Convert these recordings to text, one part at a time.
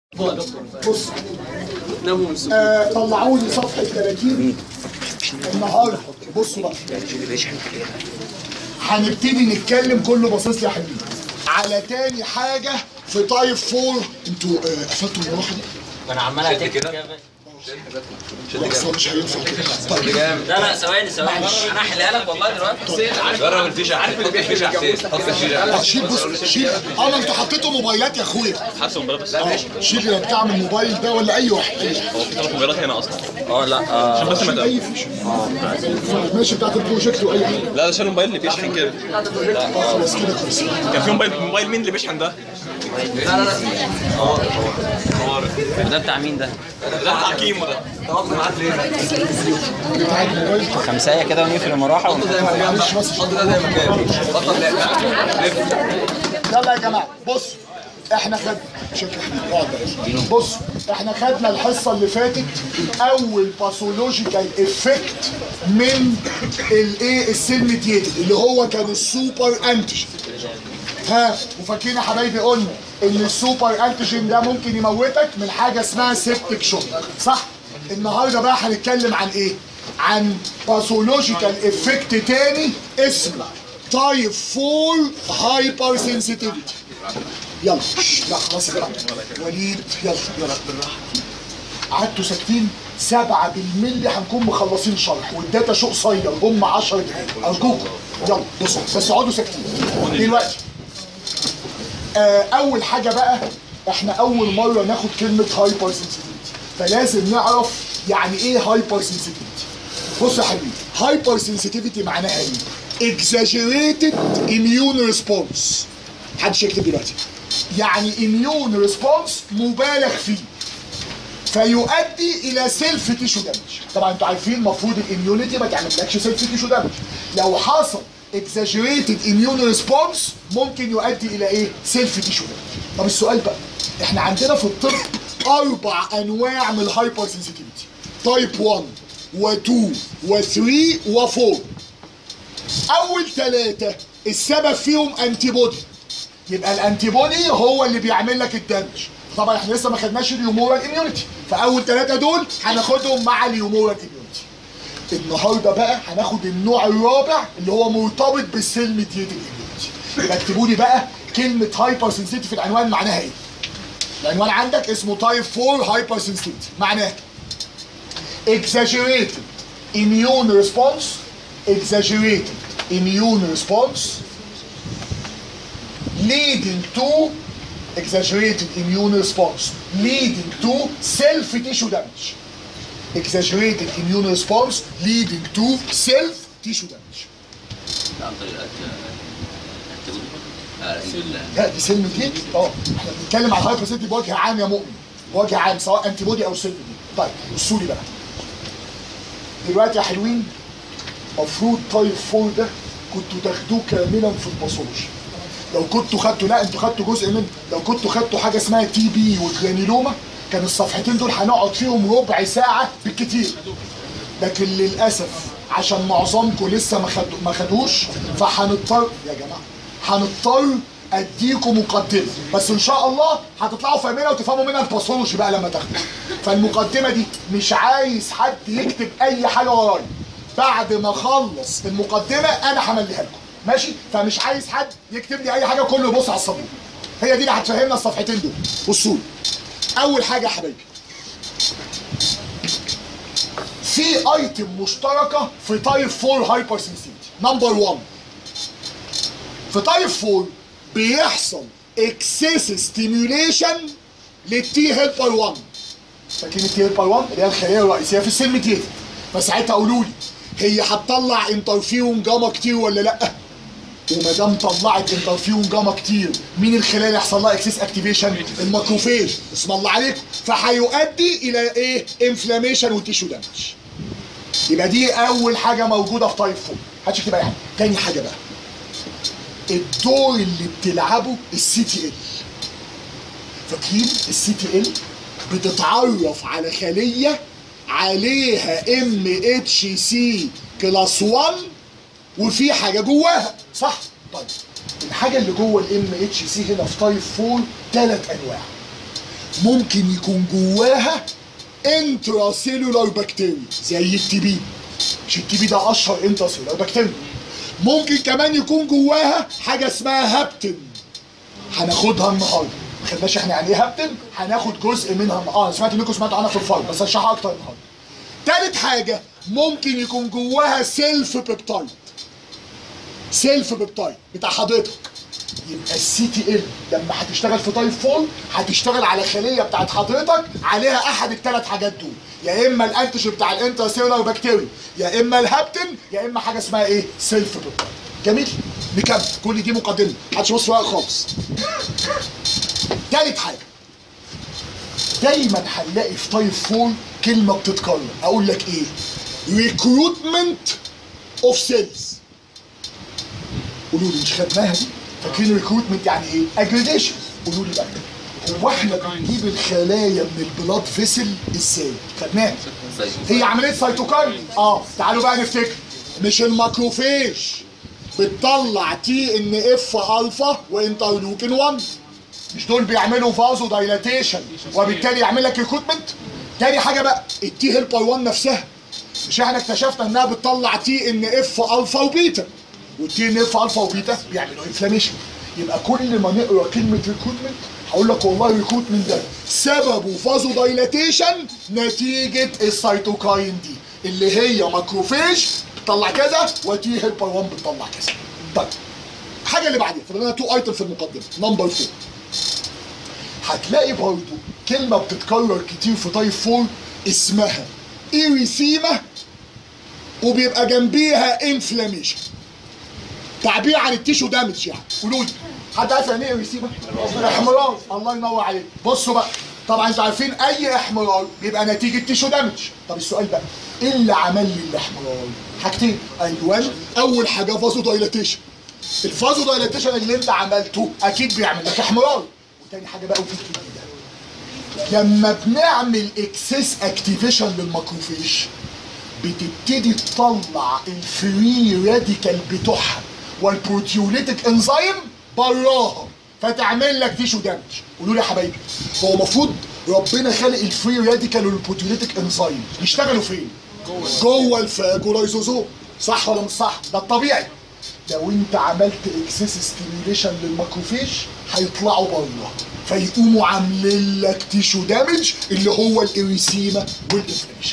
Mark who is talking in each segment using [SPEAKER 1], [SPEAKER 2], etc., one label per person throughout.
[SPEAKER 1] بص آه طلعوا لي صفحه 30 النهارده بصوا بقى هنبتدي نتكلم كله باصص لي يا حبيبي على تاني حاجه في تايب 4 انتوا آه قفلتوا المروحه دي؟
[SPEAKER 2] انا عمال اعتك كده
[SPEAKER 1] لا أصل مش هينفع كده طيب
[SPEAKER 2] لا لا ثواني ثواني انا هحلها لك والله دلوقتي
[SPEAKER 3] جرب الفيشه عارف حط الفيشه حسين حط الفيشه
[SPEAKER 1] شيل بص شيل اه ما انتوا حطيتوا موبايلات يا اخويا
[SPEAKER 3] حاسس موبايلات بس
[SPEAKER 1] اه شيل يا بتاع من الموبايل ده ولا اي واحد اي واحد
[SPEAKER 3] هو في ثلاث موبايلات هنا اصلا
[SPEAKER 2] اه لا آه.
[SPEAKER 3] بس ما
[SPEAKER 1] اي فيش ماشي بتاعت البروجيكت واي حاجه
[SPEAKER 3] لا ده شال الموبايل اللي بيشحن كده
[SPEAKER 1] اه خلاص كده كويس
[SPEAKER 3] كان في موبايل موبايل مين اللي بيشحن ده؟
[SPEAKER 2] ده بتاع مين ده؟
[SPEAKER 3] ده بتاع كيمو ده
[SPEAKER 1] بتاع الموبايل
[SPEAKER 2] خمسايه كده ونقفل المروحه ون...
[SPEAKER 1] معلش بس يلا يا جماعه بص احنا خدنا شكل حبيبي اقعد بقى بص احنا خدنا الحصه اللي فاتت اول باثولوجيكال افكت من الايه السيل ميديتد اللي هو كان السوبر انتيجين ها وفاكرين يا حبايبي قلنا ان السوبر انتيجين ده ممكن يموتك من حاجه اسمها سيبتك شوك صح النهارده بقى هنتكلم عن ايه عن باثولوجيكال افكت تاني اسمه تايب 4 هايبر سنسيتيفيتي يلا شش، لا خلاص يا جماعه وليد يلا يلا بالراحه قعدتوا ساكتين سبعة بالملي هنكون مخلصين شرح والداتا شو قصير هم 10 دقايق ارجوكم يلا بصوا بس اقعدوا ساكتين دلوقتي آه اول حاجه بقى احنا اول مره ناخد كلمه هايبر سنسيتيفيتي فلازم نعرف يعني ايه هايبر سنسيتيفيتي بص يا حبيبي هايبر سنسيتيفيتي معناها ايه exaggerated immune response محدش يكتب دلوقتي يعني immune response مبالغ فيه فيؤدي الى سيلف تيشو دامج طبعا انتوا عارفين المفروض الاميونيتي ما تعملكش سيلف تيشو دامج لو حصل exaggerated immune response ممكن يؤدي الى ايه سيلف تيشو دامج طب السؤال بقى احنا عندنا في الطب اربع انواع من الهايبر سنسيتيفيتي تايب 1 و2 و3 و4 اول ثلاثه السبب فيهم انتي بودي يبقى الانتي بودي هو اللي بيعمل لك الدمج طبعا احنا لسه ما خدناش اليومورال اميونيتي فاول ثلاثه دول هناخدهم مع اليومورال اميونيتي النهارده بقى هناخد النوع الرابع اللي هو مرتبط بالسيل ميديتد اميونيتي يبقى اكتبوا لي بقى كلمه هايبر سنسيتيف في العنوان معناها ايه العنوان عندك اسمه تايب 4 هايبر سنسيتيف معناه exaggerated immune response exaggerated immune response leading to exaggerated immune response leading to self tissue damage exaggerated immune response leading to self tissue damage لا دي سيل ميديت اه احنا بنتكلم على الهايبر سيتي بوجه عام يا مؤمن بوجه عام سواء انتي بودي او سيل ميديت طيب بصوا لي بقى دلوقتي يا حلوين المفروض تايب 4 ده كنتوا تاخدوه كاملا في الباثولوجي لو كنتوا خدتوا لا انتوا خدتوا جزء من لو كنتوا خدتوا حاجه اسمها تي بي وجرانيلوما كان الصفحتين دول هنقعد فيهم ربع ساعه بالكتير لكن للاسف عشان معظمكم لسه ما خدوا ما خدوش فهنضطر يا جماعه هنضطر اديكم مقدمه بس ان شاء الله هتطلعوا فاهمينها وتفهموا منها الباثولوجي بقى لما تاخدوا فالمقدمه دي مش عايز حد يكتب اي حاجه ورايا بعد ما اخلص المقدمه انا همليها لكم ماشي فمش عايز حد يكتب لي اي حاجه كله يبص على الصابون هي دي اللي هتفهمنا الصفحتين دول بصوا لي. اول حاجه يا حبايبي في ايتم مشتركه في تايب 4 هايبر سنسيتي نمبر 1 في تايب 4 بيحصل اكسس ستيميوليشن للتي هيلبر 1 فاكرين التي هيلبر 1 اللي هي الخليه الرئيسيه في السيل ميديتد فساعتها قولوا لي هي هتطلع انترفيون جاما كتير ولا لا؟ وما دام طلعت انترفيون جاما كتير مين الخلايا اللي يحصل لها اكسس اكتيفيشن؟ الماكروفيج اسم الله عليكم فهيؤدي الى ايه؟ انفلاميشن وتيشو دامج يبقى دي اول حاجه موجوده في تايب 4 محدش يكتب اي حاجه تاني حاجه بقى الدور اللي بتلعبه السي تي ال فاكرين السي تي ال بتتعرف على خليه عليها ام اتش سي كلاس 1 وفي حاجه جواها صح طيب الحاجه اللي جوه الام اتش سي هنا في تايب 4 ثلاث انواع ممكن يكون جواها انتراسيلولار بكتيريا زي التي بي مش التي بي ده اشهر انتراسيلولار بكتيريا ممكن كمان يكون جواها حاجه اسمها هابتن هناخدها النهارده ما خدناش احنا يعني ايه هابتن هناخد جزء منها اه أنا سمعت انكم سمعتوا عنها في الفرق بس هشرحها اكتر النهارده تالت حاجه ممكن يكون جواها سيلف بيبتايد سيلف بيبتايد بتاع حضرتك يبقى السي تي ال لما هتشتغل في تايب 4 هتشتغل على خليه بتاعت حضرتك عليها احد الثلاث حاجات دول يا اما الانتيجين بتاع الانترسيلولار بكتيريا يا اما الهابتن يا اما حاجه اسمها ايه سيلف بيبتايد جميل نكمل كل دي مقدمه محدش يبص ورقه خالص تالت حاجه دايما هنلاقي في تايب 4 كلمه بتتكرر اقول لك ايه ريكروتمنت اوف سيلز قولوا لي مش خدناها دي فاكرين ريكروتمنت يعني ايه اجريجيشن قولوا لي بقى هو احنا بنجيب الخلايا من البلاد فيسل ازاي خدناها هي عمليه سيتوكاين اه تعالوا بقى نفتكر مش الماكروفيج بتطلع تي ان اف الفا وانترلوكين 1 مش دول بيعملوا فازو دايلاتيشن وبالتالي يعمل لك ريكروتمنت تاني حاجه بقى التي هيلبر 1 نفسها مش احنا اكتشفنا انها بتطلع تي ان اف الفا وبيتا والتي ان اف الفا وبيتا بيعملوا انفلاميشن يبقى كل ما نقرا كلمه ريكروتمنت هقول لك والله الريكروتمنت ده سببه فازو دايلاتيشن نتيجه السيتوكاين دي اللي هي ماكروفيج بتطلع كذا وتي هيلبر 1 بتطلع كذا طيب الحاجه اللي بعديها فضلنا تو ايتم في المقدمه نمبر 4 هتلاقي برضو كلمه بتتكرر كتير في تايب 4 اسمها ايريسيما وبيبقى جنبيها انفلاميشن تعبير عن التيشو دامج يعني قولوا لي حد عارف يعني ايه ايريسيما؟ احمرار الله ينور عليك بصوا بقى طبعا انتوا عارفين اي احمرار بيبقى نتيجه تيشو دامج طب السؤال بقى ايه اللي عمل لي الاحمرار؟ حاجتين ايوان اول حاجه فازو دايلاتيشن الفازو دايلاتيشن اللي انت عملته اكيد بيعمل لك احمرار وتاني حاجه بقى ودي الجديده لما بنعمل اكسس اكتيفيشن للماكروفيج بتبتدي تطلع الفري راديكال بتوعها والبروتيوليتيك انزيم براها فتعمل لك تيشو دامج قولوا لي يا حبايبي هو المفروض ربنا خلق الفري راديكال والبروتيوليتيك انزيم يشتغلوا فين؟ جوه الفاجولايزوزوم صح ولا مش صح؟ ده الطبيعي لو انت عملت اكسس ستيميوليشن للماكروفيج هيطلعوا بره فيقوموا عاملين لك تيشو دامج اللي هو الاريسيما والانفلاميشن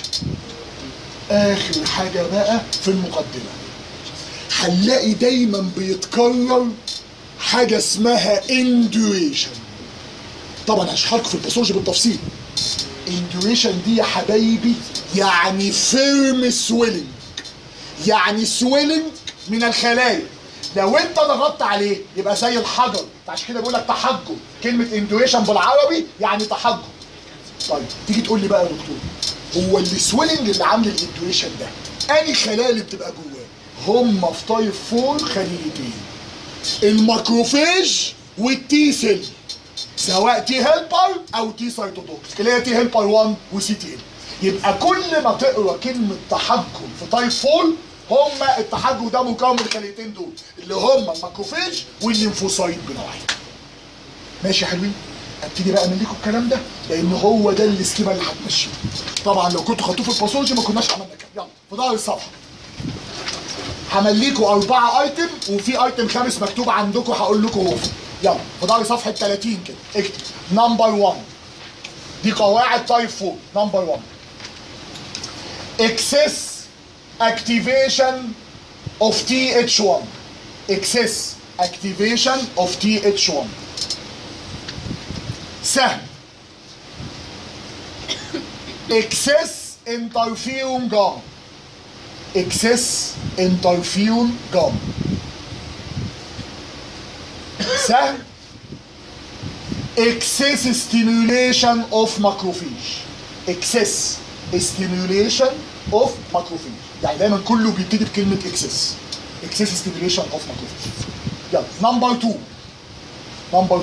[SPEAKER 1] اخر حاجه بقى في المقدمه هنلاقي دايما بيتكرر حاجه اسمها اندوريشن طبعا هشرح لكم في الباثولوجي بالتفصيل اندوريشن دي يا حبايبي يعني فيرم سويلنج يعني سويلنج من الخلايا لو انت ضغطت عليه يبقى زي الحجر عشان كده بيقول لك تحجر كلمه اندويشن بالعربي يعني تحجر طيب تيجي تقول لي بقى يا دكتور هو السويلنج اللي عامل الاندويشن ده انهي خلايا اللي بتبقى جواه هم في تايب 4 خليتين الماكروفيج والتي سيل سواء تي هيلبر او تي سايتوتوكس اللي هي تي هيلبر 1 وسي تي ال يبقى كل ما تقرا كلمه تحجر في تايب 4 هما التحجر ده مكون من الخليتين دول اللي هما الماكروفيج والليمفوسايت بنوعين ماشي يا حلوين ابتدي بقى من لكم الكلام ده لان هو ده السكيما اللي هتمشيه طبعا لو كنتوا خدتوه في الباثولوجي ما كناش عملنا كده يلا في ظهر الصفحه همليكوا أربعة أيتم وفي أيتم خامس مكتوب عندكم هقول لكم هو فين. يلا في ظهر صفحة 30 كده اكتب نمبر 1 دي قواعد تايب 4 نمبر 1 اكسس activation of TH1 excess activation of TH1 سهل excess interferon gamma excess interferon gamma سهل excess stimulation of macrophage excess stimulation of macrophage يعني دايما كله بيبتدي بكلمه اكسس اكسس ستيميوليشن اوف ماكروفيج يلا نمبر 2 نمبر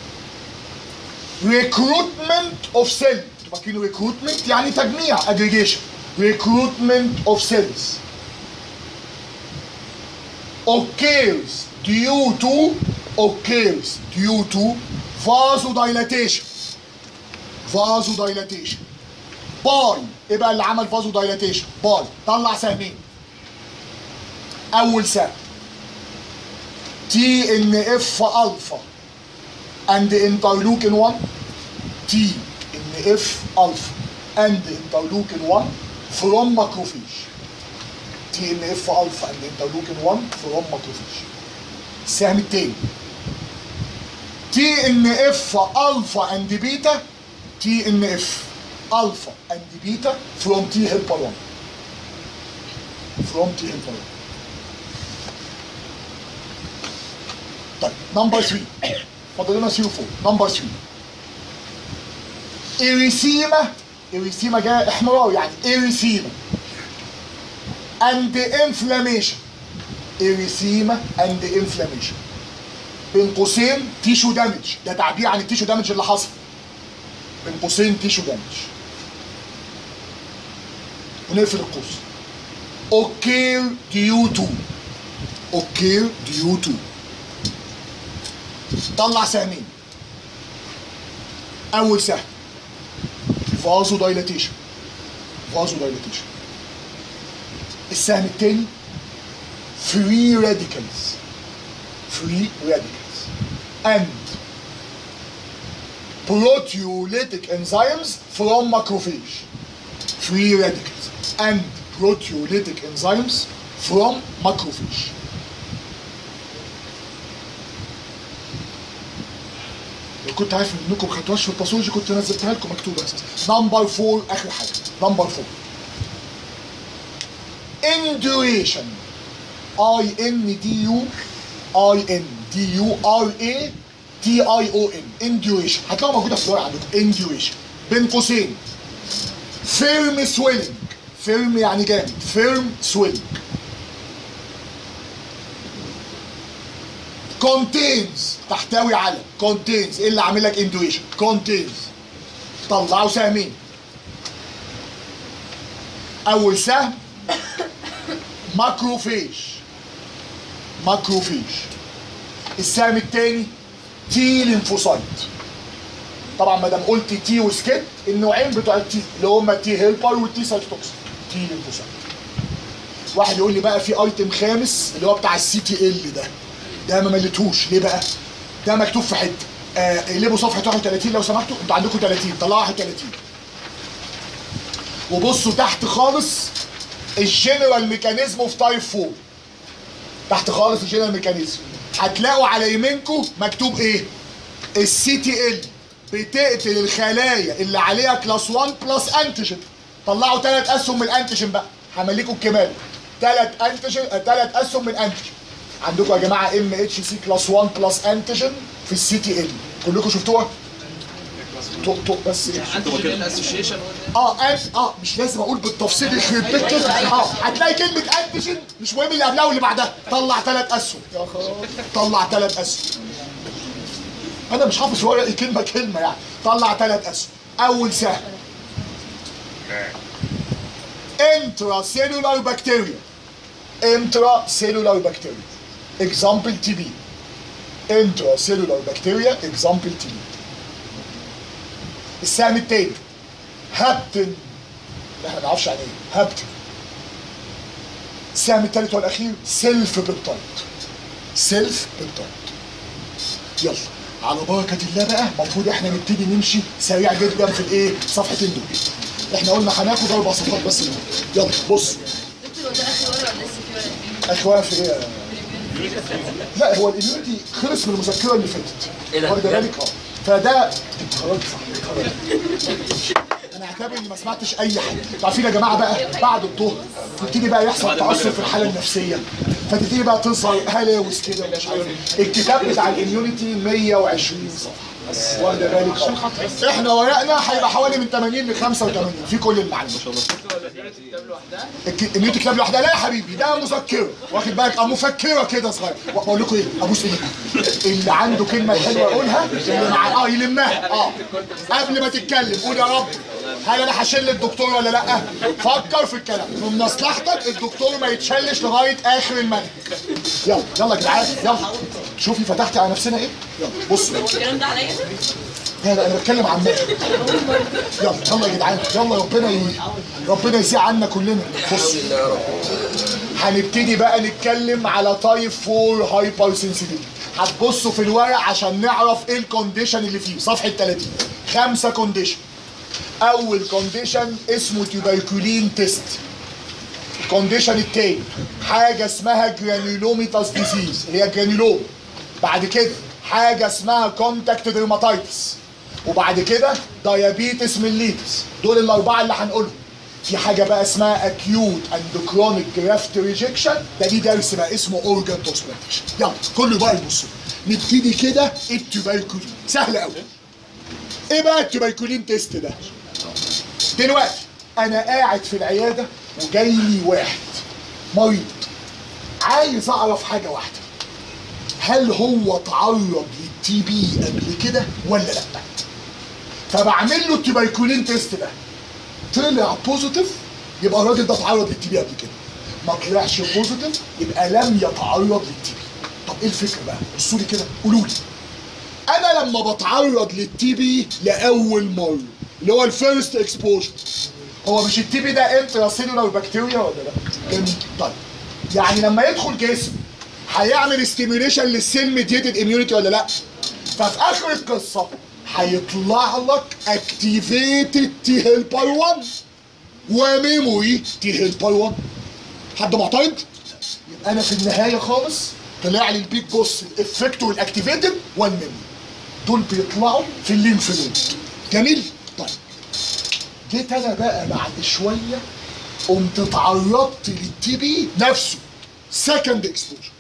[SPEAKER 1] 2 ريكروتمنت اوف سيل فاكرين ريكروتمنت يعني تجميع اجريجيشن ريكروتمنت اوف سيلز occurs due to occurs due to vasodilation فازو دايلاتيشن باي ايه بقى اللي عمل فازو دايلاتيشن باي طلع سهمين اول سهم تي ان اف الفا اند انترلوكين 1 تي ان اف الفا اند انترلوكين 1 فروم ماكروفيج تي ان اف الفا اند انترلوكين 1 فروم ماكروفيج السهم التاني تي ان اف الفا اند بيتا تي ان اف الفا اند بيتا فروم تي هيلبر 1 فروم تي هيلبر 1 طيب نمبر 3 فاضل لنا 3 و4 نمبر 3 اريسيما اريسيما جايه احمرار يعني اريسيما اند انفلاميشن اريسيما اند انفلاميشن بين قوسين تيشو دامج ده تعبير عن التيشو دامج اللي حصل بين قوسين تيشو دامج ونقفل القوس اوكير ديو 2 اوكير ديو 2 طلع سهمين اول سهم فازو دايلاتيشن فازو دايلاتيشن السهم الثاني فري راديكالز فري راديكالز and proteolytic enzymes from macrophage free radicals and proteolytic enzymes from macrophage لو كنت عارف انكم ما خدتوهاش في الباثولوجي كنت نزلتها لكم مكتوبه اساسا نمبر 4 اخر حاجه نمبر 4 induration I N D U I N D U R A T I O N induration هتلاقوها موجوده في الورقه عندكم induration بين قوسين فيرم سويلنج فيرم يعني جامد فيرم سويلنج contains تحتوي على contains ايه اللي عامل لك induation contains طلعوا سهمين اول سهم ماكروفيج ماكروفيج السهم الثاني تي لينفوسايت طبعا ما دام قلت تي وسكت النوعين بتوع التي اللي هما التي هيلبر والتي سايتوكسين تي لينفوسايت واحد يقول لي بقى في ايتم خامس اللي هو بتاع السي تي ال ده ده ما مليتهوش ليه بقى؟ ده مكتوب في حته آه اقلبوا صفحه 31 لو سمحتوا انتوا عندكم 30 طلعوا 31 وبصوا تحت خالص الجنرال ميكانيزم اوف تايب 4 تحت خالص الجنرال ميكانيزم هتلاقوا على يمينكم مكتوب ايه؟ السي تي ال بتقتل الخلايا اللي عليها كلاس 1 بلس انتيجين طلعوا ثلاث اسهم من الانتيجين بقى همليكم الكمال ثلاث انتيجين ثلاث اسهم من انتيجين عندكم يا جماعه ام اتش سي كلاس 1 بلس انتيجين في السي تي ال كلكم شفتوها؟ طق طق بس إيه؟
[SPEAKER 2] انتيجين اسوشيشن
[SPEAKER 1] اه أنت اه مش لازم اقول بالتفصيل يخرب بيت كده اه هتلاقي كلمه انتيجين مش مهم اللي قبلها واللي بعدها طلع ثلاث اسهم يا خراب طلع ثلاث اسهم انا مش حافظ ورقي كلمه كلمه يعني طلع ثلاث اسهم اول سهم انترا سيلولار بكتيريا انترا سيلولار بكتيريا اكزامبل تي بي انترا سيلولار بكتيريا اكزامبل تي بي السهم التاني هابتن احنا ما نعرفش يعني ايه هابتن السهم التالت والاخير سيلف بيبتايد سيلف بيبتايد يلا على بركة الله بقى المفروض احنا نبتدي نمشي سريع جدا في الايه صفحتين دول احنا قلنا هناخد اربع صفحات بس منهم. يلا بص
[SPEAKER 4] دكتور هو ده اخر ورقه ولا لسه في ورقه؟
[SPEAKER 1] اخوان في ايه لا هو الاميونيتي خلص من المذكره اللي فاتت
[SPEAKER 2] إيه ده؟
[SPEAKER 1] واخد بالك اه فده خلاص صح خلاص. انا اعتبر اني ما سمعتش اي حاجه انتوا عارفين يا جماعه بقى بعد الظهر يبتدي بقى يحصل تاثر في الحاله النفسيه فتبتدي بقى تظهر هلاوس كده ومش عارف إيه. الكتاب بتاع الاميونيتي 120 صفحه واخد بالك اه احنا ورقنا هيبقى حوالي من 80 ل 85 في كل المعلومات الك- النيوتي كلاب لوحدها لا يا حبيبي ده مذكره واخد بالك اه مفكره كده صغير بقول لكم ايه ابوس ايدك اللي عنده كلمه حلوه يقولها اللي مع اه يلمها اه قبل ما تتكلم قول يا رب هل انا هشل الدكتور ولا لا فكر في الكلام من مصلحتك الدكتور ما يتشلش لغايه اخر المنهج يلا يلا يا جدعان يلا شوفي فتحتي على نفسنا ايه يلا بصوا
[SPEAKER 4] الكلام ده عليا؟
[SPEAKER 1] لا لا انا بتكلم عن مدى يلا يلا يا جدعان يلا ربنا ي... ربنا يسيء عنا كلنا بص هنبتدي بقى نتكلم على تايب 4 هايبر سنسيتيفيتي هتبصوا في الورق عشان نعرف ايه الكونديشن اللي فيه صفحه 30 خمسه كونديشن اول كونديشن اسمه تيوبركولين تيست الكونديشن التاني حاجه اسمها جرانيولوميتاس ديزيز اللي هي جرانيولوم بعد كده حاجه اسمها كونتاكت ديرماتايتس وبعد كده دايابيتس ميليتس دول الاربعه اللي هنقولهم في حاجه بقى اسمها اكيوت اند كرونيك جرافت ريجكشن ده ليه درس بقى اسمه اورجان ترانسبلانتيشن يلا كله بقى يبص نبتدي كده التوبركولين سهل قوي ايه بقى التوبركولين تيست ده دلوقتي انا قاعد في العياده وجاي لي واحد مريض عايز اعرف حاجه واحده هل هو تعرض للتي بي قبل كده ولا لا فبعمل له التوبركولين تيست ده طلع بوزيتيف يبقى الراجل ده اتعرض للتي بي قبل كده ما طلعش بوزيتيف يبقى لم يتعرض للتي بي طب ايه الفكره بقى بصوا لي كده قولوا لي انا لما بتعرض للتي بي لاول مره اللي هو الفيرست اكسبوجر هو مش التي بي ده انترا سيلولار بكتيريا ولا لا؟ جميل. طيب يعني لما يدخل جسم هيعمل ستيميوليشن للسيل ميديتد اميونيتي ولا لا؟ ففي اخر القصه هيطلع لك اكتيفيتد تي هيلبر 1 وميموري تي هيلبر 1 حد معترض؟ يبقى انا في النهايه خالص طلع لي البيك بوس الافكت والاكتيفيتد والميموري دول بيطلعوا في الليمف نود جميل؟ طيب جيت انا بقى بعد شويه قمت اتعرضت للتي بي نفسه سكند اكسبوجر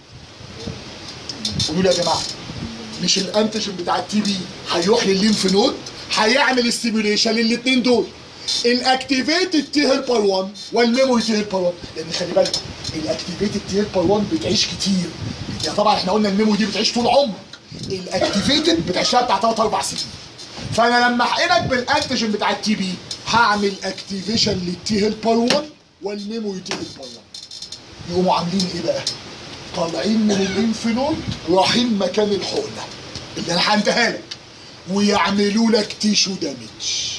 [SPEAKER 1] قولوا لي يا جماعه مش الانتيجين بتاع التي بي هيروح للليمف نود هيعمل ستيميوليشن للاثنين دول الاكتيفيتد تي هيلبر 1 والميموري تي هيلبر 1 لان خلي بالك الاكتيفيتد تي هيلبر 1 بتعيش كتير يعني طبعا احنا قلنا الميموري دي بتعيش طول عمرك الاكتيفيتد بتعيش لها بتاع 3 4 سنين فانا لما احقنك بالانتيجين بتاع التي بي هعمل اكتيفيشن للتي هيلبر 1 والميموري تي هيلبر 1 يقوموا عاملين ايه بقى؟ طالعين من الليمف نود رايحين مكان الحقنه اللي انا هنديها لك ويعملوا لك تيشو دامج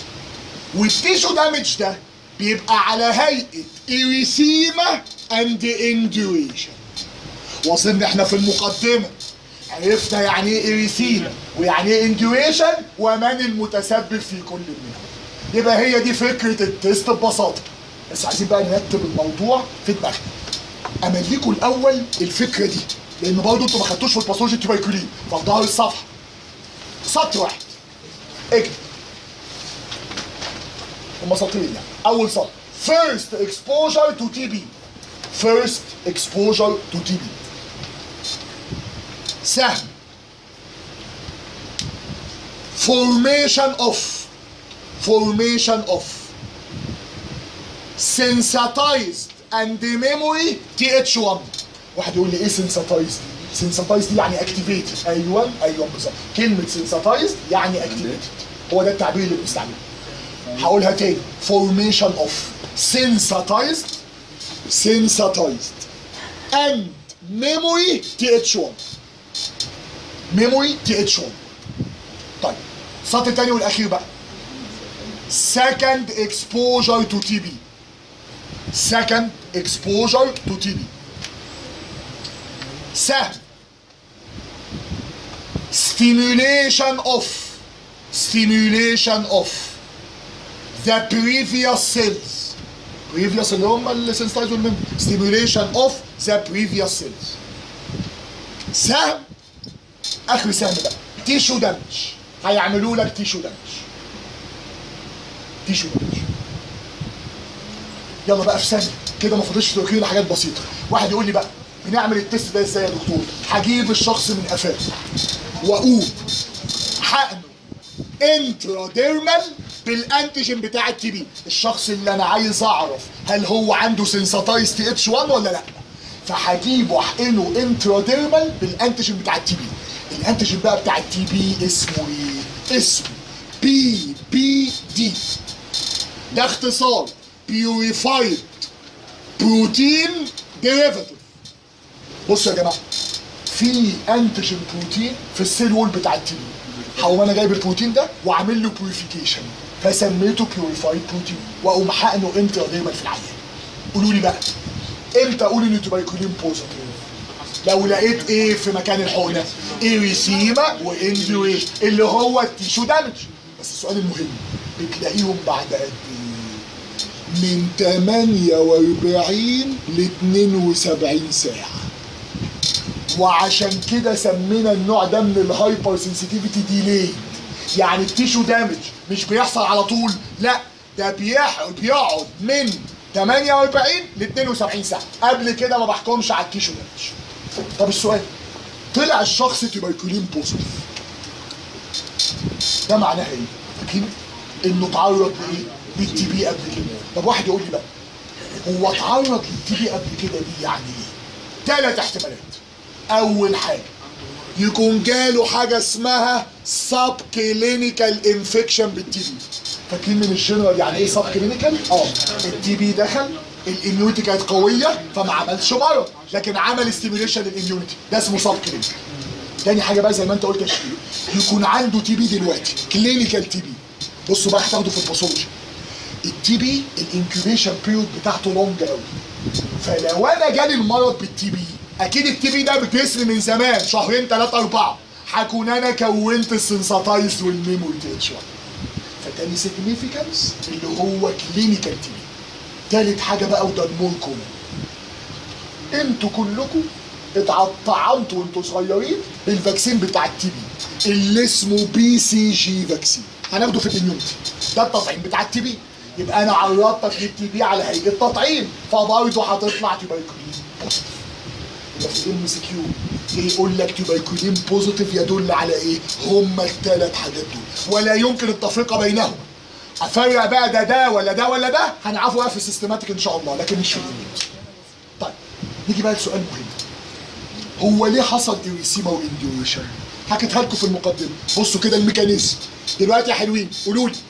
[SPEAKER 1] والتيشو دامج ده بيبقى على هيئه اريسيما اند اندويشن وصلنا احنا في المقدمه عرفنا يعني ايه اريسيما ويعني ايه اندويشن ومن المتسبب في كل منهم يبقى هي دي فكره التيست ببساطه بس عايزين بقى نرتب الموضوع في دماغنا امليكوا الاول الفكره دي لان برضه انتوا ما خدتوش في الباثولوجي التوبركولين ففي ظهر الصفحه سطر واحد اكتب هما سطرين يعني اول سطر first exposure to TB first exposure to TB سهم formation of formation of sensitized and memory TH1 واحد يقول لي ايه sensitized sensitized دي يعني activated ايوه ايوه بالظبط كلمه sensitized يعني activated هو ده التعبير اللي بنستعمله هقولها تاني formation of sensitized sensitized and memory TH1 memory TH1 طيب السطر التاني والاخير بقى second exposure to TB second exposure to TB سهم stimulation of stimulation of the previous cells previous اللي هم السنسيتايز والميموري stimulation of the previous cells سهم اخر سهم بقى تيشو دامج هيعملوا لك تيشو دامج تيشو دامج يلا بقى في ثانيه كده ما فاضلش تقول لنا حاجات بسيطه واحد يقول لي بقى بنعمل التست ده ازاي يا دكتور هجيب الشخص من قفاه واقوم حقنه انتراديرمال بالانتيجين بتاع التي بي الشخص اللي انا عايز اعرف هل هو عنده سنساتايز تي اتش 1 ولا لا فهجيبه احقنه انتراديرمال بالانتيجين بتاع التي بي الانتيجين بقى بتاع التي بي اسمه ايه اسمه بي بي دي ده اختصار بيوريفايد بروتين ديريفاتيف بصوا يا جماعه في انتيجين بروتين في السيل وول بتاع التي بي هقوم انا جايب البروتين ده واعمل له بيوريفيكيشن فسميته بيوريفايد بروتين واقوم حقنه انترا دايما في العيان قولوا لي بقى امتى اقول ان تبايكولين بوزيتيف لو لقيت ايه في مكان الحقنه اريسيما وانديويش اللي هو التيشو دامج بس السؤال المهم بتلاقيهم بعد قد ايه من 48 ل 72 ساعه وعشان كده سمينا النوع ده من الهايبر سنسيتيفيتي ديلي يعني التيشو دامج مش بيحصل على طول لا ده بيح- بيقعد من 48 ل 72 ساعه قبل كده ما بحكمش على التيشو دامج طب السؤال طلع الشخص تبايكولين بوزيتيف ده معناها ايه؟ فاكرين؟ انه اتعرض لايه؟ للتي بي قبل كده طب واحد يقول لي بقى هو اتعرض للتي بي قبل كده دي يعني ايه؟ ثلاث احتمالات اول حاجه يكون جاله حاجه اسمها سب كلينيكال انفكشن بالتي بي فاكرين من الجنرال يعني ايه سب كلينيكال اه التي بي دخل الاميونيتي كانت قويه فما عملش مرض لكن عمل ستيميوليشن للاميونيتي ده اسمه سب كلينيكال تاني حاجه بقى زي ما انت قلت يا شريف يكون عنده تي بي دلوقتي كلينيكال تي بي بصوا بقى هتاخده في الباثولوجي التي بي الانكيوبيشن بيريود بتاعته لونج قوي فلو انا جالي المرض بالتي بي اكيد التي بي ده بجسمي من زمان شهرين ثلاثه اربعه هكون انا كونت السنساتايز والميموري تاتش فتاني سيجنيفيكانس اللي هو كلينيكال تي بي تالت حاجه بقى وده المور كومن انتوا كلكم اتطعمتوا وانتوا صغيرين بالفاكسين بتاع التي بي اللي اسمه بي سي جي فاكسين هناخده في الاميونتي ده التطعيم بتاع التي بي يبقى انا عرضتك للتي بي على هيئه تطعيم فبرضه هتطلع تبايكولين يبقى في ام سي كيو يقول لك تبايكولين بوزيتيف يدل على ايه؟ هما الثلاث حاجات دول ولا يمكن التفرقه بينهم افرق بقى ده ده ولا ده ولا ده هنعرفه بقى في السيستماتيك ان شاء الله لكن مش في الاميونتي طيب نيجي بقى لسؤال مهم هو ليه حصل ايريسيما وانديوريشن؟ حكيتها لكم في المقدمه بصوا كده الميكانيزم دلوقتي يا حلوين قولوا لي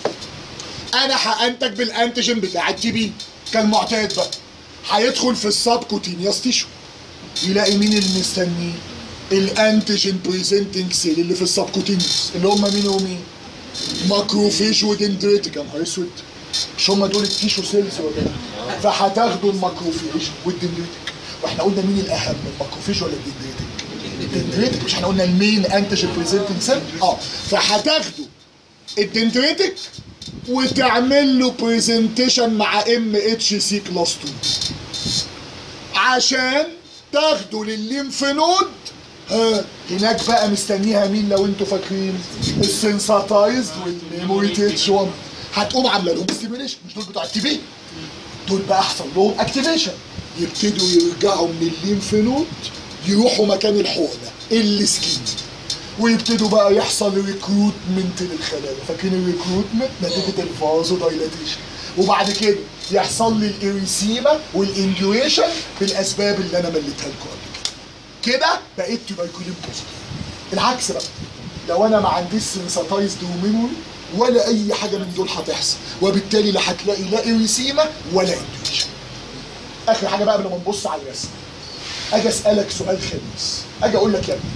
[SPEAKER 1] انا هانتج بالانتيجين بتاع التي بي كالمعتاد بقى هيدخل في السب كوتينيوس تيشو يلاقي مين اللي مستنيه الانتيجين بريزنتنج سيل اللي في السب كوتينيوس اللي هم مين ومين ماكروفيج ودندريتك يا نهار اسود مش هم دول التيشو سيلز ولا ايه؟ فهتاخدوا الماكروفيج والدندريتك واحنا قلنا مين الاهم الماكروفيج ولا الدندريتك؟ الدندريتك مش احنا قلنا المين انتيجين بريزنتنج سيل اه فهتاخدوا الدندريتك وتعمل له برزنتيشن مع ام اتش سي كلاس 2 عشان تاخده للليمف نود ها هناك بقى مستنيها مين لو انتوا فاكرين السنساتايزد والميموري تيتش 1 هتقوم عامله لهم ستيميوليشن مش دول بتوع التي بي دول بقى يحصل لهم اكتيفيشن يبتدوا يرجعوا من الليمف نود يروحوا مكان الحقنه السكين ويبتدوا بقى يحصل ريكروتمنت للخلايا فاكرين الريكروتمنت نتيجه الفازو دايلاتيشن وبعد كده يحصل لي الاريسيما والانديويشن بالاسباب اللي انا مليتها لكم قبل كده كده بقيت تبايكولين بوزيتيف العكس بقى لو انا ما عنديش سنساتايزد وميموري ولا اي حاجه من دول هتحصل وبالتالي لا هتلاقي لا اريسيما ولا انديويشن اخر حاجه بقى قبل ما نبص على الرسم اجي اسالك سؤال خبيث اجي اقول لك يا ابني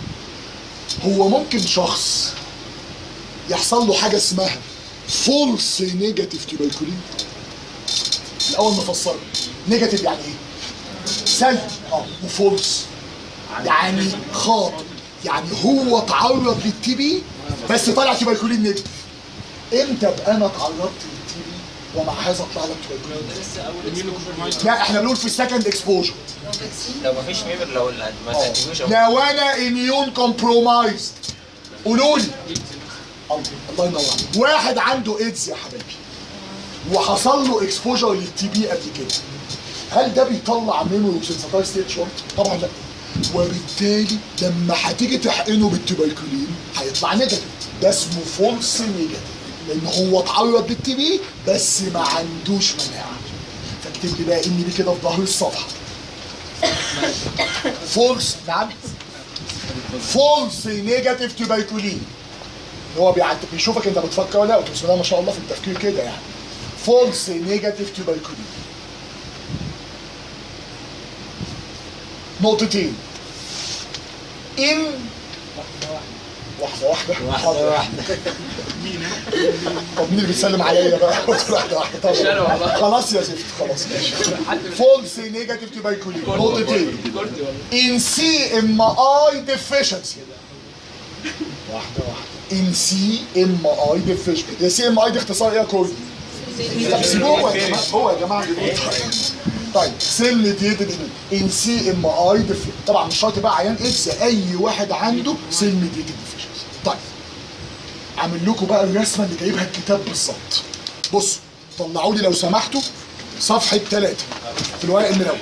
[SPEAKER 1] هو ممكن شخص يحصل له حاجه اسمها فولس نيجاتيف تيبايكولين الاول نفسرها نيجاتيف يعني ايه سلبي اه وفولس يعني خاطئ يعني هو اتعرض للتي بي بس طلع تيبايكولين نيجاتيف امتى ابقى انا اتعرضت للتي بي ومع هذا طلع لك تيبايكولين نيجاتيف لا احنا بنقول في السكند اكسبوجر
[SPEAKER 2] لو مفيش ميمر لو ال- ما تنتجوش أهو.
[SPEAKER 1] لو انا اميون كومبرومايزد قولوا لي الله الله ينور واحد عنده ايدز يا حبايبي وحصل له اكسبوجر للتي بي قبل كده هل ده بيطلع ميموري وسنساتايز ستيت شورت؟ طبعا لا وبالتالي لما هتيجي تحقنه بالتوبركولين هيطلع نيجاتيف ده اسمه فولس نيجاتيف لان هو اتعرض للتي بي بس ما عندوش مناعه فاكتب لي بقى ان دي كده في ظهر الصفحه فولس نعم فولس نيجاتيف تيوبركولين هو بيعت- بيشوفك انت بتفكر ولا لا بسم الله ما شاء الله في التفكير كده يعني فولس نيجاتيف تيوبركولين نقطتين ان واحده واحده واحده واحده طب مين اللي بيسلم عليا بقى واحده واحده طب خلاص يا زفت خلاص ماشي فولس نيجاتيف تيبايكولين نقطتين ان سي ام اي ديفيشنسي واحده واحده ان سي ام اي ديفيشنسي يا سي ام اي دي اختصار ايه يا كل طب سيبوه يا جماعه هو يا جماعه طيب سيل ديتد ان سي ام اي طبعا مش شرط بقى عيان اكس اي واحد عنده سيل ديتد ديفيشنسي طيب عامل لكم بقى الرسمه اللي جايبها الكتاب بالظبط بصوا طلعوا لي لو سمحتوا صفحه ثلاثه في الورق الملون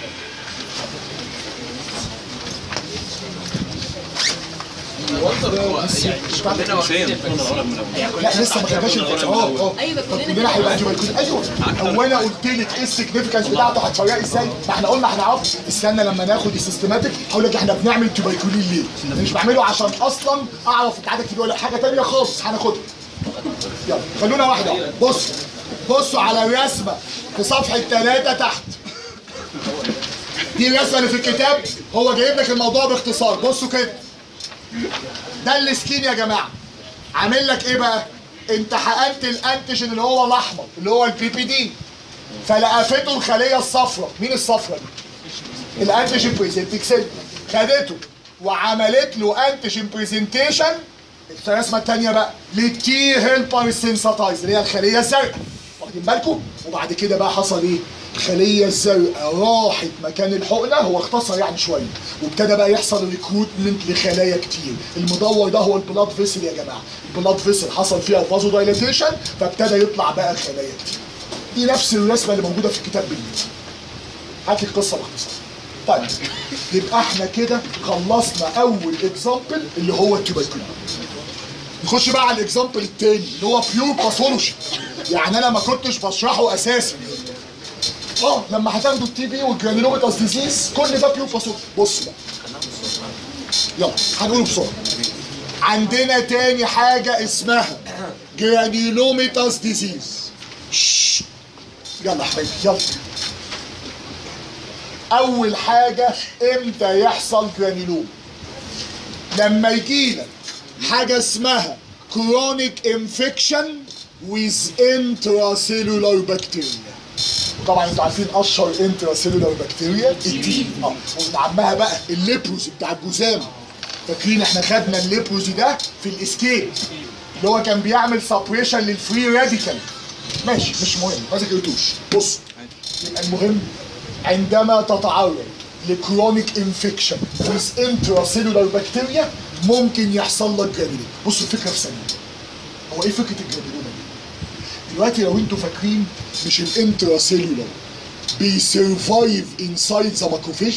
[SPEAKER 1] لا لسه ما خدناش الفكره اه اه
[SPEAKER 4] ايوه
[SPEAKER 1] طب
[SPEAKER 4] كلنا
[SPEAKER 1] كلنا هيبقى انتوا بالكل ايوه هو انا قلت لك ايه السيجنفكانس بتاعته هتفرقي ازاي؟ ما احنا قلنا هنعرف استنى لما ناخد السيستماتيك هقول لك احنا بنعمل تبايكولين ليه؟ أنا مش بعمله عشان اصلا اعرف انت عندك ولا حاجه ثانيه خالص هناخدها يلا خلونا واحده واحدة. بصوا بصوا على الرسمه في صفحه ثلاثه تحت دي الرسمه اللي في الكتاب هو جايب لك الموضوع باختصار بصوا كده ده السكين يا جماعه عامل لك ايه بقى انت حقنت الانتيجين اللي هو الاحمر اللي هو البي بي دي فلقفته الخليه الصفراء مين الصفراء دي الانتيجين بريزنتنج سيل خدته وعملت له انتيجين بريزنتيشن الرسمه الثانيه بقى للتي هيلبر سينساتايز اللي هي الخليه الزرقاء واخدين بالكم وبعد كده بقى حصل ايه الخليه الزرقاء راحت مكان الحقنه هو اختصر يعني شويه وابتدى بقى يحصل ريكروتمنت لخلايا كتير المدور ده هو البلاد فيسل يا جماعه البلاد فيسل حصل فيها فازو دايليتيشن فابتدى يطلع بقى خلايا كتير دي نفس الرسمه اللي موجوده في الكتاب بالانجليزي هات لي القصه باختصار طيب يبقى احنا كده خلصنا اول اكزامبل اللي هو التوبركلوز نخش بقى على الاكزامبل التاني اللي هو بيور باثولوجي يعني انا ما كنتش بشرحه اساسا اه لما هتاخدوا التي بي والجرانيلوميتاس ديزيز كل ده بيور باثولوجي بص بقى يلا هنقوله بسرعه عندنا تاني حاجه اسمها جرانيلوميتاس ديزيز شش. يلا يا حبيبي يلا اول حاجه امتى يحصل جرانيلوم لما يجيلك حاجه اسمها chronic infection with intracellular bacteria طبعا انتوا عارفين اشهر انتراسيلولار بكتيريا التي اه ومن عمها بقى الليبروزي بتاع الجذام فاكرين احنا خدنا الليبروزي ده في الاسكيب اللي هو كان بيعمل سبريشن للفري راديكال ماشي مش مهم ما ذاكرتوش بص يبقى المهم عندما تتعرض لكرونيك انفكشن with intracellular بكتيريا ممكن يحصل لك جرانيلوم بصوا الفكره في ثانيه هو ايه فكره الجرانيلوم دي؟ دلوقتي لو انتوا فاكرين مش الانتراسيلولار بيسرفايف انسايد ذا ماكروفيج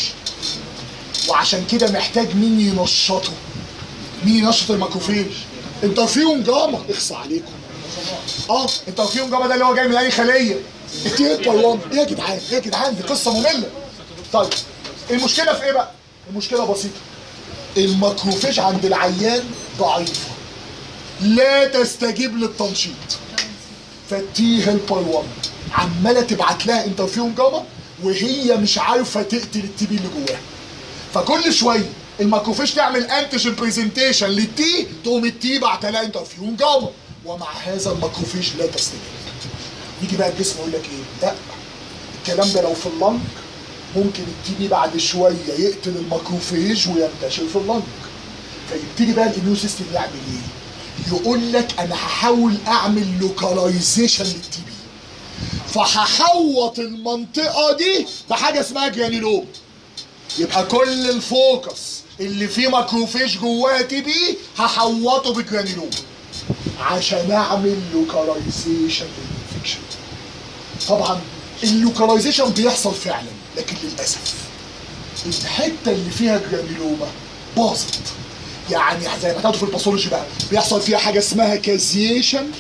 [SPEAKER 1] وعشان كده محتاج مين ينشطه مين ينشط الماكروفيج انترفيون جاما اخصى عليكم اه انترفيون جاما ده اللي هو جاي من اي خليه التي باي 1 ايه يا جدعان ايه يا جدعان دي قصه ممله طيب المشكله في ايه بقى المشكله بسيطه الماكروفيج عند العيان ضعيفه لا تستجيب للتنشيط فالتي هيلبر 1 عماله تبعت لها انترفيون جاما وهي مش عارفه تقتل التي بي اللي جواها فكل شويه الماكروفيج تعمل انتيجين برزنتيشن للتي تقوم التي بعت لها انترفيون جاما ومع هذا الماكروفيج لا تستجيب يجي بقى الجسم يقول لك ايه لا الكلام ده لو في اللنج ممكن التي بي بعد شويه يقتل الماكروفيج وينتشر في اللنج فيبتدي بقى الاميون سيستم يعمل ايه؟ يقول لك انا هحاول اعمل لوكاليزيشن للتي بي فهحوط المنطقه دي بحاجه اسمها جرانيلوم يبقى كل الفوكس اللي فيه ماكروفيج جواه تي بي هحوطه بجرانيلوم عشان اعمل لوكاليزيشن للانفكشن طبعا اللوكاليزيشن بيحصل فعلا لكن للاسف الحته اللي فيها جرانيلوما باظت يعني زي ما هتاخدوا في الباثولوجي بقى بيحصل فيها حاجه اسمها كازيشن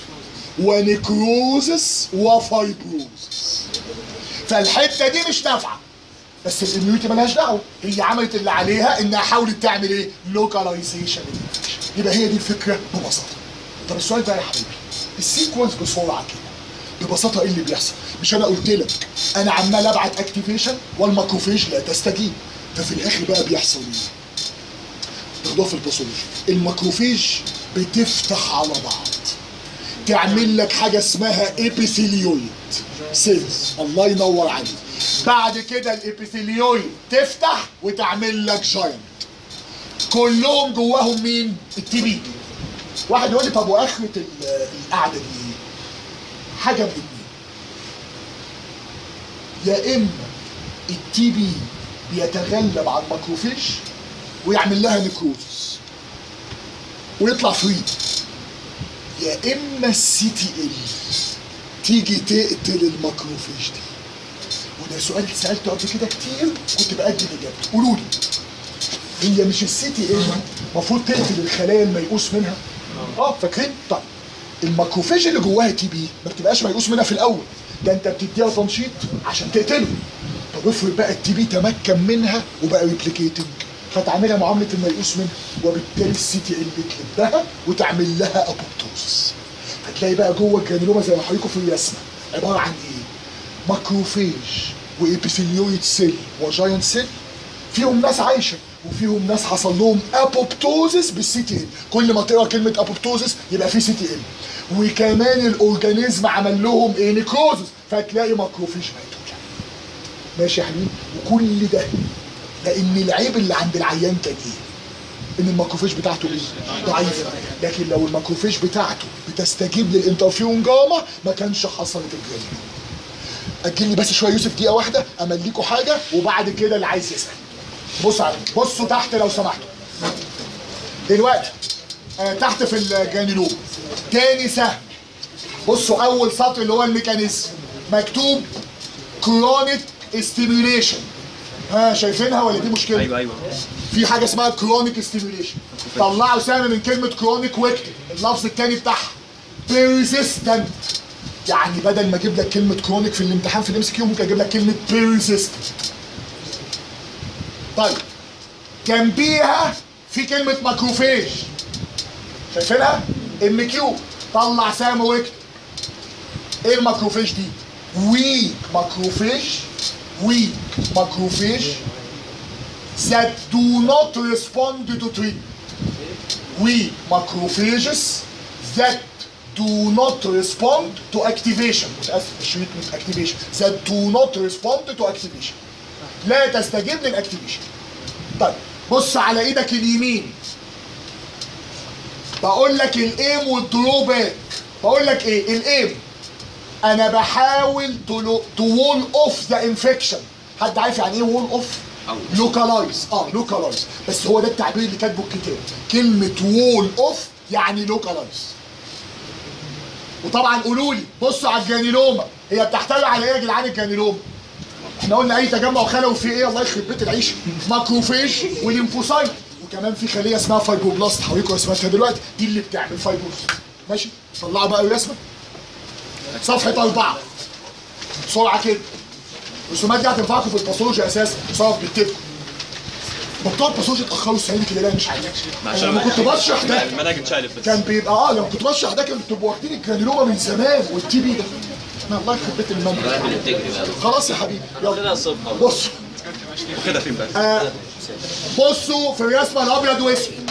[SPEAKER 1] ونكروزس وفايبروزس فالحته دي مش نافعه بس الاميونيتي مالهاش دعوه هي عملت اللي عليها انها حاولت تعمل ايه لوكاليزيشن يبقى هي دي الفكره ببساطه طب السؤال بقى يا حبيبي السيكونس بسرعه كده ببساطه ايه اللي بيحصل مش انا قلت لك انا عمال ابعت اكتيفيشن والماكروفيج لا تستجيب ففي الاخر بقى بيحصل ايه تاخدوها في الباثولوجي الماكروفيج بتفتح على بعض تعمل لك حاجه اسمها ابيثيليويد سيلز الله ينور عليك بعد كده الابيثيليويد تفتح وتعمل لك جاينت كلهم جواهم مين التي بي واحد يقول لي طب واخره ال- القعده دي ايه حاجه من اتنين يا اما التي بي بيتغلب على الماكروفيج ويعمل لها نيكروزس ويطلع فري يا اما السي تي ال تيجي تقتل الماكروفيج دي وده سؤال سالته قبل كده كتير كنت بقدم اجابته قولوا لي هي مش السي تي ال المفروض تقتل الخلايا الميؤوس منها اه فاكرين طيب الماكروفيج اللي جواها تي بي ما بتبقاش ميؤوس منها في الاول ده انت بتديها تنشيط عشان تقتله طب افرض بقى التي بي تمكن منها وبقى ريبليكيتنج هتعملها معامله الميؤوس منها وبالتالي السي تي ال بتلبها وتعمل لها ابوبتوسس هتلاقي بقى جوه الجرانيلوما زي ما حضرتكم في الرسمه عباره عن ايه؟ ماكروفيج وابيثيليويد سيل وجاينت سيل فيهم ناس عايشه وفيهم ناس حصل لهم ابوبتوزس بالسي تي ال كل ما تقرا كلمه ابوبتوزس يبقى في سي تي ال وكمان الاورجانيزم عمل لهم ايه نيكروزس فتلاقي ماكروفيج ماتوا ماشي يا حبيبي وكل ده لان العيب اللي عند العيان كان ايه ان الماكروفيج بتاعته ايه ضعيفه لكن لو الماكروفيج بتاعته بتستجيب للانترفيون جاما ما كانش حصلت الجرانيوم اجل لي بس شويه يوسف دقيقه واحده امليكوا حاجه وبعد كده اللي عايز يسال بص على بصوا تحت لو سمحتوا دلوقتي آه تحت في الجرانيلوم تاني سهم بصوا اول سطر اللي هو الميكانيزم مكتوب كرونيك ستيميوليشن ها شايفينها ولا دي مشكله؟
[SPEAKER 3] ايوه ايوه
[SPEAKER 1] في حاجه اسمها كرونيك ستيميوليشن طلعوا سهم من كلمه كرونيك واكتب اللفظ الثاني بتاعها بيرسيستنت يعني بدل ما اجيب لك كلمه كرونيك في الامتحان في الام سي كيو ممكن اجيب لك كلمه بيرسيستنت طيب جنبيها في كلمه ماكروفيج شايفينها ام كيو طلع سهم واكتب ايه الماكروفيج دي ويك ماكروفيج ويك ماكروفيج that do not respond to treatment. We macrophages that do not respond to activation متأسف مش treatment activation that do not respond to activation لا تستجيب للاكتيفيشن طيب بص على ايدك اليمين بقول لك الايم والدروباك بقول لك ايه الايم انا بحاول تو وول اوف ذا انفكشن حد عارف يعني ايه وول اوف لوكالايز اه لوكالايز بس هو ده التعبير اللي كاتبه الكتاب كلمه وول اوف يعني لوكالايز وطبعا قولوا لي بصوا على الجانيلوما هي بتحتوي على ايه يا جدعان الجانيلوما احنا قلنا اي تجمع خلوي فيه ايه الله يخرب بيت العيش ماكروفيج وليمفوسايت وكمان في خليه اسمها فايبروبلاست حضرتك رسمتها دلوقتي دي اللي بتعمل فايبروبلاست ماشي طلعوا بقى الرسمه صفحه اربعه بسرعه كده الرسومات دي هتنفعكم في الباثولوجي اساسا بسبب بيكتبكم بتوع الباثولوجي اتاخروا السنه دي كده لا مش عارف أنا لما كنت بشرح ده
[SPEAKER 3] المناهج اتشالت بس
[SPEAKER 1] كان بيبقى اه لما كنت بشرح ده كانوا بتبقوا واخدين الجرانيلوما من زمان والتي بي ده انا الله يخرب بيت المنهج
[SPEAKER 2] بتجري بقى
[SPEAKER 1] خلاص يا حبيبي يلا
[SPEAKER 2] كده الصبح
[SPEAKER 1] بصوا
[SPEAKER 3] وكده فين بقى؟
[SPEAKER 1] آه بصوا في الرسمه الابيض واسود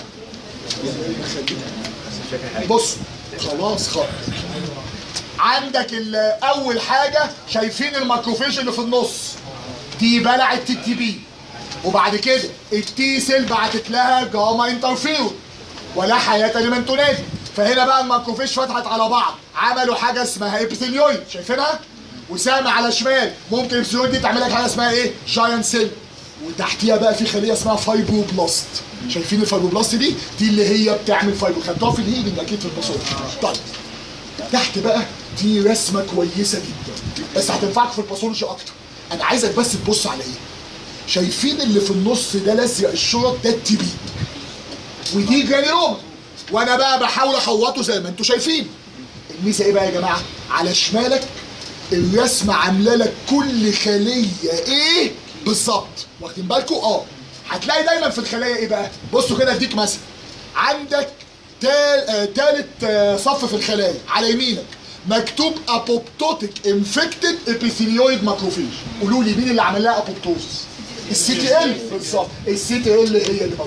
[SPEAKER 1] بصوا خلاص خلاص عندك ال- اول حاجه شايفين الماكروفيج اللي في النص دي بلعت التي بي وبعد كده التي سيل بعتت لها جاما انترفيرون ولا حياه لمن تنادي فهنا بقى الماكروفيج فتحت على بعض عملوا حاجه اسمها ابيثيليويد شايفينها وسام على شمال ممكن الابيثيليويد دي تعمل لك حاجه اسمها ايه جاينت سيل وتحتيها بقى في خليه اسمها فايبروبلاست شايفين الفايبروبلاست دي دي اللي هي بتعمل فايبرو خدتوها في الهيلينج اكيد في الباصات طيب تحت بقى دي رسمه كويسه جدا بس هتنفعك في الباثولوجي اكتر انا عايزك بس تبص على ايه شايفين اللي في النص ده لازق الشرط ده التي بي ودي جرانيوما وانا بقى بحاول احوطه زي ما انتم شايفين الميزه ايه بقى يا جماعه على شمالك الرسمه عامله لك كل خليه ايه بالظبط واخدين بالكم اه هتلاقي دايما في الخلايا ايه بقى بصوا كده اديك مثل عندك تال آه تالت آه صف في الخلايا على يمينك مكتوب ابوبتوتيك انفكتد ابيثيليويد ماكروفيج قولوا لي مين اللي عمل لها ابوبتوزس السي تي ال بالظبط السي تي ال هي اللي موتت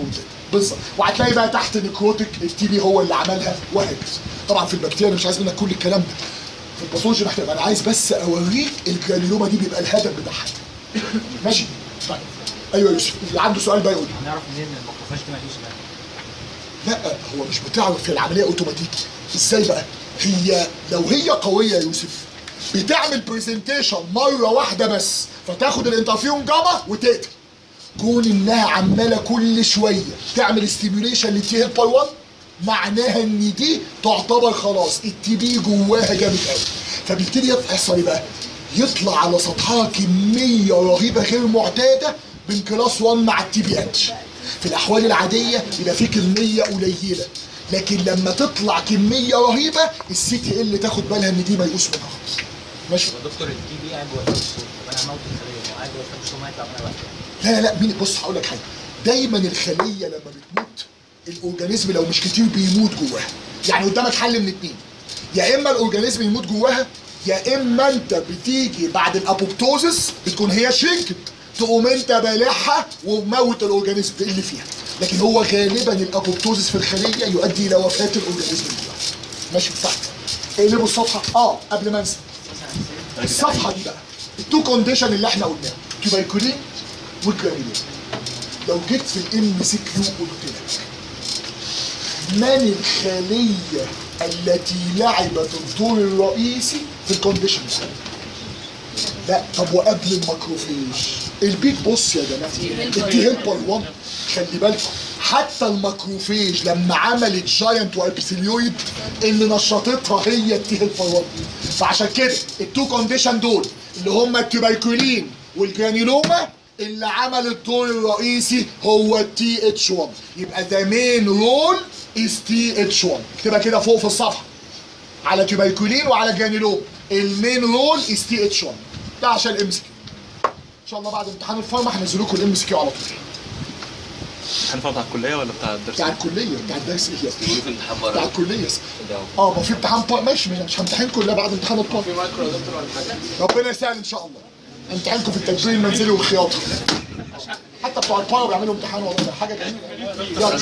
[SPEAKER 1] بالظبط وهتلاقي بقى تحت نيكروتيك التي بي هو اللي عملها وهكذا طبعا في البكتيريا أنا مش عايز منك كل الكلام ده في الباثولوجي محتاج انا عايز بس اوريك الجرانيلوما دي بيبقى الهدف بتاعها ماشي طيب ايوه يا يوسف اللي عنده سؤال بقى يقول لي.
[SPEAKER 5] نعرف منين ان الميكروفاج دي ماليش بقى
[SPEAKER 1] لا هو مش بتعرف في العمليه اوتوماتيكي ازاي بقى هي لو هي قويه يا يوسف بتعمل برزنتيشن مره واحده بس فتاخد الانترفيون جاما وتقتل كون انها عماله كل شويه تعمل ستيميوليشن للتي هيلبر 1 معناها ان دي تعتبر خلاص التي بي جواها جامد قوي فبيبتدي يحصل ايه بقى؟ يطلع على سطحها كميه رهيبه غير معتاده من كلاس 1 مع التي بي اتش في الاحوال العاديه يبقى في كميه قليله لكن لما تطلع كميه رهيبه السي تي ال تاخد بالها ان دي ميؤوس منها خالص ماشي
[SPEAKER 5] دكتور التي بي قاعد جوه الفرشة طب انا هموت الخليه وقاعد جوه الفرشة وما يطلع منها واحد
[SPEAKER 1] لا لا لا مين بص هقول لك حاجه دايما الخليه لما بتموت الاورجانيزم لو مش كتير بيموت جواها يعني قدامك حل من اتنين يا اما الاورجانيزم يموت جواها يا اما انت بتيجي بعد الابوبتوزس بتكون هي شركت تقوم انت بالعها وموت الاورجانيزم اللي فيها لكن هو غالبا الابوبتوزس في الخليه يؤدي الى وفاه الاورجانيزم جواها ماشي صح اقلبوا الصفحه اه قبل ما انسى الصفحه دي بقى التو كونديشن اللي احنا قلناها تيوبركولين والجرانيلوم لو جيت في الام سي كيو قلت لك من الخليه التي لعبت الدور الرئيسي في الكونديشن ده؟ لا طب وقبل الماكروفيج البيك بص يا جماعه التي هيلبر 1 خلي بالكم حتى الماكروفيج لما عملت جاينت وابيثيليويد اللي نشطتها هي التي هيلبر 1 فعشان كده التو كونديشن دول اللي هم التوبركولين والجرانيلوما اللي عمل الدور الرئيسي هو التي اتش 1 يبقى ذا مين رول از تي اتش 1 اكتبها كده فوق في الصفحه على تيوبركولين وعلى جرانيلوم المين رول از تي اتش 1 ده عشان الام سي كيو ان شاء الله بعد امتحان الفارما هنزل لكم الام سي كيو على طول
[SPEAKER 3] هنفع بتاع الكليه ولا بتاع الدرس؟
[SPEAKER 1] بتاع الكليه بتاع الدرس ايه
[SPEAKER 2] بيقولوا في امتحان
[SPEAKER 1] بتاع
[SPEAKER 2] بره
[SPEAKER 1] الكليه اه ما في امتحان بار ماشي مش همتحن كلها بعد امتحان البار في مايكرو ربنا يسهل ان شاء الله امتحانكم في التدريب المنزلي والخياطه حتى بتوع البار بيعملوا امتحان والله ده حاجه جميله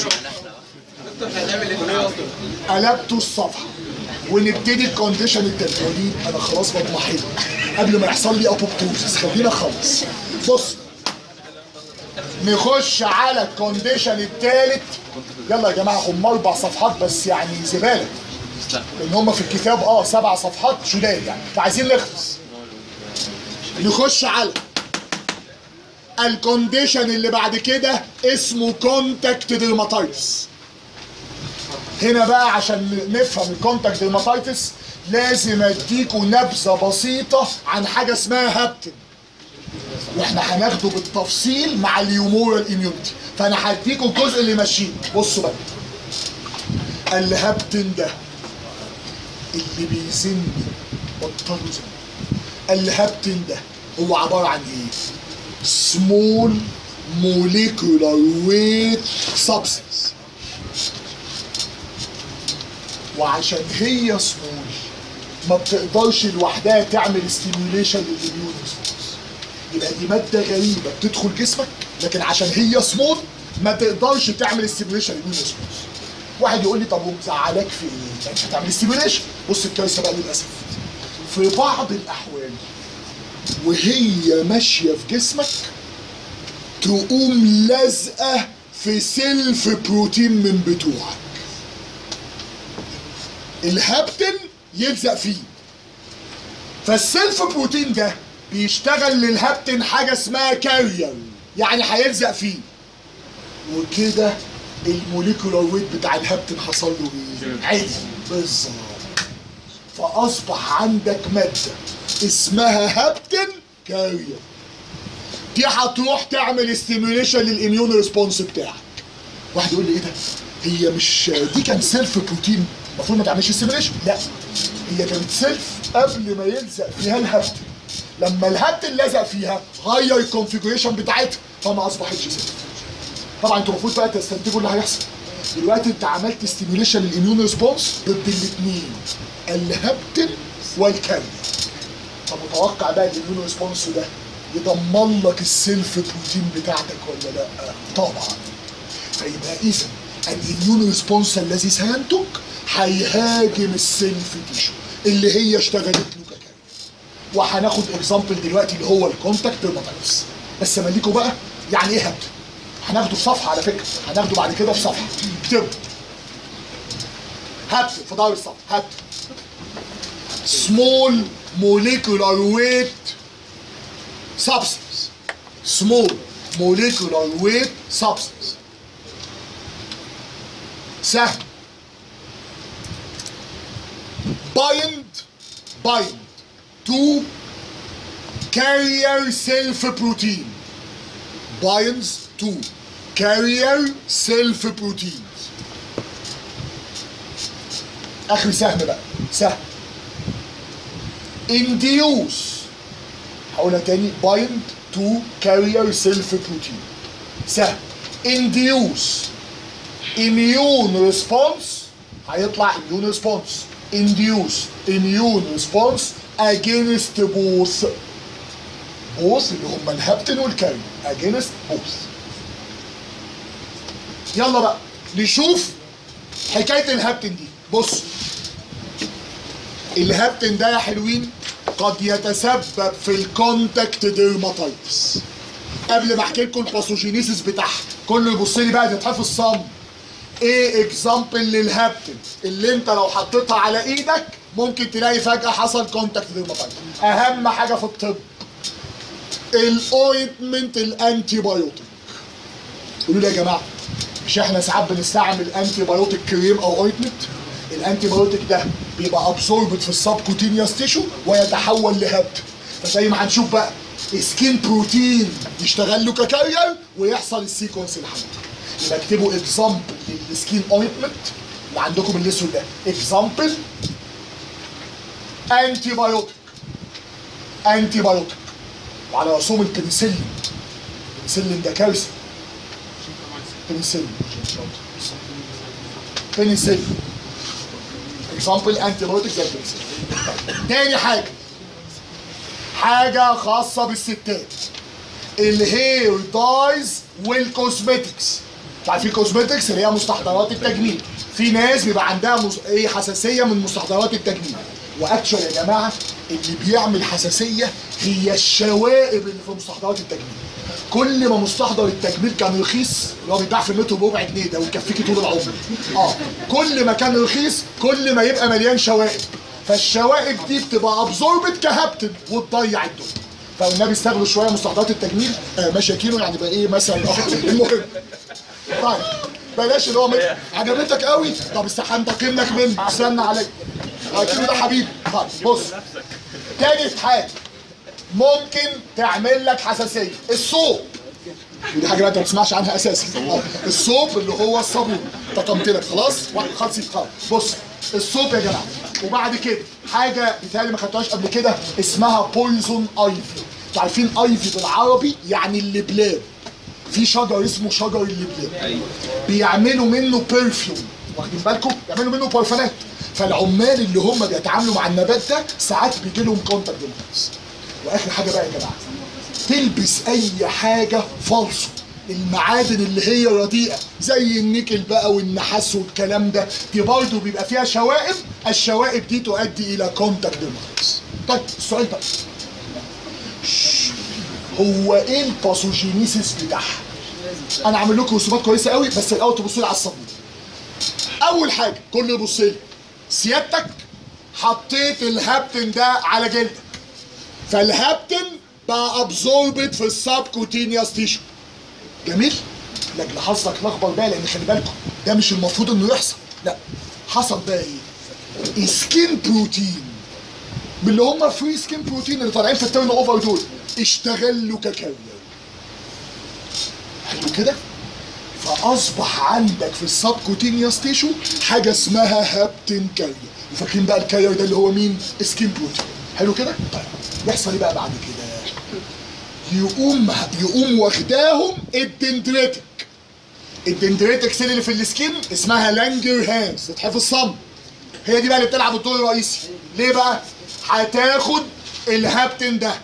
[SPEAKER 1] يلا قلبتوا الصفحه ونبتدي الكونديشن التدريبي انا خلاص بطمحن قبل ما يحصل لي ابوبتوزس خلينا نخلص بص نخش على الكونديشن الثالث يلا يا جماعه هم اربع صفحات بس يعني زباله لان هم في الكتاب اه سبع صفحات شداد يعني فعايزين نخلص نخش على الكونديشن اللي بعد كده اسمه كونتاكت ديرماتايتس هنا بقى عشان نفهم الكونتاكت ديرماتايتس لازم اديكوا نبذه بسيطه عن حاجه اسمها هابتن واحنا هناخده بالتفصيل مع اليومورال اميونيتي فانا هديكوا الجزء اللي ماشيين بصوا بقى الهابتن ده اللي بيزن بطلوا زن الهابتن ده هو عباره عن ايه؟ small molecular weight substance وعشان هي سمول ما بتقدرش لوحدها تعمل ستيميوليشن للاميون ريسبونس يبقى دي ماده غريبه بتدخل جسمك لكن عشان هي سمول ما تقدرش تعمل ستيميوليشن للاميون ريسبونس واحد يقول لي طب ومزعلاك في ايه؟ يعني مش هتعمل ستيميوليشن بص الكارثه بقى للاسف في بعض الاحوال وهي ماشيه في جسمك تقوم لازقه في سيلف بروتين من بتوعك الهابتن يلزق فيه فالسيلف بروتين ده بيشتغل للهابتن حاجه اسمها كارير يعني هيلزق فيه وكده الموليكولار ويت بتاع الهابتن حصل له ايه؟ عالي بالظبط فاصبح عندك ماده اسمها هابتن كارير دي هتروح تعمل ستيميوليشن للاميون ريسبونس بتاعك واحد يقول لي ايه ده هي مش دي كان سيلف بروتين المفروض ما تعملش ستيميوليشن لا هي كانت سيلف قبل ما يلزق فيها الهابتن لما الهابتن لزق فيها غير الكونفيجريشن بتاعتها فما اصبحتش سيلف طبعا انتوا المفروض بقى تستنتجوا اللي هيحصل دلوقتي انت عملت ستيميوليشن للاميون ريسبونس ضد الاثنين الهابتن والكارير طب متوقع بقى الاميون ريسبونس ده يدمر لك السيلف بروتين بتاعتك ولا لا؟ طبعا فيبقى اذا الاميون ريسبونس الذي سينتج هيهاجم السيلف تيشو اللي هي اشتغلت له ككارير وهناخد اكزامبل دلوقتي اللي هو الكونتاكت ديرماتايتس بس ماليكوا بقى يعني ايه هبت هناخده في صفحه على فكره هناخده بعد كده في صفحه اكتبوا هبت في ظهر الصفحه هبت small molecular weight substance small molecular weight substance سهل bind bind to carrier self protein binds to carrier self proteins اخر سهم بقى سهم induce هقولها تاني bind to carrier self protein سهم induce immune response هيطلع immune response induce immune response against both both اللي هم الهبتن والكاري against both يلا بقى نشوف حكايه الهبتن دي بص الهبتن ده يا حلوين قد يتسبب في الكونتاكت ديرماتايتس قبل ما احكي لكم الباثوجينيسيس بتاعها كله يبص لي بقى تتحفظ صم ايه اكزامبل للهبتن اللي انت لو حطيتها على ايدك ممكن تلاقي فجاه حصل كونتاكت ديرماتايتس اهم حاجه في الطب الاوينتمنت الانتي بايوتيك قولوا لي يا جماعه مش احنا ساعات بنستعمل انتي بايوتيك كريم او اوينتمنت الانتي بايوتيك ده بيبقى ابسوربت في السبكوتينيوس تيشو ويتحول لهبت فزي ما هنشوف بقى سكين بروتين يشتغل له ككارير ويحصل السيكونس الحمضي يبقى اكتبوا اكزامبل للسكين اوينتمنت اللي عندكم الاسود ده اكزامبل انتي بايوتيك انتي بايوتيك وعلى رسوم البنسلين البنسلين ده كارثه بنسلين بنسلين اكزامبل انتي بايوتيك زي البنسلين تاني حاجه حاجه خاصه بالستات الهير دايز والكوزمتكس عارفين كوزمتكس اللي هي مستحضرات التجميل في ناس بيبقى عندها مس... ايه حساسيه من مستحضرات التجميل واكشوال يا جماعه اللي بيعمل حساسيه هي الشوائب اللي في مستحضرات التجميل كل ما مستحضر التجميل كان رخيص اللي هو بيتباع في المترو بربع جنيه ده ويكفيكي طول العمر اه كل ما كان رخيص كل ما يبقى مليان شوائب فالشوائب دي بتبقى ابزوربت كهبتن وتضيع الدنيا فالنبي استغلوا شويه مستحضرات التجميل آه مشاكينه يعني بقى ايه مثلا اه المهم طيب بلاش اللي هو مت... عجبتك قوي طب استحنتقم لك منه استنى عليا اكيد ده حبيبي طيب بص تالت حاجه ممكن تعمل لك حساسيه الصوب ودي حاجه بقى انت ما بتسمعش عنها اساسا آه، الصوب اللي هو الصابون طقمت لك خلاص خلصت خلاص بص الصوب يا جماعه وبعد كده حاجه بيتهيألي ما خدتهاش قبل كده اسمها بويزون ايفي انتوا عارفين ايفي بالعربي يعني اللبلاب في شجر اسمه شجر اللبلاب بيعملوا منه برفيوم واخدين بالكم بيعملوا منه برفانات فالعمال اللي هم بيتعاملوا مع النبات ده ساعات بيجي لهم كونتاكت ديماتيس واخر حاجه بقى يا جماعه تلبس اي حاجه فالصو المعادن اللي هي رديئه زي النيكل بقى والنحاس والكلام ده دي برضه بيبقى فيها شوائب الشوائب دي تؤدي الى كونتاكت ديماتيس طيب السؤال بقى شش. هو ايه الباثوجينيسيس بتاعها انا عامل لكم رسومات كويسه قوي بس الاول تبصوا لي على الصابون اول حاجه كله يبص لي سيادتك حطيت الهابتن ده على جلدك فالهابتن بقى ابزوربت في السبكوتينيوس تيشو جميل لكن حظك الاخبر بقى لان خلي بالكم ده مش المفروض انه يحصل لا حصل بقى ايه سكين بروتين من اللي هم فري سكين بروتين اللي طالعين في التيرن اوفر دول اشتغلوا ككارير حلو كده فاصبح عندك في السبكوتينيوس تيشو حاجه اسمها هابتن كارير وفاكرين بقى الكارير ده اللي هو مين سكين بروتين حلو كده طيب يحصل ايه بقى بعد كده يقوم يقوم واخداهم الدندريتك الدندريتك سيل اللي في السكين اسمها لانجر هانز تتحفظ صم هي دي بقى اللي بتلعب الدور الرئيسي ليه بقى هتاخد الهابتن ده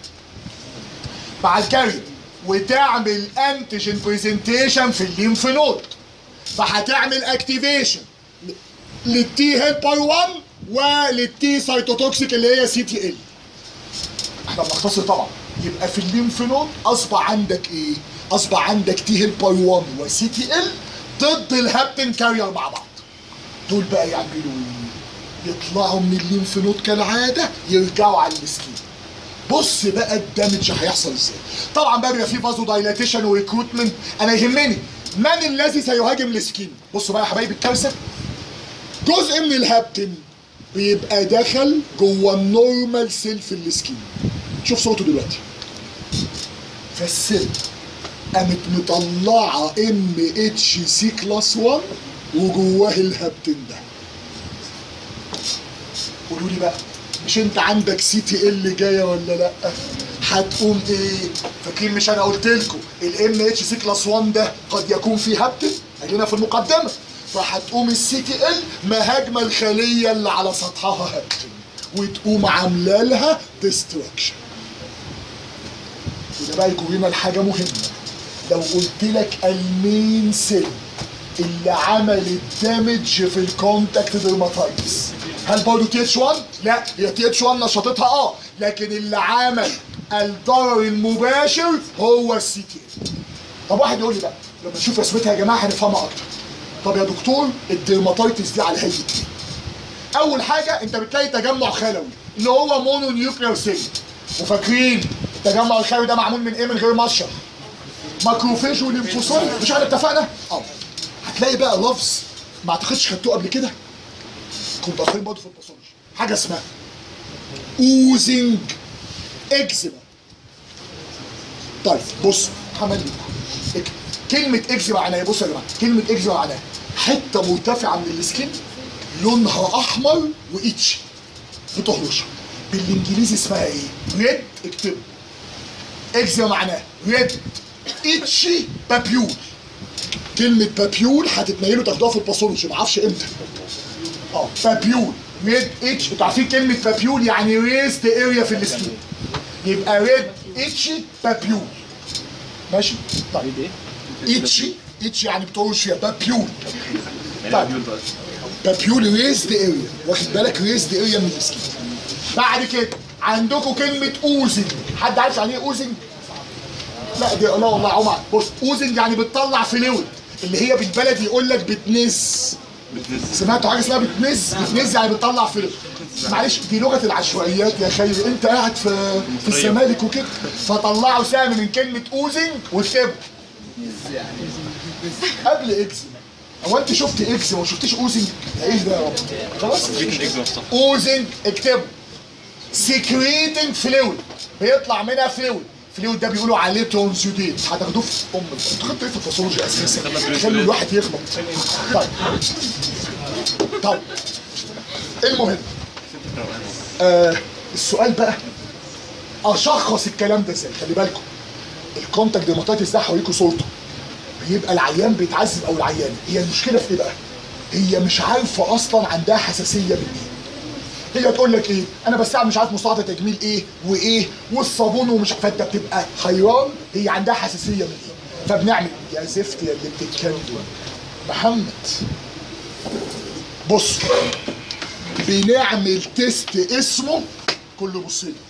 [SPEAKER 1] مع الكارير وتعمل انتيجين بريزنتيشن في الليمف نود فهتعمل اكتيفيشن للتي هيلبر 1 وللتي سايتوتوكسيك اللي هي سي تي ال احنا بنختصر طبعا يبقى في الليمف نود اصبح عندك ايه؟ اصبح عندك تي هيلبر 1 وسي تي ال ضد الهابتن كارير مع بعض دول بقى يعملوا ايه؟ يطلعوا من الليمف نود كالعاده يرجعوا على السكين بص بقى الدمج هيحصل ازاي طبعا بقى بيبقى في فازو دايلاتيشن وريكروتمنت انا يهمني من الذي سيهاجم السكين بصوا بقى يا حبايبي الكارثه جزء من الهابتن بيبقى دخل جوه النورمال سيل في السكين شوف صوته دلوقتي فالسيل قامت مطلعه ام اتش سي كلاس 1 وجواه الهابتن ده قولوا لي بقى مش انت عندك سي تي ال جايه ولا لا هتقوم ايه فاكرين مش انا قلت لكم الام اتش سي كلاس 1 ده قد يكون فيه هابتن ادينا في المقدمه فهتقوم السي تي ال مهاجمه الخليه اللي على سطحها هابتن وتقوم عامله لها ديستراكشن وده بقى يكون لنا الحاجه مهمه لو قلت لك المين سيل اللي عملت دامج في الكونتاكت ديرماتايتس هل برضه تي اتش 1؟ لا هي تي اتش 1 نشطتها اه لكن اللي عمل الضرر المباشر هو السي تي طب واحد يقول لي بقى لما نشوف رسمتها يا جماعه هنفهمها اكتر طب يا دكتور الديرماتايتس دي على هيئه ايه؟ اول حاجه انت بتلاقي تجمع خلوي اللي هو مونو نيوكلير سيل وفاكرين التجمع الخلوي ده معمول من ايه من غير مشرح ماكروفيج وليمفوسايت مش احنا اتفقنا؟ اه هتلاقي بقى لفظ ما اعتقدش خدتوه قبل كده كنت اخرين برضه في الباثولوجي حاجه اسمها اوزنج اكزيما طيب بص حمل لي كلمة اكزيما معناها ايه؟ بصوا يا جماعة كلمة اكزيما معناها حتة مرتفعة من السكين لونها أحمر وإتشي بتهرش بالإنجليزي اسمها ايه؟ ريد اكتب اكزيما معناها ريد اتشي بابيول كلمة بابيول هتتنيلوا تاخدوها في الباثولوجي معرفش امتى اه بابيول ريد اتش انتوا عارفين كلمة بابيول يعني ريزد اريا في السكين يبقى ريد اتشي بابيول ماشي طيب اتشي اتشي يعني بتقولش فيها بابيول طيب بابيول ريزد اريا واخد بالك ريزد اريا من السكين بعد كده عندكم كلمة اوزنج حد عارف يعني ايه اوزنج؟ لا دي لا والله يا عمر بص اوزنج يعني بتطلع فلويد اللي هي بالبلدي يقول لك بتنز سمعتوا حاجه اسمها بتنز بتنز يعني بتطلع فلويد معلش دي لغه العشوائيات يا خير انت قاعد في في الزمالك وكده فطلعوا سهم من كلمه اوزنج واكتبوا قبل اكزيما هو انت شفت اكزيما وما شفتيش اوزنج ده ايه ده يا رب خلاص اوزنج اكتبوا سكريتنج فلويد بيطلع منها فلويد فلويد ده بيقولوا عليه تونسيوديت هتاخدوه في ام انتوا خدتوا ايه في الباثولوجي اساسا خلوا الواحد يغلط طيب طيب المهم آه السؤال بقى اشخص الكلام ده ازاي خلي بالكم الكونتاكت ديماتيتس ده هوريكم صورته بيبقى العيان بيتعذب او العيانه هي المشكله في ايه بقى هي مش عارفه اصلا عندها حساسيه من ايه هي تقول لك ايه انا بستعمل مش عارف مستعصي تجميل ايه وايه والصابون ومش فانت بتبقى حيران هي عندها حساسيه من ايه فبنعمل يا زفت يا اللي بتتكلم محمد بص بنعمل تيست اسمه كله بص لي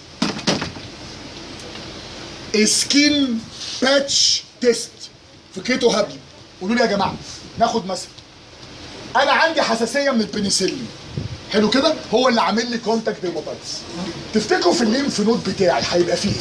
[SPEAKER 1] سكين باتش تيست فكرته هبل قولوا لي يا جماعه ناخد مثلا انا عندي حساسيه من البنسلين حلو كده هو اللي عامل لي كونتاكت ديرماتايتس تفتكروا في الليمف نود بتاعي هيبقى فيه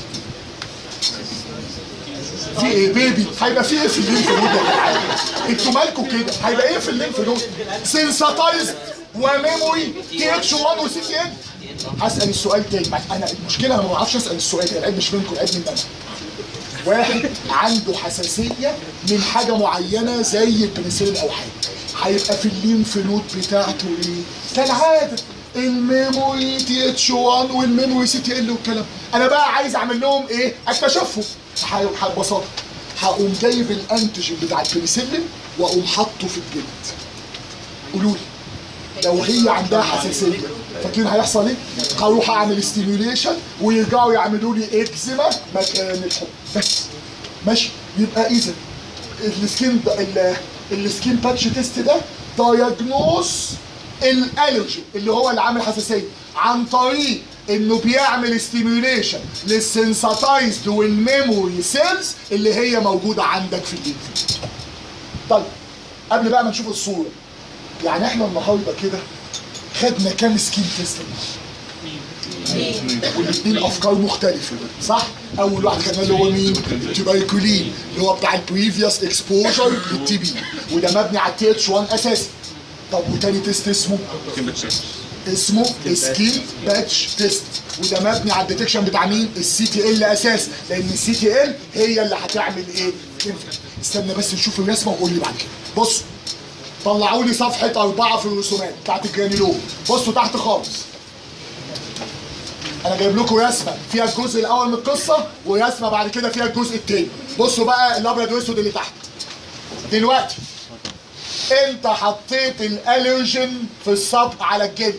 [SPEAKER 1] ايه؟ في ايه بيبي هيبقى في ايه في الليمف نود يا جدعان انتوا مالكوا كده هيبقى ايه في الليمف نود سنساتايزد وميموري تي اتش 1 وسي تي ان هسال السؤال تاني مع- انا المشكله انا ما بعرفش اسال السؤال العيب مش منكم العيب من انا واحد عنده حساسيه من حاجه معينه زي البنسلين او حاجه هيبقى في الليمف نود بتاعته ايه؟ كالعاده الميموري تي اتش 1 والميموري سي تي ال والكلام انا بقى عايز اعمل لهم ايه؟ اكتشفهم ح- ح- ببساطه هقوم جايب الانتيجين بتاع البنسلين واقوم حاطه في الجلد قولوا لي لو هي عندها حساسيه فاكرين هيحصل ايه؟ هروح اعمل ستيميوليشن ويرجعوا يعملوا لي اكزيما مكان الحب بس ماشي يبقى اذا السكين ال- السكين باتش تيست ده دايجنوز الالرجي اللي هو اللي عامل حساسيه عن طريق انه بيعمل ستيميوليشن للسنساتايزد والميموري سيلز اللي هي موجوده عندك في الليمف طيب قبل بقى ما نشوف الصوره يعني احنا النهارده كده خدنا كام سكين تيست والاثنين افكار مختلفه صح اول واحد خدناه اللي هو مين التوبركولين اللي هو بتاع البريفيوس اكسبوجر للتي بي وده مبني على التي اتش 1 اساسي طب وتاني تيست اسمه اسمه سكين باتش تيست وده مبني على الديتكشن بتاع مين السي تي ال اساس لان السي تي ال هي اللي هتعمل ايه استنى بس نشوف الرسمه وقول لي بعد كده بص طلعوا لي صفحه اربعه في الرسومات بتاعت الجرانيلوم بصوا تحت خالص انا جايب لكم رسمه فيها الجزء الاول من القصه ورسمه بعد كده فيها الجزء الثاني بصوا بقى الابيض والاسود اللي تحت دلوقتي انت حطيت الالرجين في السطح على الجلد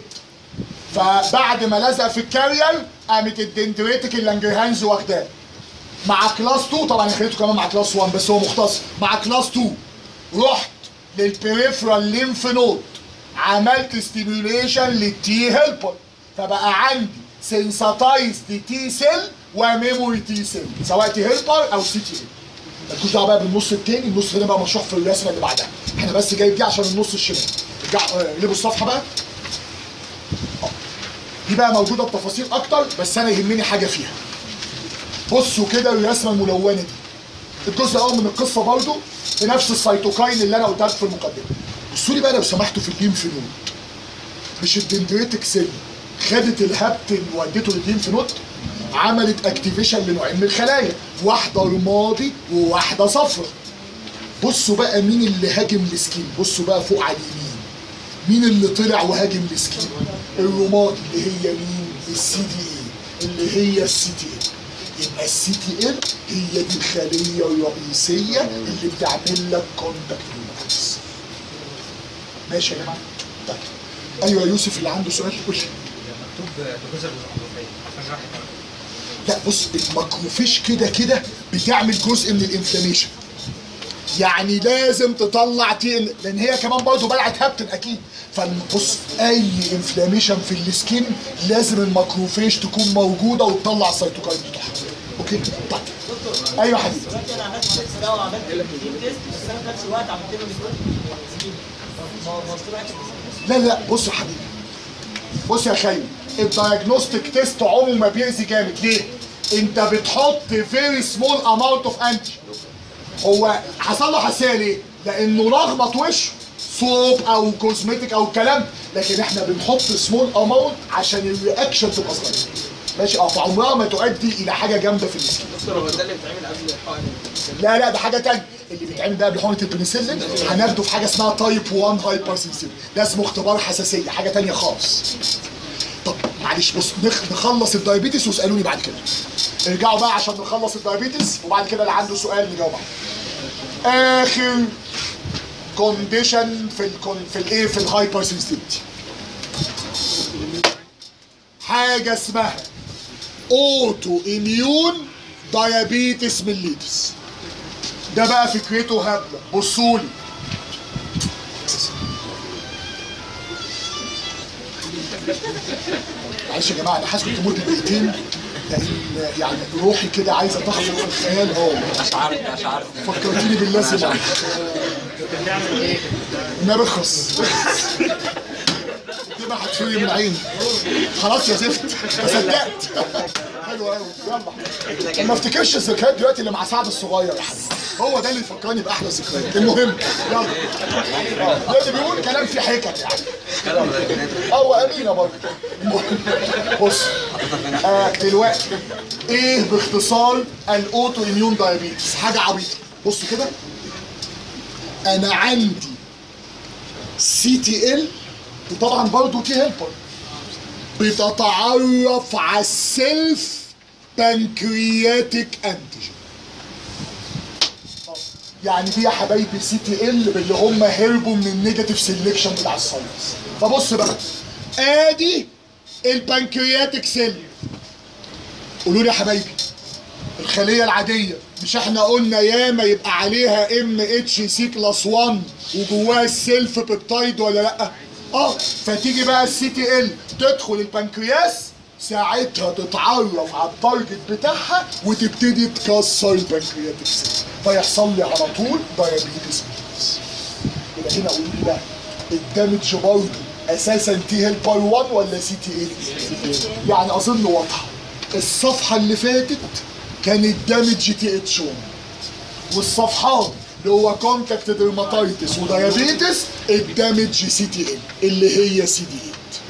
[SPEAKER 1] فبعد ما لزق في الكارير قامت الدندريتك اللانجرهانز واخداه مع كلاس 2 طبعا انا خليته كمان مع كلاس 1 بس هو مختصر مع كلاس 2 رحت للبريفرال ليمف نود عملت ستيميوليشن للتي هيلبر فبقى عندي سنساتايزد تي سيل وميموري تي سيل سواء تي هيلبر او سي تي مالكوش دعوه بقى بالنص التاني النص هنا بقى مشروح في الرسمه اللي بعدها احنا بس جايب دي عشان النص الشمال ارجعوا آه، اقلبوا الصفحه بقى آه. دي بقى موجوده بتفاصيل اكتر بس انا يهمني حاجه فيها بصوا كده الرسمه الملونه دي الجزء الاول من القصه برضو في نفس السيتوكاين اللي انا قلتها لكم في المقدمه بصوا لي بقى لو سمحتوا في الليمف نود مش الدندريتك سيل خدت الهبتن وودته للليمف نود عملت اكتيفيشن لنوعين من الخلايا واحده رمادي وواحده صفراء بصوا بقى مين اللي هاجم السكين بصوا بقى فوق على اليمين مين اللي طلع وهاجم السكين الرمادي اللي هي مين السي دي اي اللي هي السي تي ال يبقى السي تي ال هي دي الخليه الرئيسيه اللي بتعمل لك كونتاكت بالنفس ماشي يا جماعه طيب ايوه يا يوسف اللي عنده سؤال قول لي
[SPEAKER 5] مكتوب بجزء المخلوقية عشان راح
[SPEAKER 1] لا بص الماكروفيش كده كده بتعمل جزء من الانفلاميشن يعني لازم تطلع تي ال لان هي كمان برضه بلعت هابتن اكيد فبص اي انفلاميشن في السكين لازم الماكروفيش تكون موجوده وتطلع السيتوكاين بتاعها اوكي طيب ايوه يا حبيبي
[SPEAKER 6] دلوقتي انا عملت تيست ده وعملت التيم تيست بس انا في نفس الوقت عملت له ريكورد ما ما ما طلعتش
[SPEAKER 1] لا لا بص يا حبيبي بص يا خيو الدايجنوستيك تيست عمره ما بيأذي جامد ليه؟ انت بتحط فيري سمول اماونت اوف انتي هو حصل له حساسيه ليه؟ لانه لخبط وشه صوب او كوزمتيك او الكلام لكن احنا بنحط سمول اماونت عشان الرياكشن تبقى صغيره ماشي اه فعمرها ما تؤدي الى حاجه جامده في السكين
[SPEAKER 2] دكتور هو ده اللي بيتعمل قبل الحقن
[SPEAKER 1] لا لا ده حاجه تانية اللي بيتعمل بقى بحقنه البنسلين هناخده في حاجه اسمها تايب 1 هايبر ده اسمه اختبار حساسيه حاجه تانية خالص طب معلش بص نخ- نخلص الدايابيتس واسالوني بعد كده ارجعوا بقى عشان نخلص الدايابيتس وبعد كده اللي عنده سؤال نجاوب عليه اخر كونديشن في الكون في الايه في الهايبر سنسيتيفيتي حاجه اسمها اوتو اميون دايابيتس ميليتس ده بقى فكرته هبله بصوا لي معلش يا جماعه انا حاسس كنت مدة دقيقتين لان يعني روحي كده عايزه تخرج في الخيال اه
[SPEAKER 2] اشعرت اشعرت
[SPEAKER 1] فكرتيني بالله سمع ما بخص دي بقى هتفرق من عيني خلاص يا زفت صدقت حلو قوي يلا ما افتكرش الذكريات دلوقتي اللي مع سعد الصغير يا حبيبي هو ده اللي يفكرني باحلى ذكريات المهم يلا آه، ده اللي بيقول كلام فيه حكم يعني هو امينه برضه المهم بص آه دلوقتي ايه باختصار الاوتو اميون دايابيتس حاجه عبيطه بصوا كده انا عندي سي تي ال وطبعا برضه تي هيلبر بتتعرف على السيلف بانكرياتيك انتيجين يعني دي يا حبايبي سي تي ال اللي هم هربوا من النيجاتيف سيلكشن بتاع الساينس فبص بقى ادي البنكرياتيك سيل قولوا لي يا حبايبي الخليه العاديه مش احنا قلنا ياما يبقى عليها ام اتش سي كلاس 1 وجواها السيلف بيبتايد ولا لا اه فتيجي بقى السي تي ال تدخل البنكرياس ساعتها تتعرف على التارجت بتاعها وتبتدي تكسر البنكرياتيك سيل فيحصل لي على طول دايابيتس ميليتس يبقى هنا قولوا لي بقى الدامج برضه اساسا تي هيلبر 1 ولا سي تي ال يعني اظن واضحه الصفحه اللي فاتت كانت دامج تي اتش 1 والصفحات اللي هو كونتاكت ديرماتايتس ودايابيتس الدامج سي تي ال اللي هي سي دي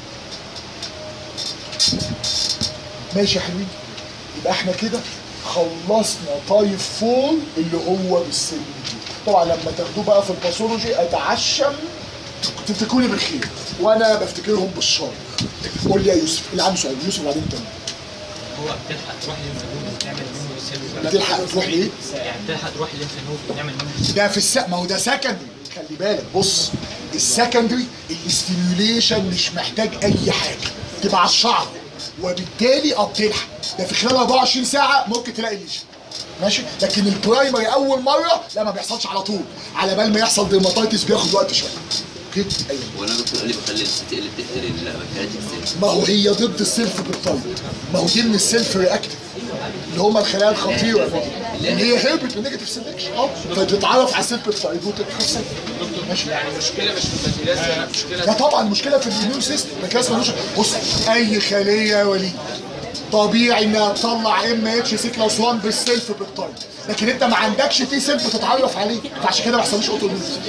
[SPEAKER 1] 8 ماشي يا حلوين يبقى احنا كده خلصنا تايب 4 اللي هو بالسن دي طبعا لما تاخدوه بقى في الباثولوجي اتعشم تفتكروني بالخير وانا بفتكرهم بالشر قول لي يا يوسف اللي عنده سؤال يوسف وبعدين انت
[SPEAKER 5] هو بتلحق تروح للفنون تعمل منه سيل
[SPEAKER 1] بتلحق تروح ايه؟
[SPEAKER 5] يعني بتلحق تروح للفنون تعمل منه
[SPEAKER 1] ده في الس... ما هو ده سكندري خلي بالك بص السكندري الاستيميوليشن مش محتاج اي حاجه تبقى على الشعر وبالتالي اه بتلحق ده في خلال 24 ساعه ممكن تلاقي ليشن ماشي لكن البرايمري اول مره لا ما بيحصلش على طول على بال ما يحصل ديرماتايتس بياخد وقت شويه اوكي ايوه
[SPEAKER 7] وانا دكتور قال لي بخلي السي تي اللي بتقتل البكتيريا السيل
[SPEAKER 1] ما هو هي ضد السيلف بالطيب ما هو دي من السيلف رياكتيف اللي هم الخلايا الخطيره دي اللي هي هيربت نيجاتيف سيلكشن اه فتتعرف على السيلف بالطيب وتتحسن ماشي
[SPEAKER 2] يعني المشكله مش في البكتيريا مشكله
[SPEAKER 1] لا طبعا مشكله في الاميون سيستم البنكرياس ملوش بص اي خليه يا وليد طبيعي انها تطلع ام اتش سي كلاس 1 بالسيلف بالطيب لكن انت ما عندكش تي سيلف تتعرف عليه فعشان كده ما يحصلوش اوتو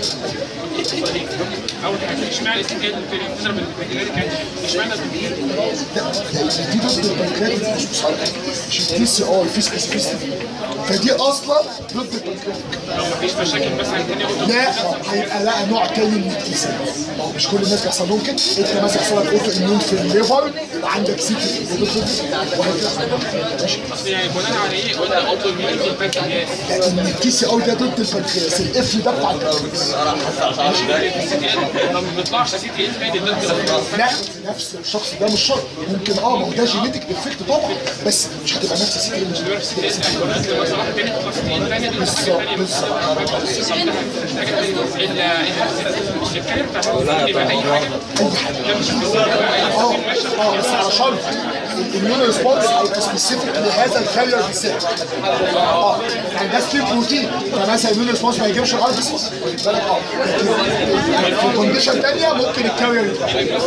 [SPEAKER 8] اول حاجه اشمعنى الاستنجاد اللي بتضرب البكتيريا اشمعنى
[SPEAKER 1] دي ضد البنكرياس مش صحيح مش التي سي ار في سبيسيفيستي فدي اصلا ضد البنكرياس
[SPEAKER 8] لو مفيش مشاكل مثلا تانية اوتو
[SPEAKER 1] لا هيبقى لا نوع تاني من الكيسات ما هو مش كل الناس بيحصل لهم كده انت مثلا يحصل لك اوتو اميون في الليفر يبقى عندك سيتي وهكذا ماشي
[SPEAKER 8] اصل يعني بناء على ايه قلنا اوتو اميونيتي البنكرياس
[SPEAKER 1] لان التي سي ار ده ضد البنكرياس الاف ده بتاع البنكرياس
[SPEAKER 8] السي تي ال ما بيطلعش سي تي ال تاني ضد البنكرياس.
[SPEAKER 1] لا نفس الشخص ده مش شرط ممكن اه ما هو ده جينيتك افكت طبعا بس مش هتبقى نفس السي
[SPEAKER 8] بيبقى في سي تي ال اصل مثلا واحد تاني يطلع سي تي ال تاني دي حاجه
[SPEAKER 1] بالظبط
[SPEAKER 8] تانيه
[SPEAKER 1] بالظبط
[SPEAKER 8] حاجه تانيه الكلام بتاع السي يبقى اي حاجه لا مش يبقى اي
[SPEAKER 1] اه اه بس على شرط الاميون ريسبونس هيبقى سبيسيفيك لهذا الكارير بالذات اه يعني ده ستيل بروتين فمثلا الاميون ريسبونس ما يجيبش الار بي سي واخد بالك اه لكن في كونديشن ثانيه ممكن الكارير يتغير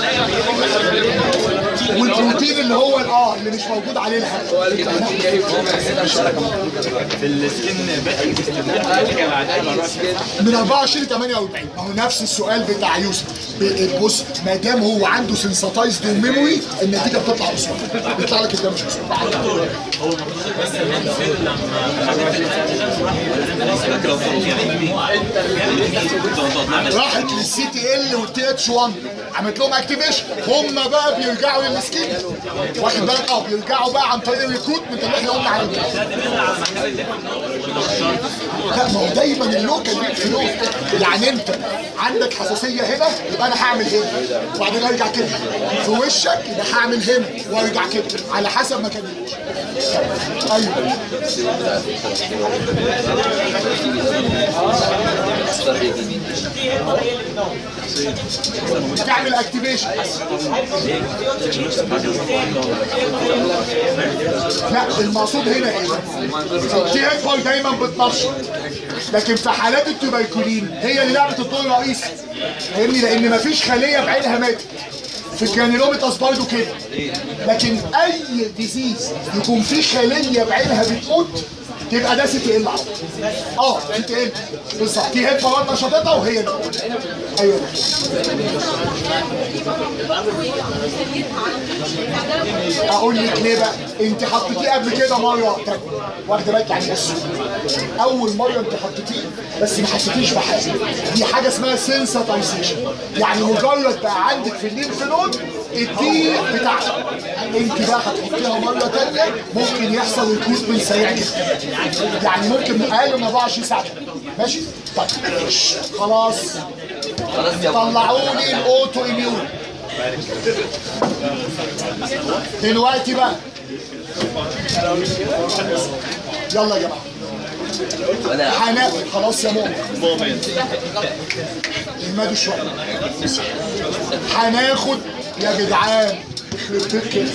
[SPEAKER 1] والبروتين اللي هو اه اللي مش موجود عليه الحاجه
[SPEAKER 3] في السكن باقي كان بعدها مرات
[SPEAKER 1] من 24 ل 48 ما هو نفس السؤال بتاع يوسف ب- بص ما دام هو عنده سنساتايزد ميموري النتيجه بتطلع بسرعه بيطلع لك الدمج بسرعه راحت للسي تي ال والتي اتش 1 عملت لهم اكتيفيشن هم بقى بيرجعوا للسكين واخد بالك اه بيرجعوا بقى عن طريق الريكروتمنت اللي احنا قلنا عليه لا ما هو دايما اللوكال بيك في لوك يعني انت عندك حساسيه هنا يبقى انا هعمل هنا وبعدين ارجع كده في وشك يبقى هعمل هنا وارجع كده على حسب ما كان الوش ايوه تعمل اكتيفيشن لا المقصود هنا ايه؟ دي هيكبر دايما بتنشط لكن في حالات التوبركولين هي اللي لعبت الدور الرئيسي فاهمني لان مفيش خليه بعينها ماتت في الجرانيلوميتاس برضه كده لكن اي ديزيز يكون في خليه بعينها بتموت تبقى ده سي تي ال على طول. اه سي تي ال بالظبط دي هيد فراد نشاطتها وهي ده ايوه اقول لك ليه بقى انت حطيتيه قبل كده مره تانية واخده بالك يعني بص اول مره انت حطيتيه بس ما حسيتيش بحاجه دي حاجه اسمها سنساتايزيشن يعني مجرد بقى عندك في الليمف نود الدي بتاعتك انت بقى هتحطيها مره تانية ممكن يحصل ريكروتمنت سريع جدا يعني ممكن اقل من 24 ساعه ماشي طيب خلاص طلعوا لي الاوتو اميون دلوقتي بقى يلا يا جماعه حنا خلاص يا مؤمن المادي شويه هناخد يا جدعان يخرب بيت كده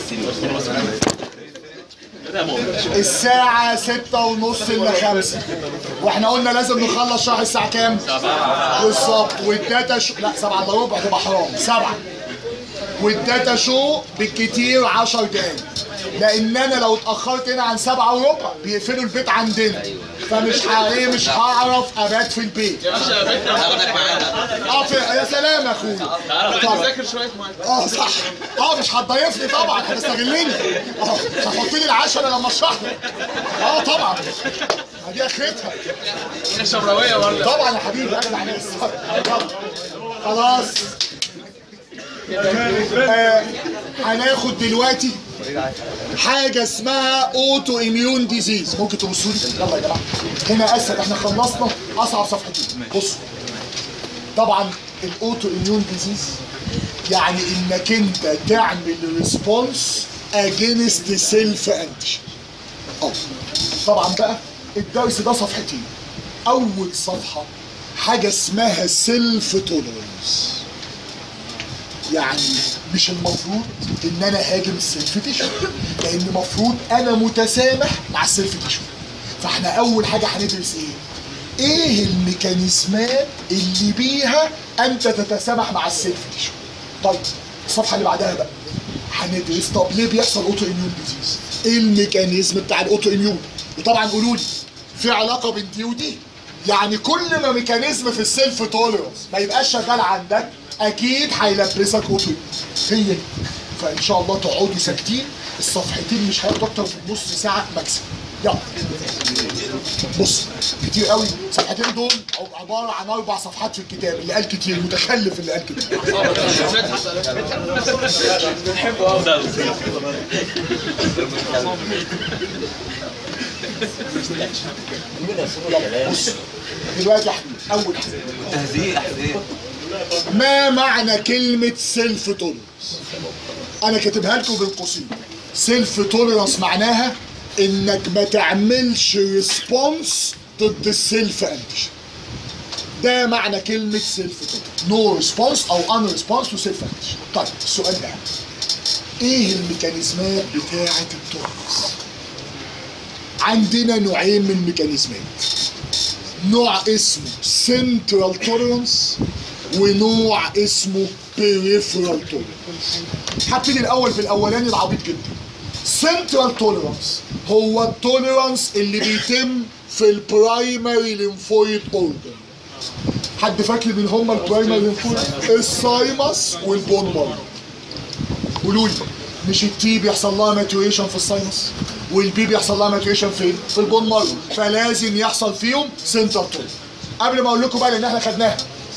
[SPEAKER 1] الساعة ستة ونص إلا خمسة واحنا قلنا لازم نخلص شرح الساعة كام؟ سبعة بالظبط والداتا شو لا سبعة الا ربع تبقى حرام سبعة والداتا شو بالكتير 10 دقايق لان انا لو اتاخرت هنا عن سبعة وربع بيقفلوا البيت عندنا فمش ه- ايه مش هعرف ابات في البيت
[SPEAKER 7] هاخدك معانا
[SPEAKER 1] اه في- يا سلام يا اخويا طبعا.
[SPEAKER 8] ذاكر شويه معاك
[SPEAKER 1] اه صح اه مش هتضيفني طبعا هتستغلني اه مش هتحط لي العشاء لما اشرح لك اه طبعا ما دي اخرتها
[SPEAKER 8] الشبراويه برضه
[SPEAKER 1] طبعا يا حبيبي اجدع ناس طبعا. خلاص آه، هناخد دلوقتي حاجه اسمها اوتو اميون ديزيز ممكن تبصوا لي يلا يا جماعه هنا اسد احنا خلصنا اصعب صفحتين بصوا طبعا الاوتو اميون ديزيز يعني انك انت تعمل ريسبونس اجينست سيلف انتيجين اه طبعا بقى الدرس ده صفحتين اول صفحه حاجه اسمها سيلف توليرنس يعني مش المفروض ان انا هاجم السيلف تيشو لان المفروض انا متسامح مع السيلف تيشو فاحنا اول حاجه هندرس ايه ايه الميكانيزمات اللي بيها انت تتسامح مع السيلف تيشو طيب الصفحه اللي بعدها بقى هندرس طب ليه بيحصل اوتو اميون ديزيز ايه الميكانيزم بتاع الاوتو اميون وطبعا قولوا لي في علاقه بين دي ودي يعني كل ما ميكانيزم في السيلف توليرنس ما يبقاش شغال عندك اكيد هيلبسك اوتو إميون. هي دي. فان شاء الله تقعدوا ساكتين الصفحتين مش هياخدوا اكتر من نص ساعه ماكسيموم يلا بص كتير قوي الصفحتين دول عباره عن اربع صفحات في الكتاب اللي قال كتير متخلف اللي قال كتير بص دلوقتي يا حبيبي اول حاجه
[SPEAKER 7] تهزيء احزان
[SPEAKER 1] ما معنى كلمة سيلف توليرانس؟ أنا كاتبها لكم بين قوسين. سيلف توليرانس معناها إنك ما تعملش ريسبونس ضد السيلف انتيجين. ده معنى كلمة سيلف توليرانس. نو ريسبونس أو ان ريسبونس تو سيلف انتيجين. طيب السؤال ده إيه الميكانيزمات بتاعة التوليرانس؟ عندنا نوعين من الميكانيزمات. نوع اسمه سنترال توليرانس ونوع اسمه بيريفرال توليرانس هبتدي الاول بالاولاني العبيط جدا سنترال توليرانس هو التوليرانس اللي بيتم في البرايمري ليمفويد اورجن حد فاكر مين هما البرايمري ليمفويد السايمس والبون مارو قولوا لي مش التي بيحصل لها ماتوريشن في الساينس والبي بيحصل لها ماتوريشن فين؟ في البون مارو فلازم يحصل فيهم سنتر تول قبل ما اقول لكم بقى لان احنا خدناها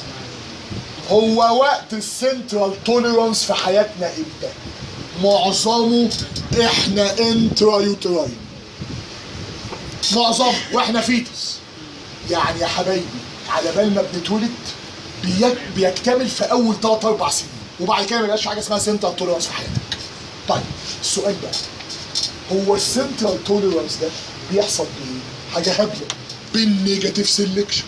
[SPEAKER 1] هو وقت السنترال توليرانس في حياتنا امتى؟ معظمه احنا انترا يوتراين معظمه واحنا فيتس يعني يا حبايبي على بال ما بنتولد بيك بيكتمل في اول 3 4 سنين وبعد كده ما يبقاش في حاجه اسمها سنترال توليرانس في حياتك. طيب السؤال بقى هو السنترال توليرانس ده بيحصل بايه؟ حاجه هبله بالنيجاتيف سيلكشن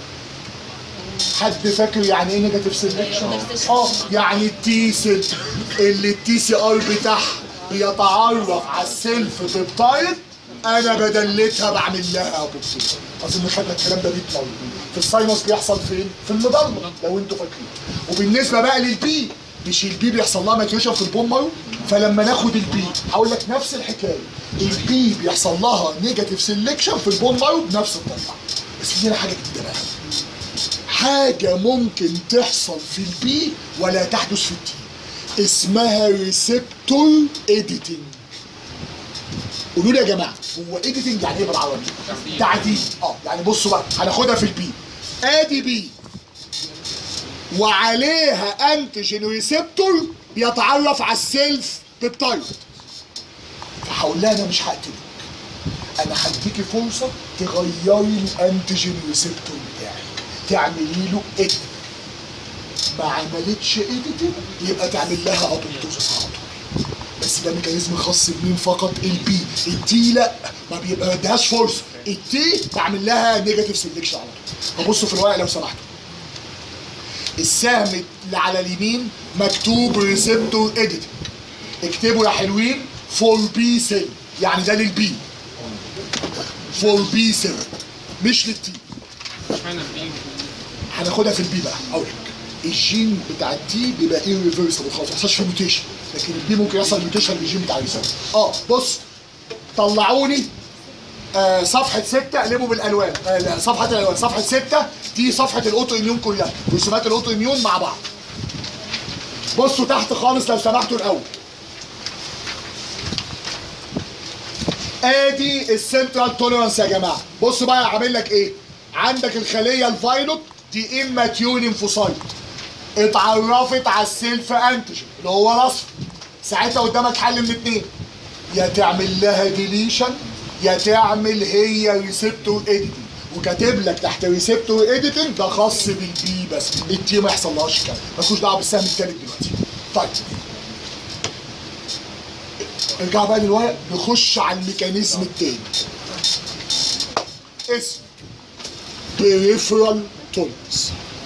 [SPEAKER 1] حد فاكر يعني ايه نيجاتيف سيلكشن؟ اه يعني التي سيل اللي التي سي ار بتاعها بيتعرف على السيلف بيبتايد انا بدلتها بعمل لها بوكسين اظن خدنا الكلام ده 100 مره في الساينس بيحصل فين؟ في المضله لو انتوا فاكرين وبالنسبه بقى للبي مش البي بيحصل لها ماتيوشن في البون مارو فلما ناخد البي هقول لك نفس الحكايه البي بيحصل لها نيجاتيف سيلكشن في البون مارو بنفس الطريقه بس في هنا حاجه جديده بقى حاجة ممكن تحصل في البي ولا تحدث في التي اسمها ريسبتور اديتنج قولوا لي يا جماعة هو اديتنج يعني ايه بالعربي؟ تعديل اه يعني بصوا بقى هناخدها في البي ادي بي وعليها انتيجين ريسبتور بيتعرف على السيلف بيبتايد فهقول لها انا مش هقتلك انا هديكي فرصه تغيري الانتيجين ريسبتور بتاعك تعملي له اديت ما عملتش اديتنج يبقى تعمل لها ابوبتوزس على طول بس ده ميكانيزم خاص بمين فقط البي التي لا ما بيبقى ما اديهاش فرصه التي بعمل لها نيجاتيف سelection على طول فبصوا في الورق لو سمحتوا السهم اللي على اليمين مكتوب ريسبتور اديتنج اكتبوا يا حلوين فور بي سيل يعني ده للبي فور بي سيل مش للتي
[SPEAKER 8] اشمعنى البي
[SPEAKER 1] هناخدها في البي بقى اقول لك الجين بتاع التي بيبقى ايه ريفرسبل خالص ما يحصلش فيه موتيشن لكن البي ممكن يحصل موتيشن للجين بتاع الريسبتور اه بص طلعوني آه صفحة ستة قلبوا بالألوان آه لا، صفحة الألوان صفحة ستة دي صفحة الأوتو إميون كلها رسومات الأوتو إميون مع بعض بصوا تحت خالص لو سمحتوا الأول ادي السنترال توليرانس يا جماعه بصوا بقى عامل لك ايه عندك الخليه الفايلوت دي اماتيون انفوسايت اتعرفت على السيلف انتيجين اللي هو الاصفر ساعتها قدامك حل من اتنين يا تعمل لها ديليشن يا تعمل هي ريسبتور اديتنج وكاتب لك تحت ريسبتور اديتنج ده خاص بالبي بس التي ما يحصلهاش كده مالكوش دعوه بالسهم التالت دلوقتي طيب ارجع بقى للورق نخش على الميكانيزم التاني اسم peripheral tolerance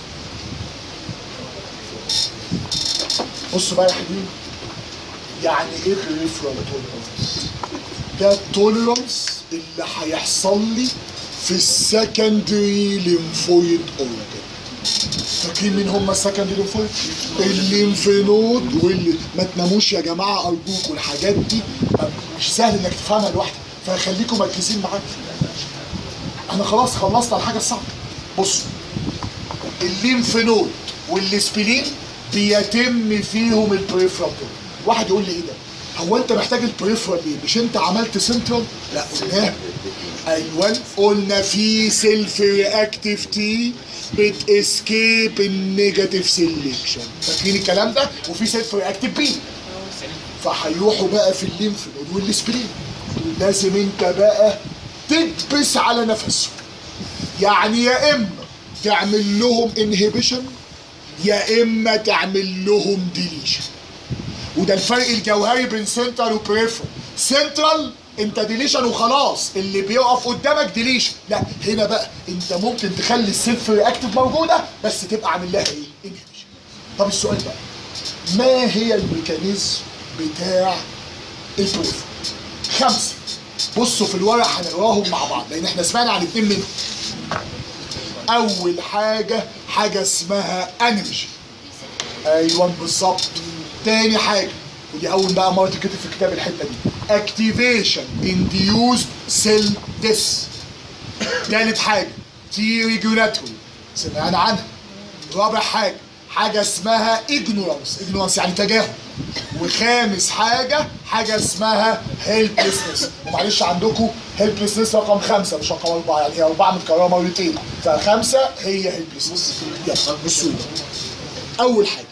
[SPEAKER 1] بصوا بقى يا حبيبي يعني ايه peripheral tolerance ده التوليرانس اللي هيحصل لي في السكندري ليمفويد اورجن فاكرين مين هم السكندري ليمفويد؟ الليمف نود واللي ما تناموش يا جماعه ارجوكم الحاجات دي مش سهل انك تفهمها لوحدك فخليكم مركزين معايا احنا خلاص خلصنا الحاجه الصعبه بصوا الليمف نود والسبلين بيتم فيهم البريفرال واحد يقول لي ايه ده هو انت محتاج البريفرال ليه مش انت عملت سنترال لا قلناها ايوه قلنا في سيلف رياكتيف تي بتسكيب النيجاتيف سيلكشن فاكرين الكلام ده وفي سيلف رياكتيف بي فهيروحوا بقى في الليمف نود والسبلين لازم انت بقى تكبس على نفسهم يعني يا اما تعمل لهم انهبيشن يا اما تعمل لهم ديليشن وده الفرق الجوهري بين سنترال وبريفرال سنترال انت ديليشن وخلاص اللي بيقف قدامك ديليشن لا هنا بقى انت ممكن تخلي السيلف رياكتيف موجوده بس تبقى عامل لها ايه انهبيشن طب السؤال بقى ما هي الميكانيزم بتاع البريفرال خمسه بصوا في الورق هنقراهم مع بعض لان احنا سمعنا عن اتنين منهم اول حاجه حاجه اسمها انرجي ايوه بالظبط تاني حاجه ودي اول بقى مره تتكتب في الكتاب الحته دي اكتيفيشن انديوز سيل ديس تالت حاجه تي ريجولاتوري سمعنا عنها رابع حاجه حاجه اسمها اجنورانس اجنورانس يعني تجاهل وخامس حاجه حاجه اسمها هيلبلسنس ومعلش عندكم هيلبلسنس رقم خمسه مش رقم اربعه يعني هي اربعه متكرره مرتين فخمسه هي هيلبلسنس يلا بصوا اول حاجه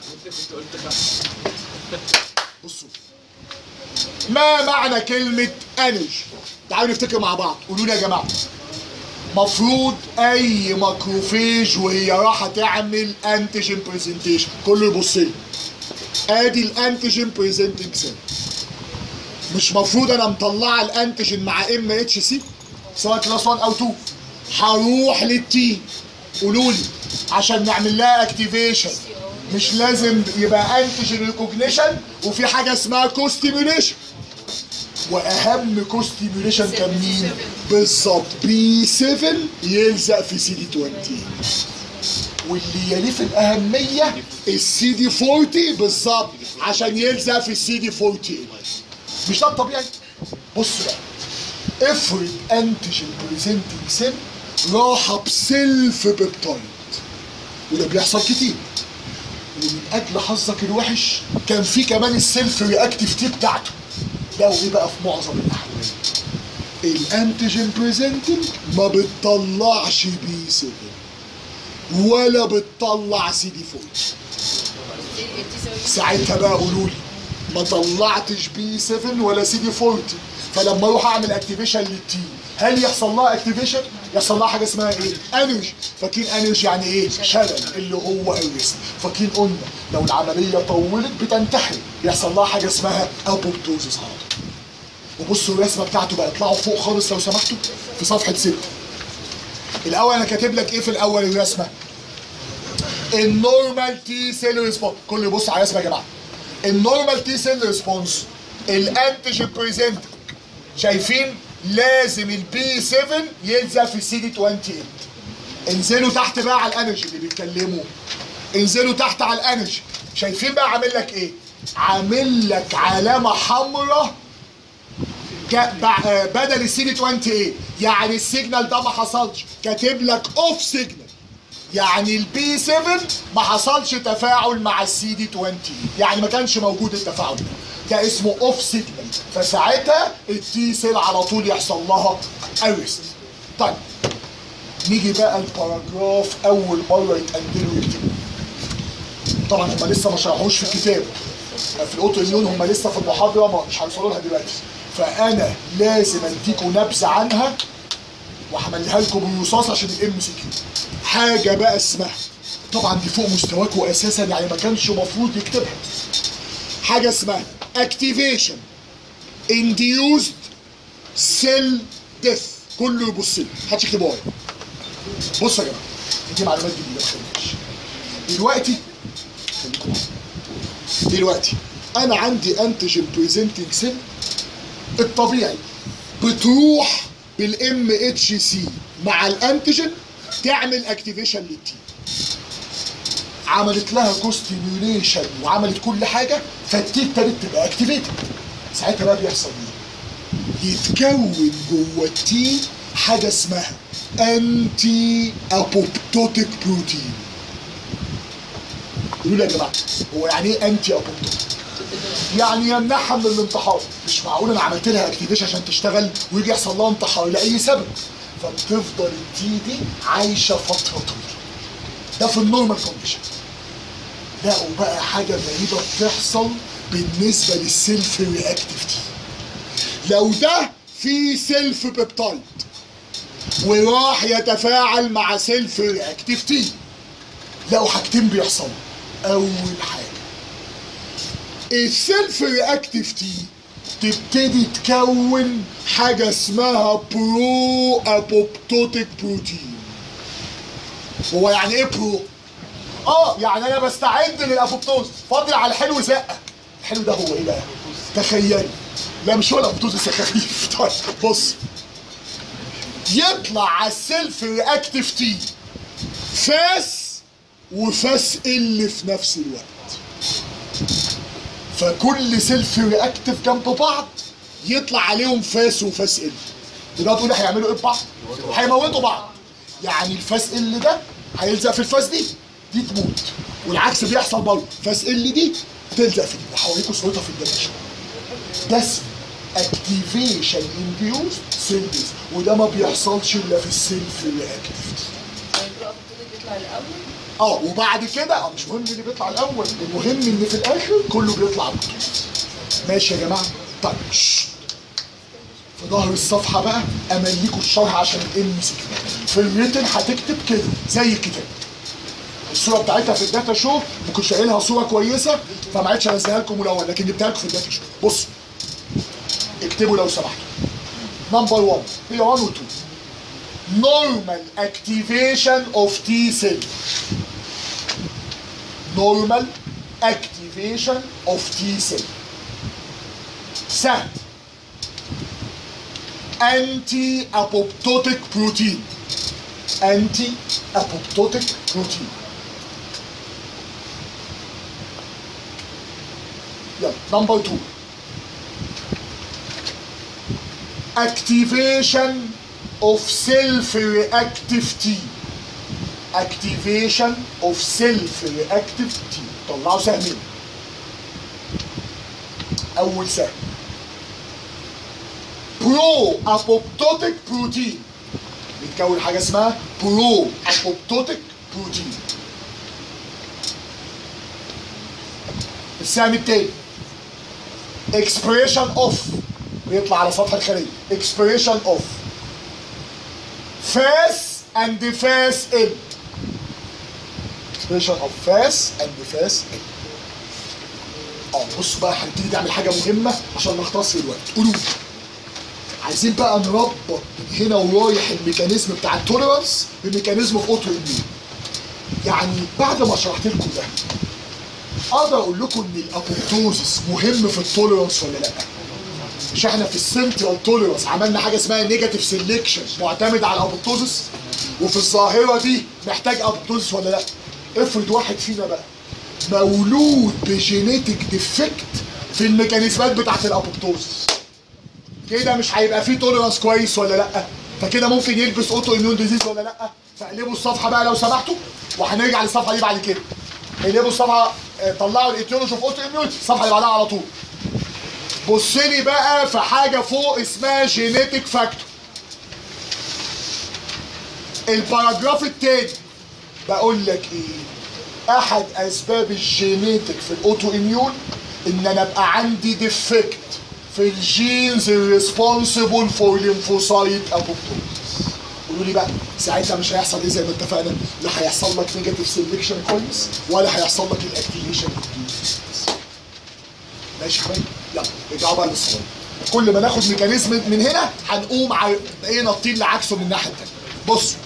[SPEAKER 1] بصوا ما معنى كلمة انرجي؟ تعالوا نفتكر مع بعض قولوا لي يا جماعة مفروض اي ماكروفيج وهي رايحة تعمل انتيجين برزنتيشن كله يبص لي ادي الانتيجين بريزنتنج سيل مش مفروض انا مطلعه الانتيجين مع ام اتش سي سواء كلاس 1 او 2 هروح للتي قولوا لي عشان نعمل لها اكتيفيشن مش لازم يبقى انتيجين ريكوجنيشن وفي حاجه اسمها كوستيميوليشن واهم كوستيميوليشن كان مين؟ بالظبط بي 7 يلزق في سي دي 20 واللي يليه في الاهميه السي دي 40 بالظبط عشان يلزق في السي دي 40 مش ده الطبيعي؟ بص بقى افرض انتيجين بريزنتنج سيل راحه بسيلف بيبتايد وده بيحصل كتير ومن اجل حظك الوحش كان في كمان السيلف رياكتيف تي بتاعته ده وايه بقى في معظم الاحوال الانتيجين بريزنتنج ما بتطلعش بي 7 ولا بتطلع سي دي 4 ساعتها بقى قولوا لي ما طلعتش بي 7 ولا سي دي 40 فلما اروح اعمل اكتيفيشن للتي هل يحصل لها اكتيفيشن؟ يحصل لها حاجه اسمها ايه؟ انرجي فاكرين انرجي يعني ايه؟ شلل اللي هو الريست فاكرين قلنا لو العمليه طولت بتنتحر يحصل لها حاجه اسمها ابوبتوزيس على طول وبصوا الرسمه بتاعته بقى اطلعوا فوق خالص لو سمحتوا في صفحه 6 الاول انا كاتب لك ايه في الاول الرسمه؟ النورمال تي سيل ريسبونس كل يبص على الرسمه يا جماعه النورمال تي سيل ريسبونس الانتيجين بريزنت شايفين لازم البي 7 يلزق في السي دي 28 انزلوا تحت بقى على الانرجي اللي بيتكلموا انزلوا تحت على الانرجي شايفين بقى عامل لك ايه عامل لك علامه حمراء ك- بع- آه، بدل السي دي 28 يعني السيجنال ده ما حصلش كاتب لك اوف سيجنال يعني البي 7 ما حصلش تفاعل مع السي دي 20 يعني ما كانش موجود التفاعل ده ده اسمه اوف سيجنال فساعتها التي سيل على طول يحصل لها ارست طيب نيجي بقى الباراجراف اول مره يتقدموا يكتبوا طبعا هم لسه ما شرحوش في الكتاب في الاوتو اميون هم لسه في المحاضره ما مش هيوصلوا لها دلوقتي فانا لازم اديكم نبذه عنها وهعملها لكم بالرصاص عشان الام سي كيو حاجه بقى اسمها طبعا دي فوق مستواكم اساسا يعني ما كانش المفروض يكتبها حاجه اسمها اكتيفيشن انديوزد سيل ديث كله يبص لي محدش يكتب ورايا بصوا يا جماعه دي معلومات جديده ما خدناش دلوقتي خليكم معايا. دلوقتي انا عندي انتيجين بريزنتنج سيل الطبيعي بتروح بالام اتش سي مع الانتيجين تعمل اكتيفيشن للتي عملت لها كوستيميوليشن وعملت كل حاجه فالتي ابتدت تبقى اكتيفيتد ساعتها بقى بيحصل ايه؟ يتكون جوه التي حاجه اسمها انتي ابوبتوتيك بروتين قولوا لي يا جماعه هو يعني ايه انتي ابوبتوتيك؟ يعني يمنعها من الانتحار مش معقول انا عملت لها اكتيفيشن عشان تشتغل ويجي يحصل لها انتحار لاي سبب فبتفضل التي دي عايشه فتره طويله ده في النورمال كونديشن لقوا بقى حاجه غريبه بتحصل بالنسبه للسيلف رياكتيف تي لو ده في سيلف بيبتايد وراح يتفاعل مع سيلف رياكتيف تي لقوا حاجتين بيحصلوا اول حاجه السيلف رياكتيف تي تبتدي تكون حاجه اسمها برو ابوبتوتيك بروتين هو يعني ايه برو اه يعني انا بستعد للابوبتوز فاضل على الحلو زقه الحلو ده هو ايه بقى تخيلي لا مش هو الابوبتوز يا خفيف طيب بص يطلع على السيلف رياكتيف تي فاس وفاس ال في نفس الوقت فكل سيلف رياكتيف جنب بعض يطلع عليهم فاس وفاس ال تقدر تقول هيعملوا ايه ببعض؟ هيموتوا بعض يعني الفاس ال ده هيلزق في الفاس دي دي تموت والعكس بيحصل برضه فاس ال دي تلزق في دي وهوريكم صورتها في الدمشق ده اسمه اكتيفيشن انديوز سيل ديز وده ما بيحصلش الا في السيلف رياكتيف
[SPEAKER 4] بيطلع الاول
[SPEAKER 1] اه وبعد كده اه مش مهم اللي بيطلع الاول المهم ان في الاخر كله بيطلع بطولات ماشي يا جماعه طيب شش. في ظهر الصفحه بقى امليكوا الشرح عشان الام سي كيو في الريتن هتكتب كده زي الكتاب الصوره بتاعتها في الداتا شو ما كنتش قايلها صوره كويسه فما عادش انزلها لكم ملون لكن جبتها لكم في الداتا شو بصوا اكتبوا لو سمحتوا نمبر 1 هي 1 و 2 normal activation of T cell normal activation of T cell سهل anti apoptotic protein anti apoptotic protein يلا نمبر 2 activation of self-reactive T activation of self-reactive T طلعوا سهمين أول سهم برو apoptotic بروتين بيتكون حاجة اسمها برو apoptotic بروتين السهم التاني expression of بيطلع على سطح الخلية expression of فاس اند فاس ال اكسبريشن اوف فاس اند فاس ال اه بص بقى هنبتدي نعمل حاجه مهمه عشان نختصر الوقت قولوا لي. عايزين بقى نربط من هنا ورايح الميكانيزم بتاع التوليرانس بالميكانيزم في اوتو اميون يعني بعد ما شرحت لكم ده اقدر اقول لكم ان الابوبتوزس مهم في التوليرانس ولا لا مش احنا في السنترال توليرانس عملنا حاجه اسمها نيجاتيف سيلكشن معتمد على الابوبتوزس وفي الظاهره دي محتاج ابوبتوزس ولا لا افرض واحد فينا بقى مولود بجينيتك ديفكت في الميكانيزمات بتاعت الابوبتوزس كده مش هيبقى فيه توليرانس كويس ولا لا فكده ممكن يلبس اوتو اميون ديزيز ولا لا فاقلبوا الصفحه بقى لو سمحتوا وهنرجع للصفحه دي بعد كده اقلبوا الصفحه آه، طلعوا الايتيولوجي اوف اوتو اميونتي الصفحه اللي بعدها على طول بص لي بقى في حاجه فوق اسمها جينيتك فاكتور الباراجراف التاني بقول لك ايه احد اسباب الجينيتك في الاوتو اميون ان انا ابقى عندي ديفكت في الجينز الريسبونسبل فور ليمفوسايت ابوبتوزس قولوا لي بقى ساعتها مش هيحصل ايه زي ما اتفقنا لا هيحصل لك نيجاتيف سيلكشن كويس ولا هيحصل لك الاكتيفيشن ماشي يا حبايبي يلا ارجعوا بقى للصوره كل ما ناخد ميكانيزم من هنا هنقوم ع- ايه نطين لعكسه من الناحيه التانيه بص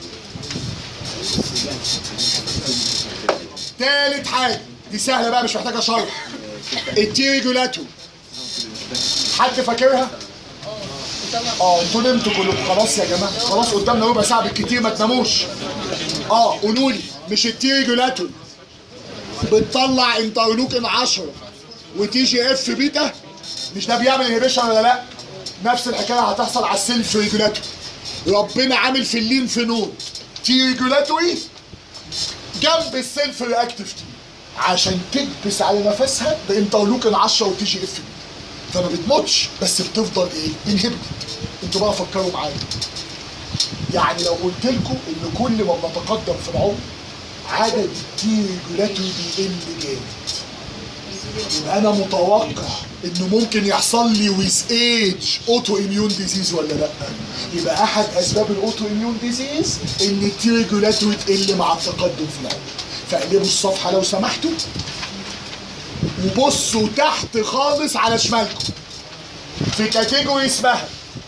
[SPEAKER 1] تالت حاجه دي سهله بقى مش محتاجه شرح التي ريجولاتور حد فاكرها؟ اه انتوا نمتوا كلكم خلاص يا جماعه خلاص قدامنا ربع ساعه بالكتير ما تناموش اه قولوا لي مش التي ريجولاتور بتطلع انترلوكين 10 وتي جي اف بيتا مش ده بيعمل انهبيشن ولا لا؟ نفس الحكايه هتحصل على السيلف ريجولاتور ربنا عامل في الليمف نود تي ريجولاتوري جنب السيلف رياكتيف تي عشان تكبس على نفسها بانترلوكين 10 وتي جي اف بيتا فما بتموتش بس بتفضل ايه؟ انهبتد انتوا بقى فكروا معايا يعني لو قلت لكم ان كل ما بنتقدم في العمر عدد التي ريجولاتوري بيقل جامد يبقى انا متوقع انه ممكن يحصل لي ويز ايج اوتو اميون ديزيز ولا لا يبقى احد اسباب الاوتو اميون ديزيز ان التي ريجولاتوري تقل مع التقدم في العمر فاقلبوا الصفحه لو سمحتوا وبصوا تحت خالص على شمالكم في كاتيجوري اسمها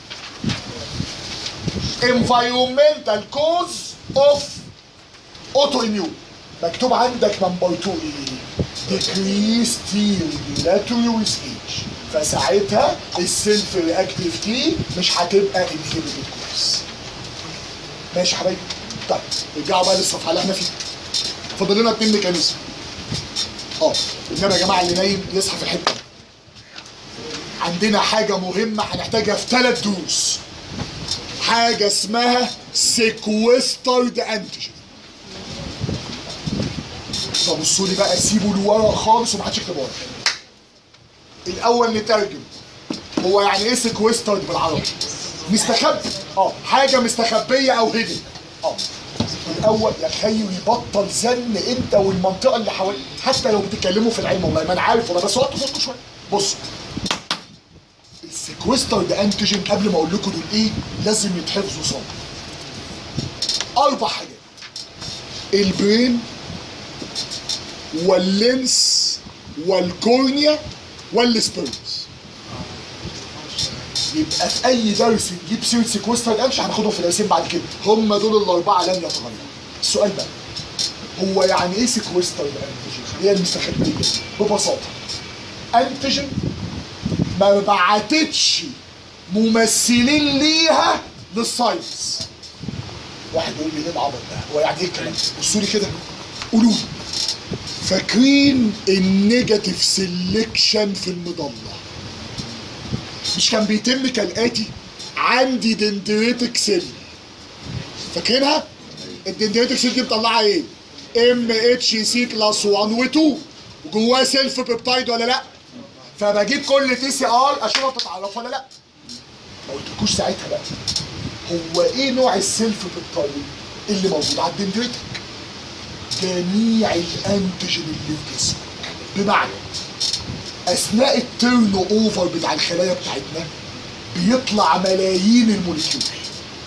[SPEAKER 1] environmental cause of autoimmune مكتوب عندك نمبر 2 ايه؟ decrease T regulatory with age فساعتها السيلف رياكتيف تي مش هتبقى انهبيتد كويس ماشي يا حبايبي طيب ارجعوا بقى للصفحه اللي احنا فيها فاضل لنا اتنين ميكانيزم اه انما يا جماعه اللي نايم يصحى في الحته دي. عندنا حاجه مهمه هنحتاجها في ثلاث دروس حاجه اسمها سيكوسترد انتيجين فبصوا لي بقى سيبوا لورا خالص ومحدش يكتب ورا الاول نترجم هو يعني ايه سيكوسترد بالعربي مستخبي اه حاجه مستخبيه او هيدن اه الاول يا خيو يبطل زن انت والمنطقه اللي حواليك حتى لو بتتكلموا في العلم والله ما انا عارف والله بس وقتوا صوتكم شويه بصوا السيكوستر ده انتيجين قبل ما اقول لكم دول ايه لازم يتحفظوا صم اربع حاجات البرين واللينس والكورنيا والسبيرمز يبقى في اي درس نجيب سيره سيكوستر انش هناخدهم في درسين بعد كده هم دول الاربعه لن يتغيروا السؤال بقى هو يعني ايه سيكوستر انتيجين هي المستخبيه دي ببساطه انتيجين ما بعتتش ممثلين ليها للساينس واحد يقول لي ايه العبط ده هو يعني ايه الكلام ده بصوا لي كده قولوا لي فاكرين النيجاتيف سيلكشن في المضله مش كان بيتم كالاتي عندي دندريتك سيل فاكرينها الدندريتك سيل دي مطلعه ايه ام اتش سي كلاس 1 و 2 وجواه سيلف بيبتايد ولا لا فبجيب كل تي سي ار اشوفها بتتعرف ولا لا ما قلتلكوش ساعتها بقى هو ايه نوع السيلف بيبتايد اللي موجود على الدندريتك جميع الانتيجين اللي في جسمك بمعنى اثناء التيرن اوفر بتاع الخلايا بتاعتنا بيطلع ملايين الموليكيول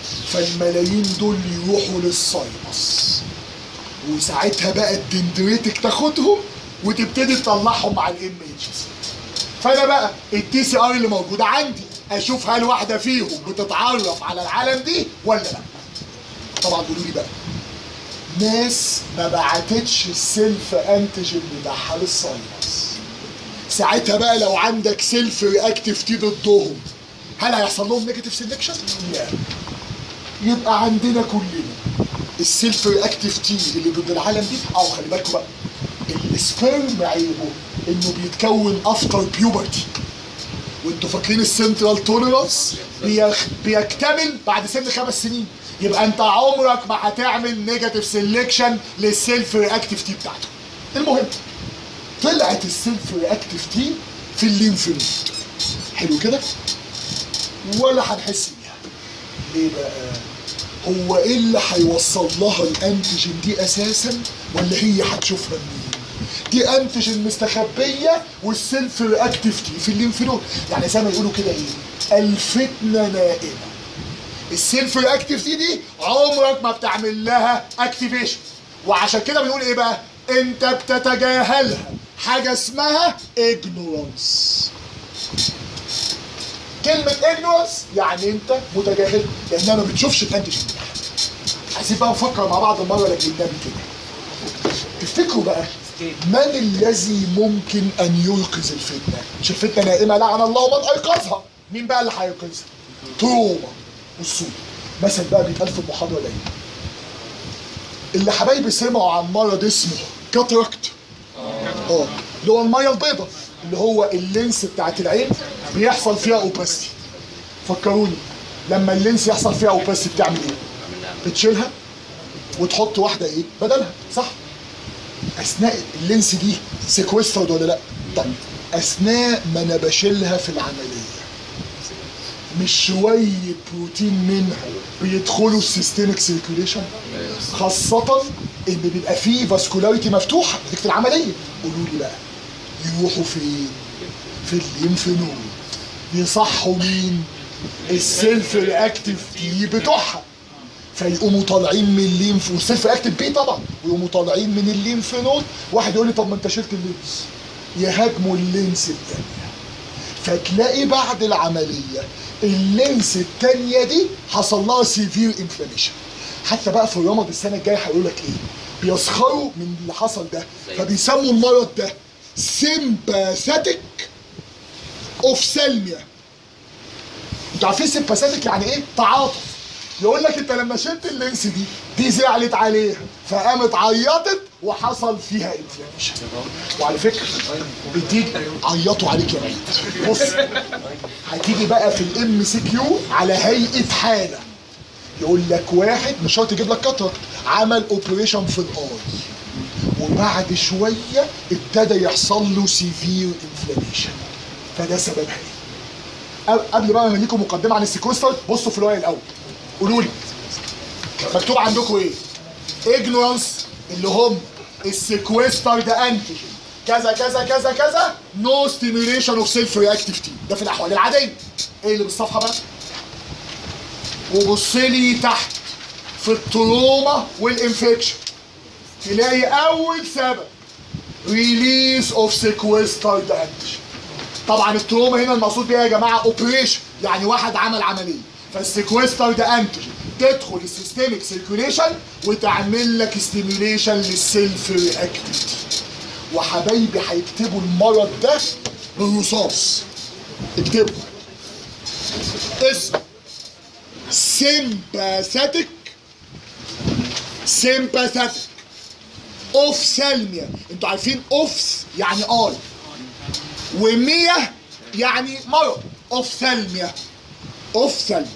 [SPEAKER 1] فالملايين دول يروحوا للساينس وساعتها بقى الدندريتك تاخدهم وتبتدي تطلعهم مع الام اتشز فانا بقى التي سي ار اللي موجوده عندي اشوف هل واحده فيهم بتتعرف على العالم دي ولا لا طبعا قولوا لي بقى ناس ما بعتتش السيلف انتيجين بتاعها للساينس ساعتها بقى لو عندك سيلف رياكتيف تي ضدهم هل هيحصل لهم نيجاتيف سيلكشن؟ لا يبقى عندنا كلنا السيلف رياكتيف تي اللي ضد العالم دي اه خلي بالكم بقى السبيرم عيبه انه بيتكون افتر بيوبرتي وانتوا فاكرين السنترال توليرانس بيخ... بيكتمل بعد سن خمس سنين يبقى انت عمرك ما هتعمل نيجاتيف سيلكشن للسيلف رياكتيف تي بتاعته المهم طلعت السيلف رياكتيف تي في الليمف نود حلو كده ولا هنحس بيها ليه بقى هو ايه اللي هيوصل لها الانتيجين دي اساسا ولا هي هتشوفها منين دي انتيجين مستخبيه والسيلف رياكتيف تي في الليمف نود يعني زي ما يقولوا كده ايه الفتنه نائمه السيلف رياكتيف تي دي عمرك ما بتعمل لها اكتيفيشن وعشان كده بنقول ايه بقى انت بتتجاهلها حاجه اسمها ignorance كلمة ignorance يعني انت متجاهل لانها ما بتشوفش الانتيجين بتاعها. عايزين بقى نفكر مع بعض المرة لجنبي كده تفتكروا بقى من الذي ممكن ان يوقظ الفتنة مش الفتنة نائمة لعن الله من ايقظها مين بقى اللي هيوقظها تروما بصوا مثل بقى بيتقال في المحاضرة دايما اللي حبايبي سمعوا عن مرض اسمه كاتراكت اه اللي هو الميه البيضاء اللي هو اللينس بتاعت العين بيحصل فيها اوباستي فكروني لما اللينس يحصل فيها اوباستي بتعمل ايه؟ بتشيلها وتحط واحده ايه؟ بدلها صح؟ اثناء اللينس دي سيكويسترد ولا لا؟ طب اثناء ما انا بشيلها في العمليه مش شويه بروتين منها بيدخلوا السيستميك سيركيوليشن خاصة ان بيبقى فيه فاسكولاريتي مفتوحة نتيجة في العملية قولوا لي بقى يروحوا فين؟ في الليمف نود يصحوا مين؟ السيلف رياكتيف تي بتوعها فيقوموا طالعين من الليمف والسيلف رياكتيف بي طبعا ويقوموا طالعين من الليمف نود واحد يقول لي طب ما انت شلت اللينس يهاجموا اللينس التانية فتلاقي بعد العملية اللينس التانية دي حصل لها سيفير انفلاميشن حتى بقى في الرمض السنة الجاية هيقول لك ايه بيسخروا من اللي حصل ده فبيسموا المرض ده سيمباثيك اوفسالميا انتوا عارفين سيمباثيك يعني ايه؟ تعاطف يقول لك انت لما شلت اللينس دي دي زعلت عليها فقامت عيطت وحصل فيها انفلاميشن وعلى فكره بتيجي عيطوا عليك يا بعيد بص هتيجي بقى في الام سي كيو على هيئه حاله يقول لك واحد مش شرط يجيب لك كاتراكت عمل اوبريشن في الاي وبعد شويه ابتدى يحصل له سيفير انفلاميشن فده سببها ايه؟ قبل- قبل بقى ما ليكم مقدمه عن السيكوستر بصوا في الورق الاول قولوا لي مكتوب عندكم ايه؟ اجنورانس اللي هم السيكوستر ده انتيجين كذا كذا كذا كذا نو ستيميوليشن اوف سيلف رياكتيفيتي ده في الاحوال العاديه ايه اللي بالصفحه بقى؟ وبص لي تحت في التروما والانفكشن تلاقي اول سبب ريليز اوف سيكوستر ده انتيجين طبعا التروما هنا المقصود بيها يا جماعه اوبريشن يعني واحد عمل عمليه فالسيكوستر ده انتيجين تدخل السيستميك سيركيوليشن وتعمل لك ستيميوليشن للسيلف رياكتيفيتي وحبايبي هيكتبوا المرض ده بالرصاص اكتبوا اسم سيمباثيك سيمباثيك اوفسالميا انتوا عارفين اوفس يعني اي ومية يعني مرض اوفثالميا اوفثالميا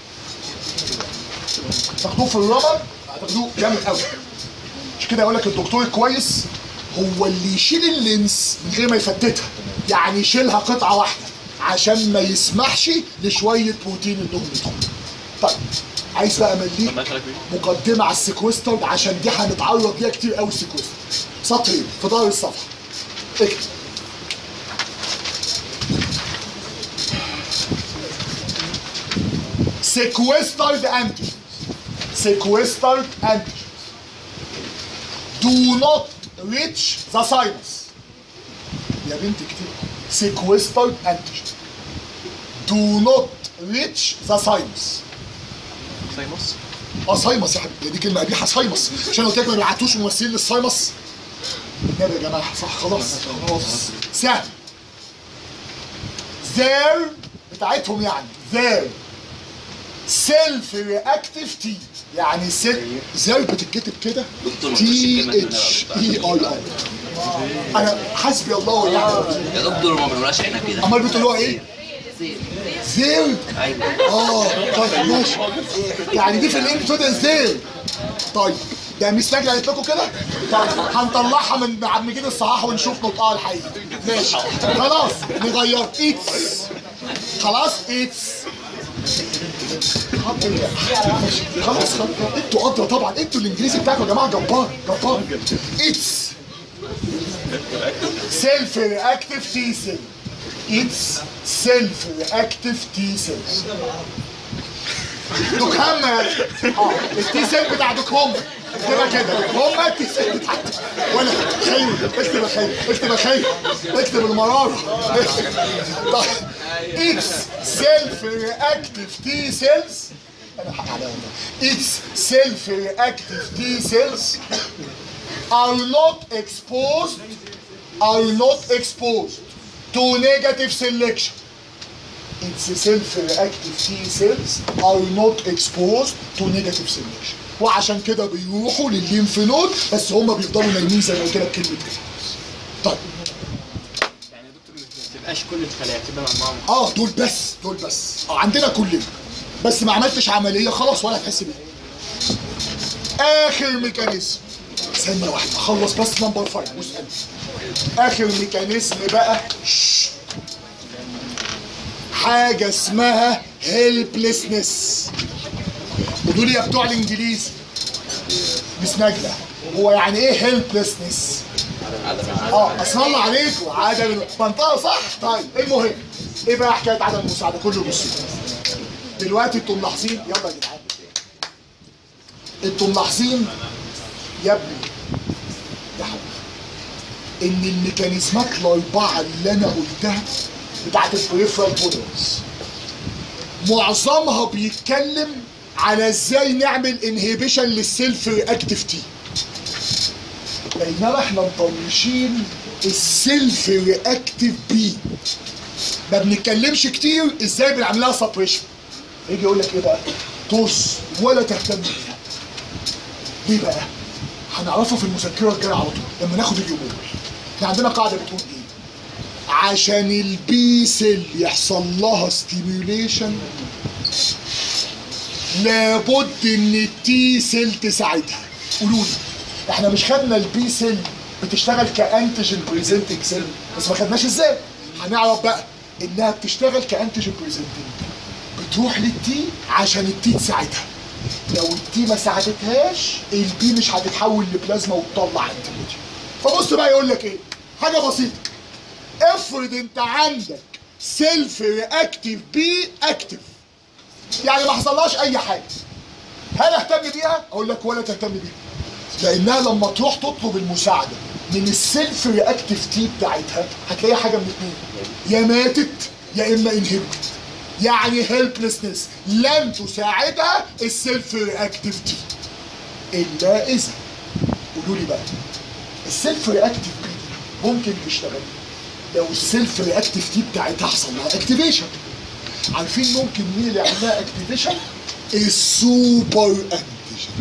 [SPEAKER 1] تاخدوه في الرمل هتاخدوه جامد قوي مش كده يقول لك الدكتور الكويس هو اللي يشيل اللينس من غير ما يفتتها يعني يشيلها قطعه واحده عشان ما يسمحش لشويه بروتين انهم يدخلوا طيب عايز بقى امليك مقدمه على السيكوستر عشان دي هنتعرض ليها كتير قوي السيكوستر سطرين في ظهر الصفحه اكتب sequestered antigens sequestered antigens do not reach the thymus يا بنت كتير sequestered antigen do not reach the thymus
[SPEAKER 3] سايموس
[SPEAKER 1] اه سايمس يا حبيبي دي كلمه قبيحه سايمس عشان قلت لك ما بيبعتوش ممثلين للسايمس النبي يا جماعه صح خلاص خلاص سهل their بتاعتهم يعني their self reactive T يعني سيل زي بتتكتب كده
[SPEAKER 7] دكتور، ما
[SPEAKER 1] تي
[SPEAKER 7] تقولش الكلمة دي
[SPEAKER 1] اتش
[SPEAKER 7] من
[SPEAKER 1] اي اي ار انا حسبي الله ونعم
[SPEAKER 7] يا دكتور ما بنقولهاش احنا كده
[SPEAKER 1] امال بتقولوها ايه؟ زير
[SPEAKER 7] ايوه
[SPEAKER 1] اه طيب ماشي يعني دي في الانجلش بتبقى زير طيب ده مش نجلة قالت لكم كده؟ طيب هنطلعها من معمجين الصحاح ونشوف نطقها الحقيقي ماشي خلاص نغير اتس خلاص اتس ماشي. خلاص خلاص انتوا قادرة طبعا انتوا الانجليزي بتاعكم يا جماعه جبار جبار اتس سيلف رياكتيف تي سيل اتس سيلف رياكتيف تي سيلز دوك هم اه التي سيل بتاع دوك هم اكتبها كده دوك هم التي سيل بتاعتي وانا خير اكتب خير اكتب خير اكتب المراره طيب اتس سيلف رياكتيف تي سيلز انا حق عليها والله اتس سيلف رياكتيف تي سيلز are not exposed are not exposed to negative selection. Its self-reactive T cells are not exposed to negative selection. وعشان كده بيروحوا للليمف نود بس هم بيفضلوا نايمين زي ما قلت لك كلمه كده. طيب
[SPEAKER 5] يعني يا دكتور مش ما تبقاش كل الخلايا تبقى مجموعه
[SPEAKER 1] اه دول بس دول بس اه عندنا كلنا بس ما عملتش عمليه خلاص ولا هتحس بيها. اخر ميكانيزم ثانيه واحده اخلص بس نمبر 5 واسال اخر ميكانيزم بقى شش. حاجه اسمها هيلبلسنس قولوا لي يا بتوع الانجليزي مش نجله هو يعني ايه هيلبلسنس اه اصل الله عليكم عدم منطقه صح طيب المهم ايه بقى حكايه عدم المساعده كله بصوا دلوقتي انتم ملاحظين يلا يا جدعان انتم ملاحظين يا ابني يا حبيبي ان الميكانيزمات الاربعه اللي انا قلتها بتاعت البريفرال توليرنس معظمها بيتكلم على ازاي نعمل انهيبيشن للسيلف رياكتيف تي بينما احنا مطنشين السيلف رياكتيف بي ما بنتكلمش كتير ازاي بنعملها سبريشن يجي يقول لك ايه بقى طز ولا تهتم بيها ليه بقى هنعرفها في المذكره الجايه على طول لما ناخد اليومين احنا عندنا قاعده بتقول ايه عشان البي سيل يحصل لها ستيميوليشن لابد ان التي سيل تساعدها قولوا لي احنا مش خدنا البي سيل بتشتغل كانتيجين بريزنتنج سيل بس ما خدناش ازاي هنعرف بقى انها بتشتغل كانتيجين بريزنتنج بتروح للتي عشان التي تساعدها لو التي ما ساعدتهاش البي مش هتتحول لبلازما وتطلع انتي بودي فبص بقى يقول لك ايه حاجه بسيطه افرض انت عندك سيلف رياكتيف بي اكتف يعني ما حصلهاش اي حاجه هل اهتم بيها اقول لك ولا تهتم بيها لانها لما تروح تطلب المساعده من السيلف رياكتيف تي بتاعتها هتلاقي حاجه من الاثنين يا ماتت يا اما انهبت يعني هيلبلسنس لن تساعدها السيلف رياكتيف تي الا اذا قولوا لي بقى السيلف رياكتيف بي ممكن تشتغل لو السيلف رياكتيف تي بتاعتها حصل لها اكتيفيشن عارفين ممكن مين اللي يعمل لها اكتيفيشن السوبر انتيجين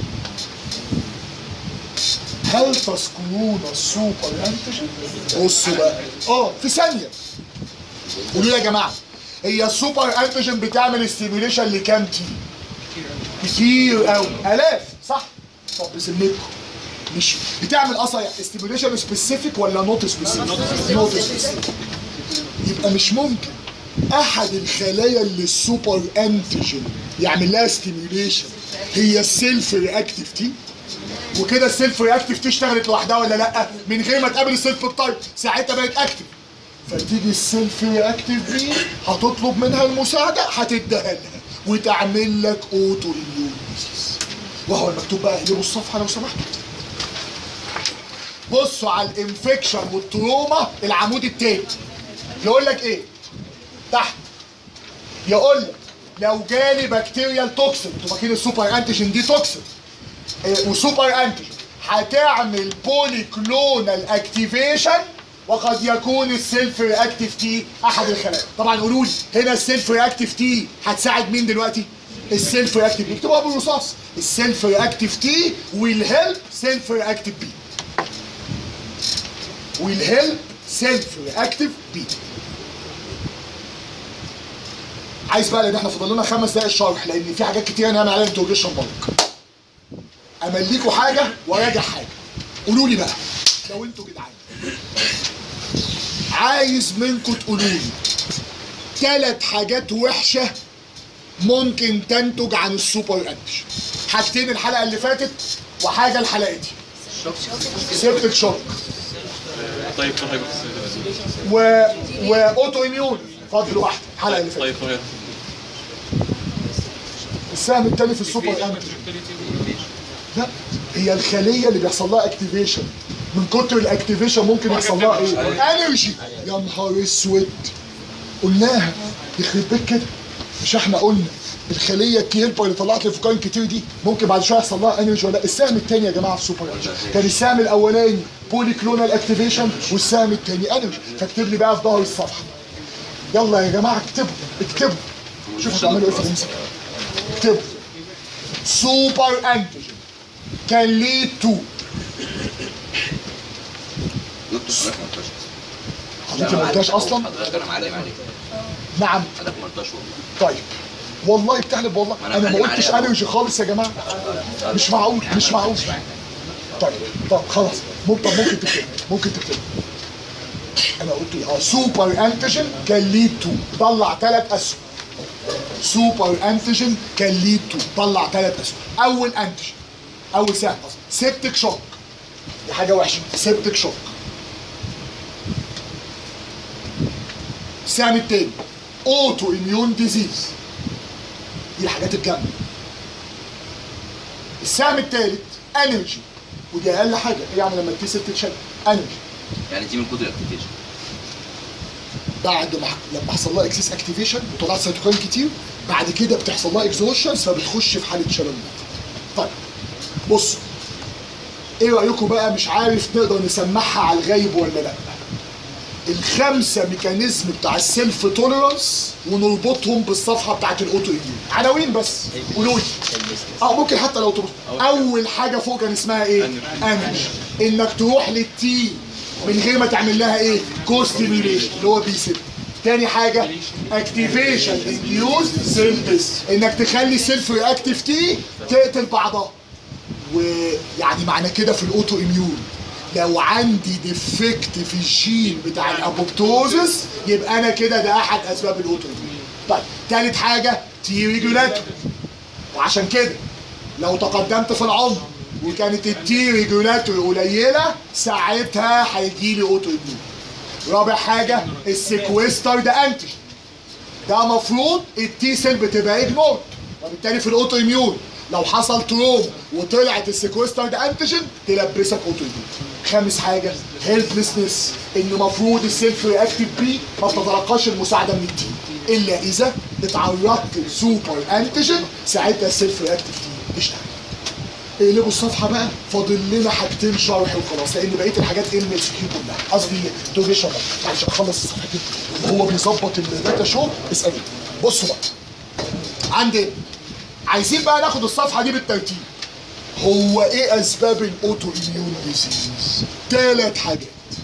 [SPEAKER 1] هل تذكرون السوبر انتيجين بصوا بقى اه في ثانيه قولوا لي يا جماعه هي السوبر انتيجين بتعمل ستيميوليشن لكام تي كتير قوي الاف صح طب بذمتكم مش بتعمل اصلا ستيميوليشن سبيسيفيك ولا نوت سبيسيفيك نوت سبيسيفيك يبقى مش ممكن احد الخلايا اللي السوبر انتيجين يعمل لها ستيميوليشن هي السيلف رياكتيف تي وكده السيلف رياكتيف تي اشتغلت لوحدها ولا لا من غير ما تقابل السيلف التايب ساعتها بقت اكتف فتيجي السيلف رياكتيف دي هتطلب منها المساعده هتديها لها وتعمل لك اوتو اميون ديزيز وهو المكتوب بقى اقلبوا الصفحه لو سمحتوا بصوا على الانفكشن والتروما العمود التاني يقول لك ايه تحت يقول لك لو جالي بكتيريال توكسين انتوا فاكرين السوبر انتيجين دي توكسين إيه، وسوبر انتيجين هتعمل بولي كلونال اكتيفيشن وقد يكون السيلف رياكتيف تي احد الخلايا طبعا قولوا لي هنا السيلف رياكتيف تي هتساعد مين دلوقتي السيلف رياكتيف اكتبوها بالرصاص السيلف رياكتيف تي ويل هيلب سيلف رياكتيف بي ويل هيلب سيلف رياكتيف بي عايز بقى لان احنا فاضل لنا خمس دقايق شرح لان في حاجات كتير انا هعمل عليها انتروجيشن بالك امليكوا حاجه وراجع حاجه قولوا لي بقى لو انتوا جدعان عايز منكم تقولوا لي ثلاث حاجات وحشه ممكن تنتج عن السوبر انتش حاجتين الحلقه اللي فاتت وحاجه الحلقه دي سيبتك شوك
[SPEAKER 8] طيب طيب
[SPEAKER 1] و واوتو اميون فاضل واحده الحلقه اللي فاتت
[SPEAKER 8] طيب طيب
[SPEAKER 1] السهم التاني في السوبر انتش لا هي الخليه اللي بيحصل لها اكتيفيشن من كتر الاكتيفيشن ممكن يحصل لها ايه؟ انرجي يا نهار اسود قلناها يخرب بيت كده مش احنا قلنا الخليه الكيلبر اللي طلعت لي فوكاين كتير دي ممكن بعد شويه يحصل لها انرجي ولا لا؟ السهم الثاني يا جماعه في سوبر انرجي كان السهم الاولاني بولي كلونال اكتيفيشن والسهم الثاني انرجي فاكتب لي بقى في ظهر الصفحه يلا يا جماعه اكتبوا اكتبوا شوفوا هتعملوا ايه في الامسك اكتبوا سوبر انتيجين can lead to
[SPEAKER 7] دكتور حضرتك ما قلتش
[SPEAKER 1] حضرتك ما قلتهاش اصلا
[SPEAKER 7] حضرتك انا معلم عليك
[SPEAKER 1] نعم
[SPEAKER 7] حضرتك ما قلتهاش والله
[SPEAKER 1] طيب والله بتحلف والله
[SPEAKER 7] ما أنا
[SPEAKER 1] انا ما
[SPEAKER 7] معلم
[SPEAKER 1] قلتش
[SPEAKER 7] عليها.
[SPEAKER 1] انرجي خالص يا جماعه مش معقول مش معقول طيب طب خلاص ممكن ممكن تكتب ممكن تكتب انا قلت ايه اه سوبر انتيجين كان ليد تو طلع ثلاث اسهم سوبر انتيجين كان ليد تو طلع ثلاث اسهم اول انتيجين اول سهم قصدي سيبتك شوك دي حاجه وحشه سيبتك شوك السهم التاني اوتو اميون ديزيز دي الحاجات الجامده السهم التالت انرجي ودي اقل حاجه ايه يعني لما التي سيل تتشد انرجي
[SPEAKER 7] يعني دي من كتر الاكتيفيشن
[SPEAKER 1] بعد ما لما حصل لها اكسس اكتيفيشن وطلعت سيتوكاين كتير بعد كده بتحصل لها اكزوشنز فبتخش في حاله شلل طيب بصوا ايه رايكم بقى مش عارف نقدر نسمعها على الغيب ولا لا الخمسه ميكانيزم بتاع السيلف توليرانس ونربطهم بالصفحه بتاعت الاوتو ايميون عناوين بس قولوا لي اه ممكن حتى لو تربط اول حاجه فوق كان اسمها ايه انرجي انك تروح للتي من غير ما تعمل لها ايه كوستيميوليشن اللي هو بي سيل تاني حاجة اكتيفيشن انديوز سيلز انك تخلي سيلف رياكتيف تي تقتل بعضها ويعني معنى كده في الاوتو اميون لو عندي ديفكت في الجين بتاع الابوبتوزس يبقى انا كده ده احد اسباب الاوتو اميون طيب تالت حاجه تي ريجولاتور وعشان كده لو تقدمت في العمر وكانت التي ريجولاتور قليله ساعتها هيجي لي اوتو اميون رابع حاجه السيكويستر ده انتيجين ده مفروض التي سيل بتبقى اجنورد وبالتالي في الاوتو اميون لو حصل تروم وطلعت السيكويستر ده انتيجين تلبسك اوتو اميون خامس حاجه هيلبلسنس ان المفروض السيلف رياكتيف بي ما بتتلقاش المساعده من التي الا اذا اتعرضت لسوبر انتيجين ساعتها السيلف رياكتيف تي اشتغل اقلبوا الصفحه بقى فاضل لنا حاجتين شرح وخلاص لان بقيه الحاجات ام اس كيو كلها قصدي دوجيشن معلش اخلص الصفحه دي وهو بيظبط الداتا شو اسالوا بصوا بقى عندنا عايزين بقى ناخد الصفحه دي بالترتيب هو ايه اسباب الاوتو اميون ديزيز ثلاث حاجات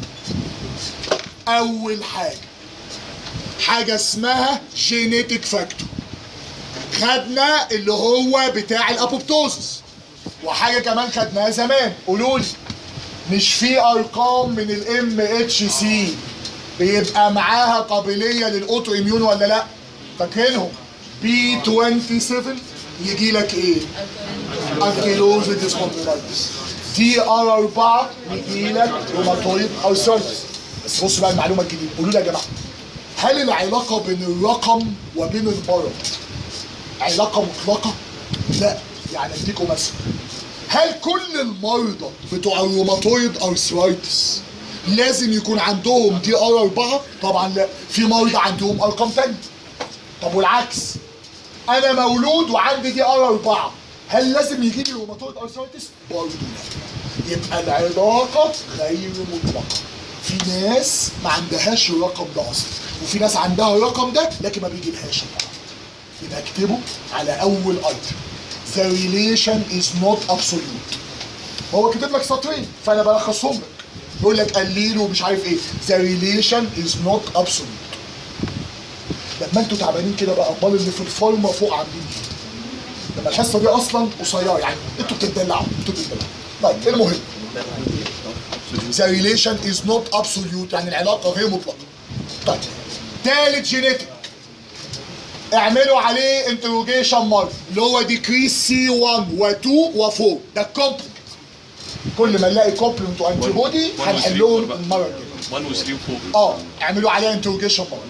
[SPEAKER 1] اول حاجه حاجه اسمها جينيتك فاكتور خدنا اللي هو بتاع الابوبتوزس وحاجه كمان خدناها زمان قولوا لي مش في ارقام من الام اتش سي بيبقى معاها قابليه للاوتو اميون ولا لا فاكرينهم بي 27 يجي لك ايه انكيلوز ديسبونديلايتس تي ار 4 يجي لك روماتويد ارثرايتس بس بصوا بقى المعلومه الجديده قولوا لي يا جماعه هل العلاقه بين الرقم وبين المرض علاقه مطلقه لا يعني اديكم مثل هل كل المرضى بتوع الروماتويد ارثرايتس لازم يكون عندهم دي ار 4 طبعا لا في مرضى عندهم ارقام تانية طب والعكس انا مولود وعندي دي ار 4 هل لازم يجي لي روماتويد ارثرايتس برضه لا يبقى العلاقه غير مطلقه في ناس ما عندهاش الرقم ده اصلا وفي ناس عندها الرقم ده لكن ما بيجيلهاش الرقم يبقى اكتبه على اول ايتم The relation is not absolute هو كاتب لك سطرين فانا بلخصهم لك يقول لك قليل ومش عارف ايه The relation is not absolute لما انتوا تعبانين كده بقى امال اللي في الفورمه فوق عاملين ايه لما الحصه دي اصلا قصيره يعني انتوا بتدلعوا انتوا بتدلعوا طيب المهم The relation is not absolute يعني العلاقه غير مطلقه طيب تالت جينيتك اعملوا عليه انتروجيشن مارك اللي هو ديكريس سي 1 و2 و4 ده الكومبلمنت كل ما نلاقي كومبلمنت وانتي بودي هنحلهم المره الجايه
[SPEAKER 8] 1 و 3 و 4
[SPEAKER 1] اه اعملوا عليها انتروجيشن مارك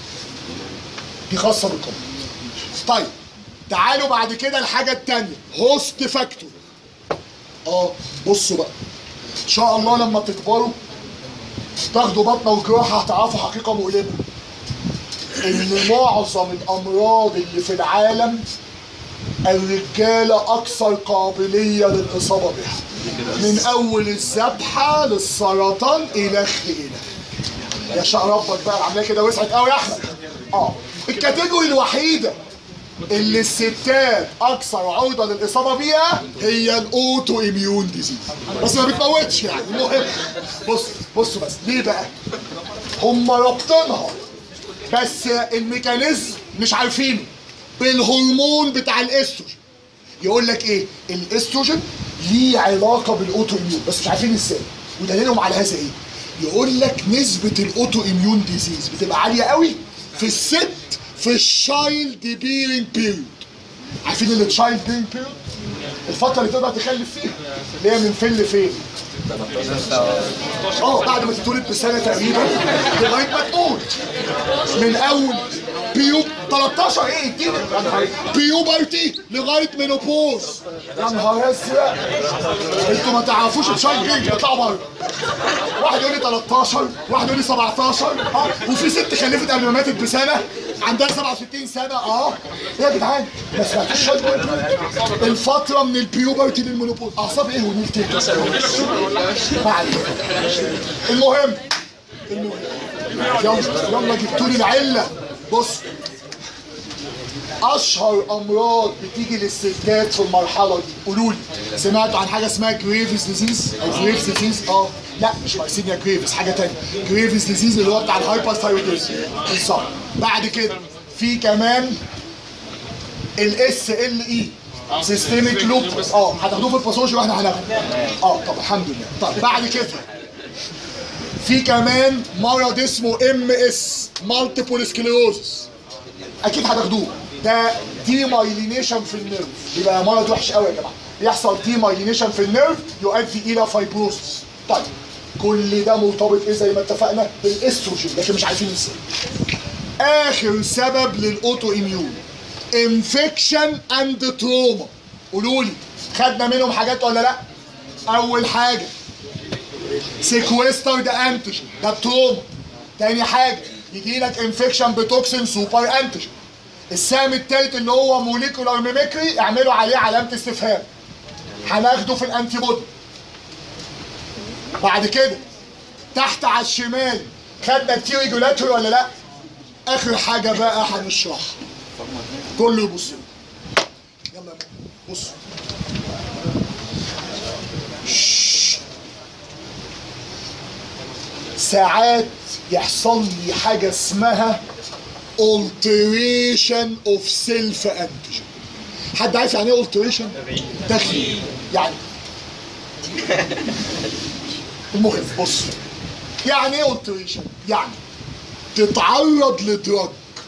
[SPEAKER 1] دي خاصه بالكومبلمنت طيب تعالوا بعد كده الحاجه الثانيه هوست فاكتور اه بصوا بقى ان شاء الله لما تكبروا تاخدوا بطنه وجراحه هتعرفوا حقيقه مؤلمه ان معظم الامراض اللي في العالم الرجاله اكثر قابليه للاصابه بها من اول الذبحه للسرطان الى اخ الى يا شاء ربك بقى العمليه كده وسعت قوي يا احمد اه الكاتيجوري الوحيده اللي الستات اكثر عرضه للاصابه بيها هي الاوتو اميون ديزيز بس ما بتموتش يعني المهم بص بصوا بس ليه بقى هم رابطينها بس الميكانيزم مش عارفينه بالهرمون بتاع الاستروجين يقول لك ايه الاستروجين ليه علاقه بالاوتو اميون بس مش عارفين ازاي ودليلهم على هذا ايه يقول لك نسبه الاوتو اميون ديزيز بتبقى عاليه قوي في الست في الشايلد بيرنج بيريود عارفين اللي تشايلد بيرنج بيريود الفتره اللي تقدر تخلف فيها اللي هي من فين لفين اه بعد ما تتولد بسنه تقريبا لغايه ما تموت من اول بيوب 13 ايه اديني بيوبرتي لغايه مينوبوز يا نهار ازرق انتوا ما تعرفوش تشايلد بيرنج اطلعوا بره واحد يقول لي 13 واحد يقول لي 17 اه وفي ست خلفت قبل ما ماتت بسنه عندها 67 سنه اه ايه يا جدعان ما سمعتوش شويه بيرنج؟ الفتره من البيوبرتي للمينوبوز اعصاب ايه ونيل تاني بعد المهم المهم يلا يلا جبتوا لي العله بص اشهر امراض بتيجي للستات في المرحله دي قولوا لي سمعتوا عن حاجه اسمها جريفز ديزيز او جريفز ديزيز اه لا مش مارسينيا جريفز حاجه تانية جريفز ديزيز اللي هو بتاع الهايبرثايرويدزم بالظبط بعد كده في كمان الاس ال اي سيستميك لوبس اه هتاخدوه في الباثولوجي واحنا هناخده اه طب الحمد لله طب بعد كده في كمان مرض اسمه ام اس مالتيبل سكليروزس اكيد هتاخدوه ده دي مايلينيشن في النيرف يبقى مرض وحش قوي يا جماعه بيحصل دي مايلينيشن في النيرف يؤدي الى فايبروسس طيب كل ده مرتبط ايه زي ما اتفقنا بالاستروجين لكن مش عارفين ازاي اخر سبب للاوتو اميون انفكشن اند تروما قولوا لي خدنا منهم حاجات ولا لا اول حاجه سيكويستر ده انتيجين ده التروما تاني حاجه يجي لك انفكشن بتوكسين سوبر انتيجين السهم التالت اللي هو موليكولار ميميكري اعملوا عليه علامه استفهام هناخده في الانتي بودي بعد كده تحت على الشمال خدنا التي ريجولاتوري ولا لا اخر حاجه بقى هنشرحها كله يبص لي. يلا يا ماما، بص شش. ساعات يحصل لي حاجه اسمها alteration of self antigen حد عارف يعني ايه alteration؟ تغيير يعني المهم بص يعني ايه alteration؟ يعني تتعرض لدرج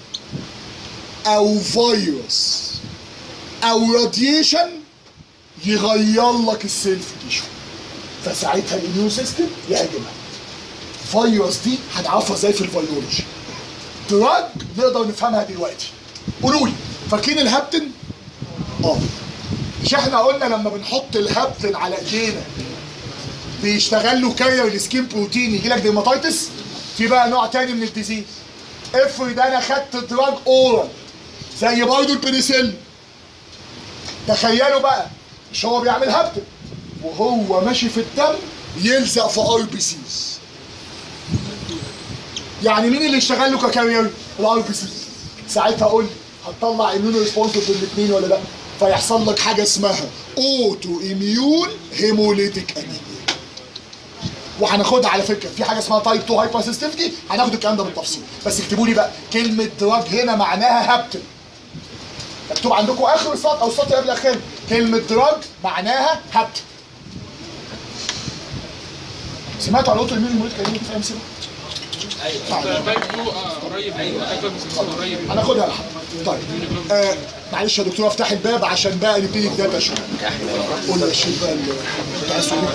[SPEAKER 1] او فيروس او راديشن يغير لك السيلف تيشو فساعتها الاميون سيستم يهاجمها فيروس دي هنعرفها ازاي في الفيرولوجي دراج نقدر نفهمها دلوقتي قولوا لي فاكرين الهابتن اه مش احنا قلنا لما بنحط الهابتن على ايدينا بيشتغل له كارير السكين بروتين يجي لك ديرماتيتس في بقى نوع تاني من الديزيز افرض انا خدت دراج اورال زي برضه البنسلين تخيلوا بقى مش هو بيعمل هبتن وهو ماشي في الدم يلزق في ار بي سيز يعني مين اللي اشتغل له ككارير الار بي سيز ساعتها قول لي هتطلع اميونو ريسبونسيف بالاثنين ولا لا فيحصل لك حاجه اسمها اوتو اميون هيموليتيك انيميا وهناخدها على فكره في حاجه اسمها تايب 2 هايبر سيستمتي هناخد الكلام ده بالتفصيل بس اكتبوا لي بقى كلمه دراج هنا معناها هبتن مكتوب عندكم اخر السطر او السطر قبل الاخير كلمه دراج معناها هبتن سمعتوا عن الاوتو اميون هيموليتيك انيميا في ام سي
[SPEAKER 8] باك تو قريب ايوه قريب
[SPEAKER 1] هناخدها لحد طيب آه معلش يا دكتور افتح الباب عشان بقى نبتدي الداتا شويه قول لي يا شيخ بقى اللي انت عايز تقوله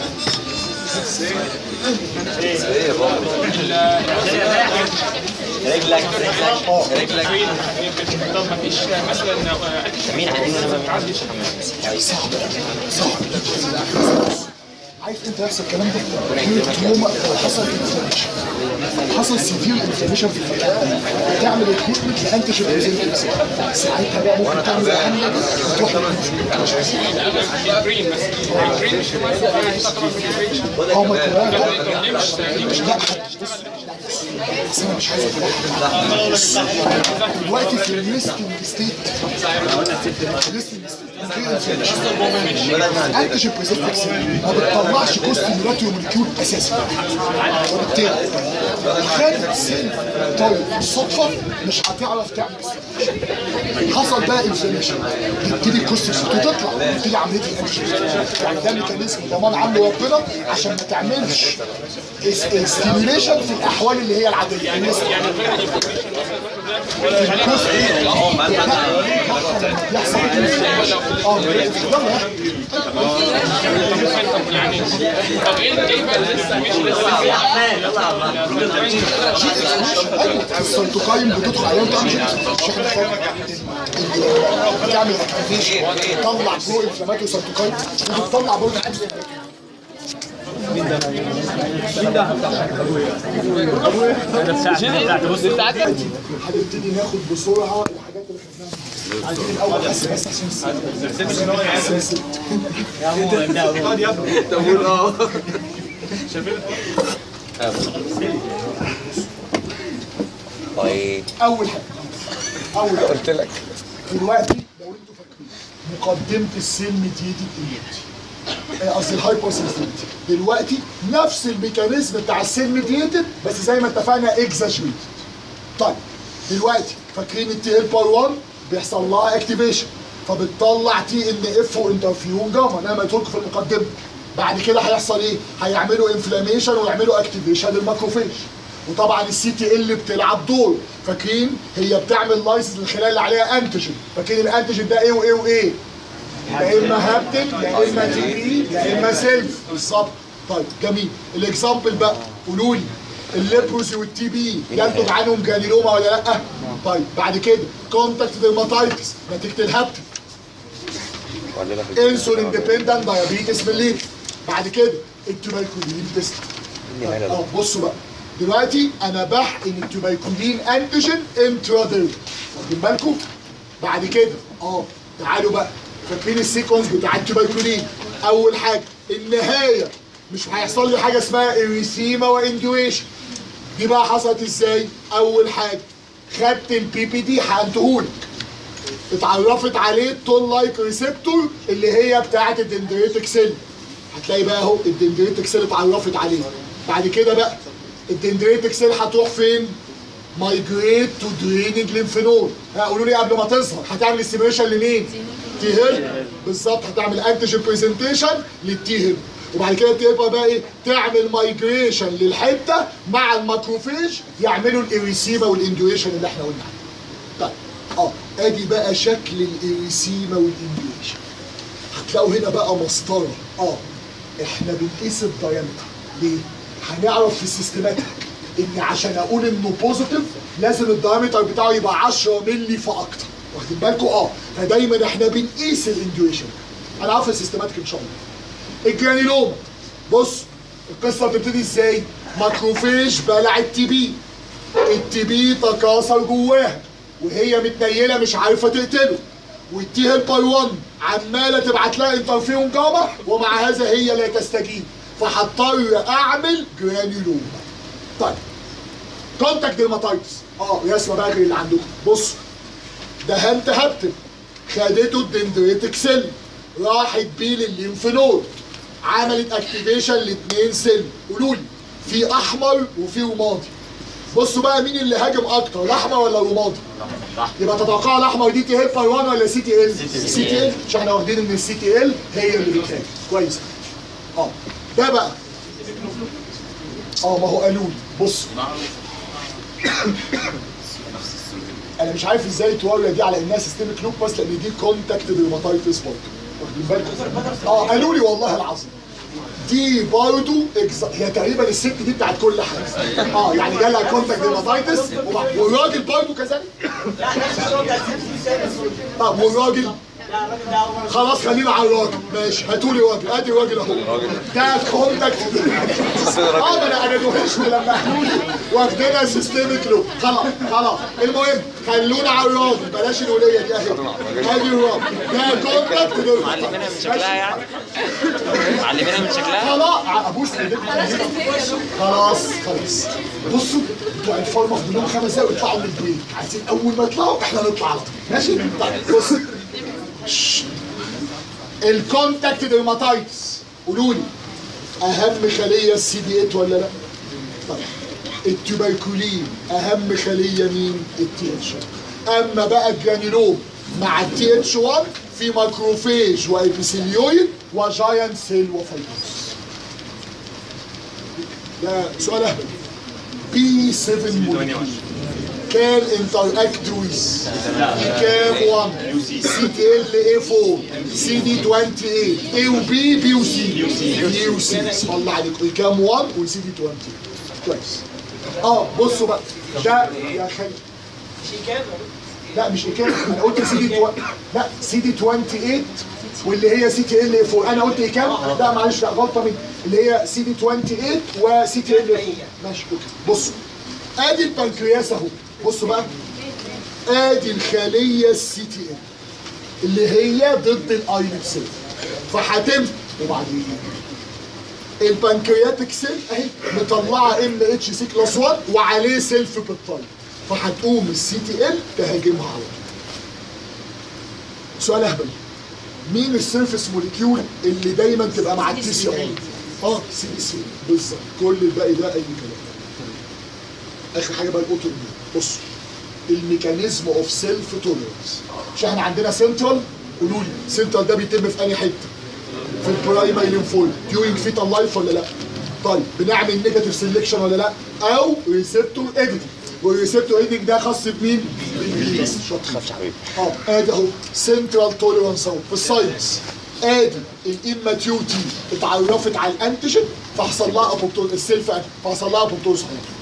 [SPEAKER 2] رجلك رجلك رجلك
[SPEAKER 8] طب ما فيش مثلا
[SPEAKER 2] مين عندنا
[SPEAKER 1] صعب صعب عارف انت نفس الكلام ده يوم حصل انفلاميشن حصل سيفير انفلاميشن في الفئه تعمل التريتمنت لانتيجين ريزيستنس ساعتها بقى ممكن تعمل حمله تروح
[SPEAKER 8] جرين بس جرين مش مثلا
[SPEAKER 1] اه ما كمان
[SPEAKER 8] ليه مش ليه مش
[SPEAKER 1] لا بص بس انا مش عايز اقول بص دلوقتي في الريسكينج ستيت الريسكينج ستيت انتيجين بريزنتكس ما بتطلعش كوستيمولاتيو موليكيول اساسا وبالتالي خارج السن طيب الصدفه مش هتعرف تعمل استيميشن. حصل بقى انفلاميشن يبتدي الكوستيمولاتيو تطلع يبتدي عمليه الانتيجين يعني ده ميكانيزم ضمان عامله ربنا عشان ما تعملش ستيميوليشن في الاحوال اللي هي العاديه يعني يحصل اه يلا
[SPEAKER 8] يعني طب ايه ايه بقى اللي لسه مش لسه
[SPEAKER 1] السيتوكاين بتدخل عليها وتعمل شحن بتعمل اكتيفيشن تطلع برو انفلاماتوري سيتوكاين وبتطلع برضه حاجه زي هنبتدي ناخد بسرعه الحاجات اللي خدناها عايزين الاول بس بس عشان السن. اول حاجه اول حاجه قلت لك دلوقتي لو انتوا فاكرين مقدمه السن ديتي دلوقتي قصدي الهايبر سنسيتيفيتي دلوقتي نفس الميكانيزم بتاع السن ديتد بس زي ما اتفقنا اكزاجريتد طيب دلوقتي فاكرين التي ال بار 1 بيحصل لها اكتيفيشن فبتطلع تي ان اف وانترفيون جاما انا ما قلت لكم في المقدمه بعد كده هيحصل ايه؟ هيعملوا انفلاميشن ويعملوا اكتيفيشن للماكروفيج وطبعا السي تي ال بتلعب دور فاكرين هي بتعمل لايسنس للخلايا اللي عليها انتيجين فاكرين الانتيجين ده ايه وايه وايه؟ يا اما هابتن يا اما تي بي يا اما سيلف بالظبط طيب جميل الاكزامبل بقى قولوا لي الليبروسي والتي بي ينتج عنهم جانيلوما ولا لا؟ طيب بعد كده كونتاكت ديرماتايتس نتيجه الهابتن انسولين ديبندنت دايابيتس ميليتس بعد كده التوبركولين تيست اه بصوا بقى دلوقتي انا بحقن التوبركولين انتيجين انتراديرم واخدين بالكم بعد كده اه تعالوا بقى فاكرين السيكونس بتاع التوبركولين اول حاجه النهايه مش هيحصل لي حاجه اسمها اريثيما واندويشن دي بقى حصلت ازاي اول حاجه خدت البي بي دي هنتهولك اتعرفت عليه التول لايك ريسبتور اللي هي بتاعه الدندريتك سيل هتلاقي بقى اهو الدندريتك سيل اتعرفت عليه بعد كده بقى الدندريتك سيل هتروح فين مايجريت تو دريننج ليمفنود ها قولوا لي قبل ما تظهر هتعمل استيميشن لمين تي هيل بالظبط هتعمل انتيجين برزنتيشن للتي هيل وبعد كده تبقى بقى ايه تعمل مايجريشن للحته مع الماكروفيج يعملوا الاريسيما والاندويشن اللي احنا قلنا عليه طيب اه ادي بقى شكل الاريسيما والاندويشن هتلاقوا هنا بقى مسطره اه احنا بنقيس الدايمتر ليه؟ هنعرف في السيستماتيك ان عشان اقول انه بوزيتيف لازم الدايمتر بتاعه يبقى 10 مللي فاكتر واخدين بالكم اه فدايما احنا بنقيس الاندويشن انا عارف السيستماتيك ان شاء الله الجرانيلوما بص القصه بتبتدي ازاي ماكروفيج بلع التي بي التي بي تكاثر جواها وهي متنيله مش عارفه تقتله والتي هيلبر 1 عماله تبعت لها انترفيرون جاما ومع هذا هي لا تستجيب فهضطر اعمل جرانيولوما طيب كونتاكت ديرماتايتس اه رسمه بقى غير اللي عندكم بصوا دهنت هبتب خدته الدندريتك سيل راحت بيه للليمف نود عملت اكتيفيشن لاثنين سيل قولوا لي في احمر وفي رمادي بصوا بقى مين اللي هاجم اكتر الاحمر ولا الرمادي يبقى تتوقع الاحمر دي تي هيلبر 1 ولا سي تي ال سي تي ال مش احنا واخدين ان السي تي ال هي اللي بتهاجم كويس اه ده بقى اه ما هو قالوا لي بصوا انا مش عارف ازاي توري دي على انها سيستميك لوب بس لان دي كونتاكت ديرماتايتس برضه واخدين بالكم اه قالوا لي والله العظيم دي برضه إكز... هي تقريبا الست دي بتاعت كل حاجه اه يعني جالها كونتاكت ديرماتايتس وبعد- والراجل برضه كذلك
[SPEAKER 6] لا نفس الشغل بتاع السيرفس
[SPEAKER 1] طب والراجل
[SPEAKER 6] لا الراجل ده هو
[SPEAKER 1] خلاص خلينا على الراجل ماشي هاتوا لي راجل ادي راجل اهو ده كونتاكت اه ما انا انا دوهشت لما قالوا لي واخدينها سيستميك لو خلاص خلاص المهم خلونا على الراجل بلاش الوليه دي اهي ادي الراجل ده كونتاكت دول
[SPEAKER 2] معلمينها من شكلها يعني معلمينها من شكلها
[SPEAKER 1] خلاص ابوس ايديك خلاص خلاص بصوا بتوع الفارما فاضل لهم خمس دقايق ويطلعوا من البريك عايزين اول ما يطلعوا احنا نطلع على طول ماشي طيب بص شش. الكونتاكت ديرماتايتس قولوا لي اهم خليه السي دي 8 ولا لا؟ طيب التوبركولين اهم خليه مين؟ التي اتش اما بقى الجرانيلوم مع التي اتش 1 في ماكروفيج وابيثيليويد وجاينت سيل وفيبروس ده سؤال اهبل بي 7 مولكيول كان انتراكت ويز كام 1 سي تي ال اي 4 سي دي 28 اي وبي بي وسي بي وسي اسم الله عليكم كام 1 وسي دي 28 كويس اه بصوا بقى ده يا خالد
[SPEAKER 6] شي كام
[SPEAKER 1] لا مش كده انا قلت سي دي تو... لا سي دي 28 واللي هي سي تي ال 4 انا قلت ايه كام؟ لا معلش لا غلطه مني اللي هي سي دي 28 وسي تي ال 4 ماشي اوكي بصوا ادي البنكرياس اهو بصوا بقى ادي الخليه السي تي ال اللي هي ضد الايلت سيل فهتم وبعدين البنكرياتيك سيل اهي مطلعه ام اتش سي كلاس 1 وعليه سيلف بيبتايد فهتقوم السي تي ال تهاجمها على طول. سؤال اهبل مين السيرفس موليكيول اللي دايما تبقى مع التي سي ار؟ اه سي بي سي بالظبط كل الباقي ده اي كلام اخر حاجه بقى الاوتو بصوا الميكانيزم اوف سيلف توليرنس مش احنا عندنا سنترال قولوا لي سنترال ده بيتم في انهي حته؟ في البرايمري ليمفويد ديورنج فيتال لايف ولا لا؟ طيب بنعمل نيجاتيف سيلكشن ولا لا؟ او ريسبتور اديتنج والريسبتور اديتنج ده خاص بمين؟ بالبيس شاطر اه ادي اهو سنترال توليرانس اهو في الساينس ادي الاماتيوتي اتعرفت على الانتيجين فحصل لها ابوبتوز السيلف فحصل لها ابوبتوز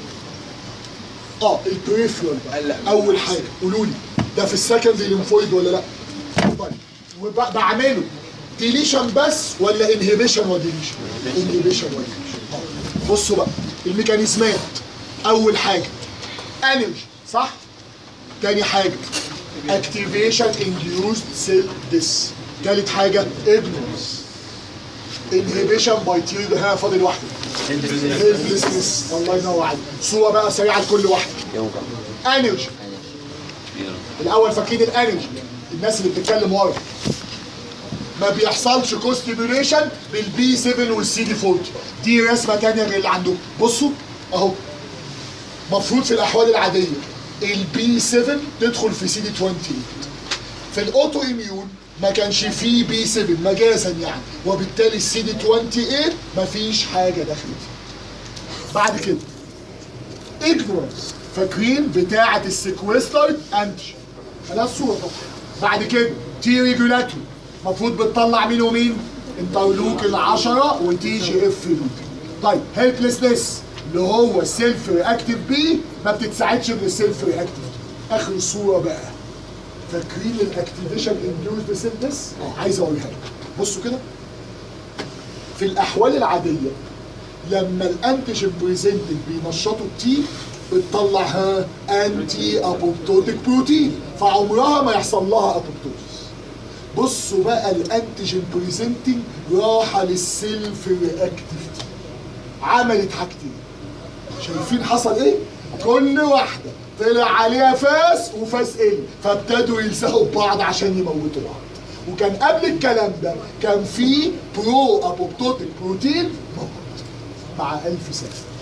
[SPEAKER 1] اه البريفرال بقى اول حاجه قولوا لي ده في السكندري ليمفويد ولا لا؟ طيب وبعمله ديليشن بس ولا انهبيشن وديليشن؟ انهبيشن وديليشن آه. بصوا بقى الميكانيزمات اول حاجه انرجي صح؟ تاني حاجه اكتيفيشن انديوزد سيل ديس تالت حاجه اجنورس انهبيشن باي تير ها فاضل واحده هيلفلسنس الله ينور عليك صوره بقى سريعه لكل واحده انرجي الاول فاكرين الانرجي الناس اللي بتتكلم ورا ما بيحصلش كوستيبيوليشن بالبي 7 والسي دي 40 دي رسمه تانية غير اللي عندهم بصوا اهو مفروض في الاحوال العاديه البي 7 تدخل في سي دي 28 في الاوتو اميون ما كانش فيه بي 7 مجازا يعني وبالتالي السي دي 28 ما فيش حاجه دخلت فيه. بعد كده اجنورنس فاكرين بتاعه السيكويستر انتي خلاص صوره طبعا بعد كده تي ريجولاتوري المفروض بتطلع مين ومين انترلوك العشرة وتي جي اف لوك طيب هيلبلسنس اللي هو السيلف رياكتيف بي ما بتتساعدش من السيلف رياكتيف اخر الصوره بقى فاكرين الاكتيفيشن انديوزد سيلنس عايز اوريها لكم بصوا كده في الاحوال العاديه لما الانتيجين بريزنتنج بينشطوا التي بتطلع ها انتي ابوبتوتيك بروتين فعمرها ما يحصل لها ابوبتوزيس بصوا بقى الانتيجين بريزنتنج راحه للسيلف رياكتيف تي عملت حاجتين شايفين حصل ايه؟ كل واحده طلع عليها فاس وفاس ال فابتدوا يلزقوا ببعض عشان يموتوا بعض وكان قبل الكلام ده كان في برو ابوبتوتيك بروتين موجود مع ألف سنه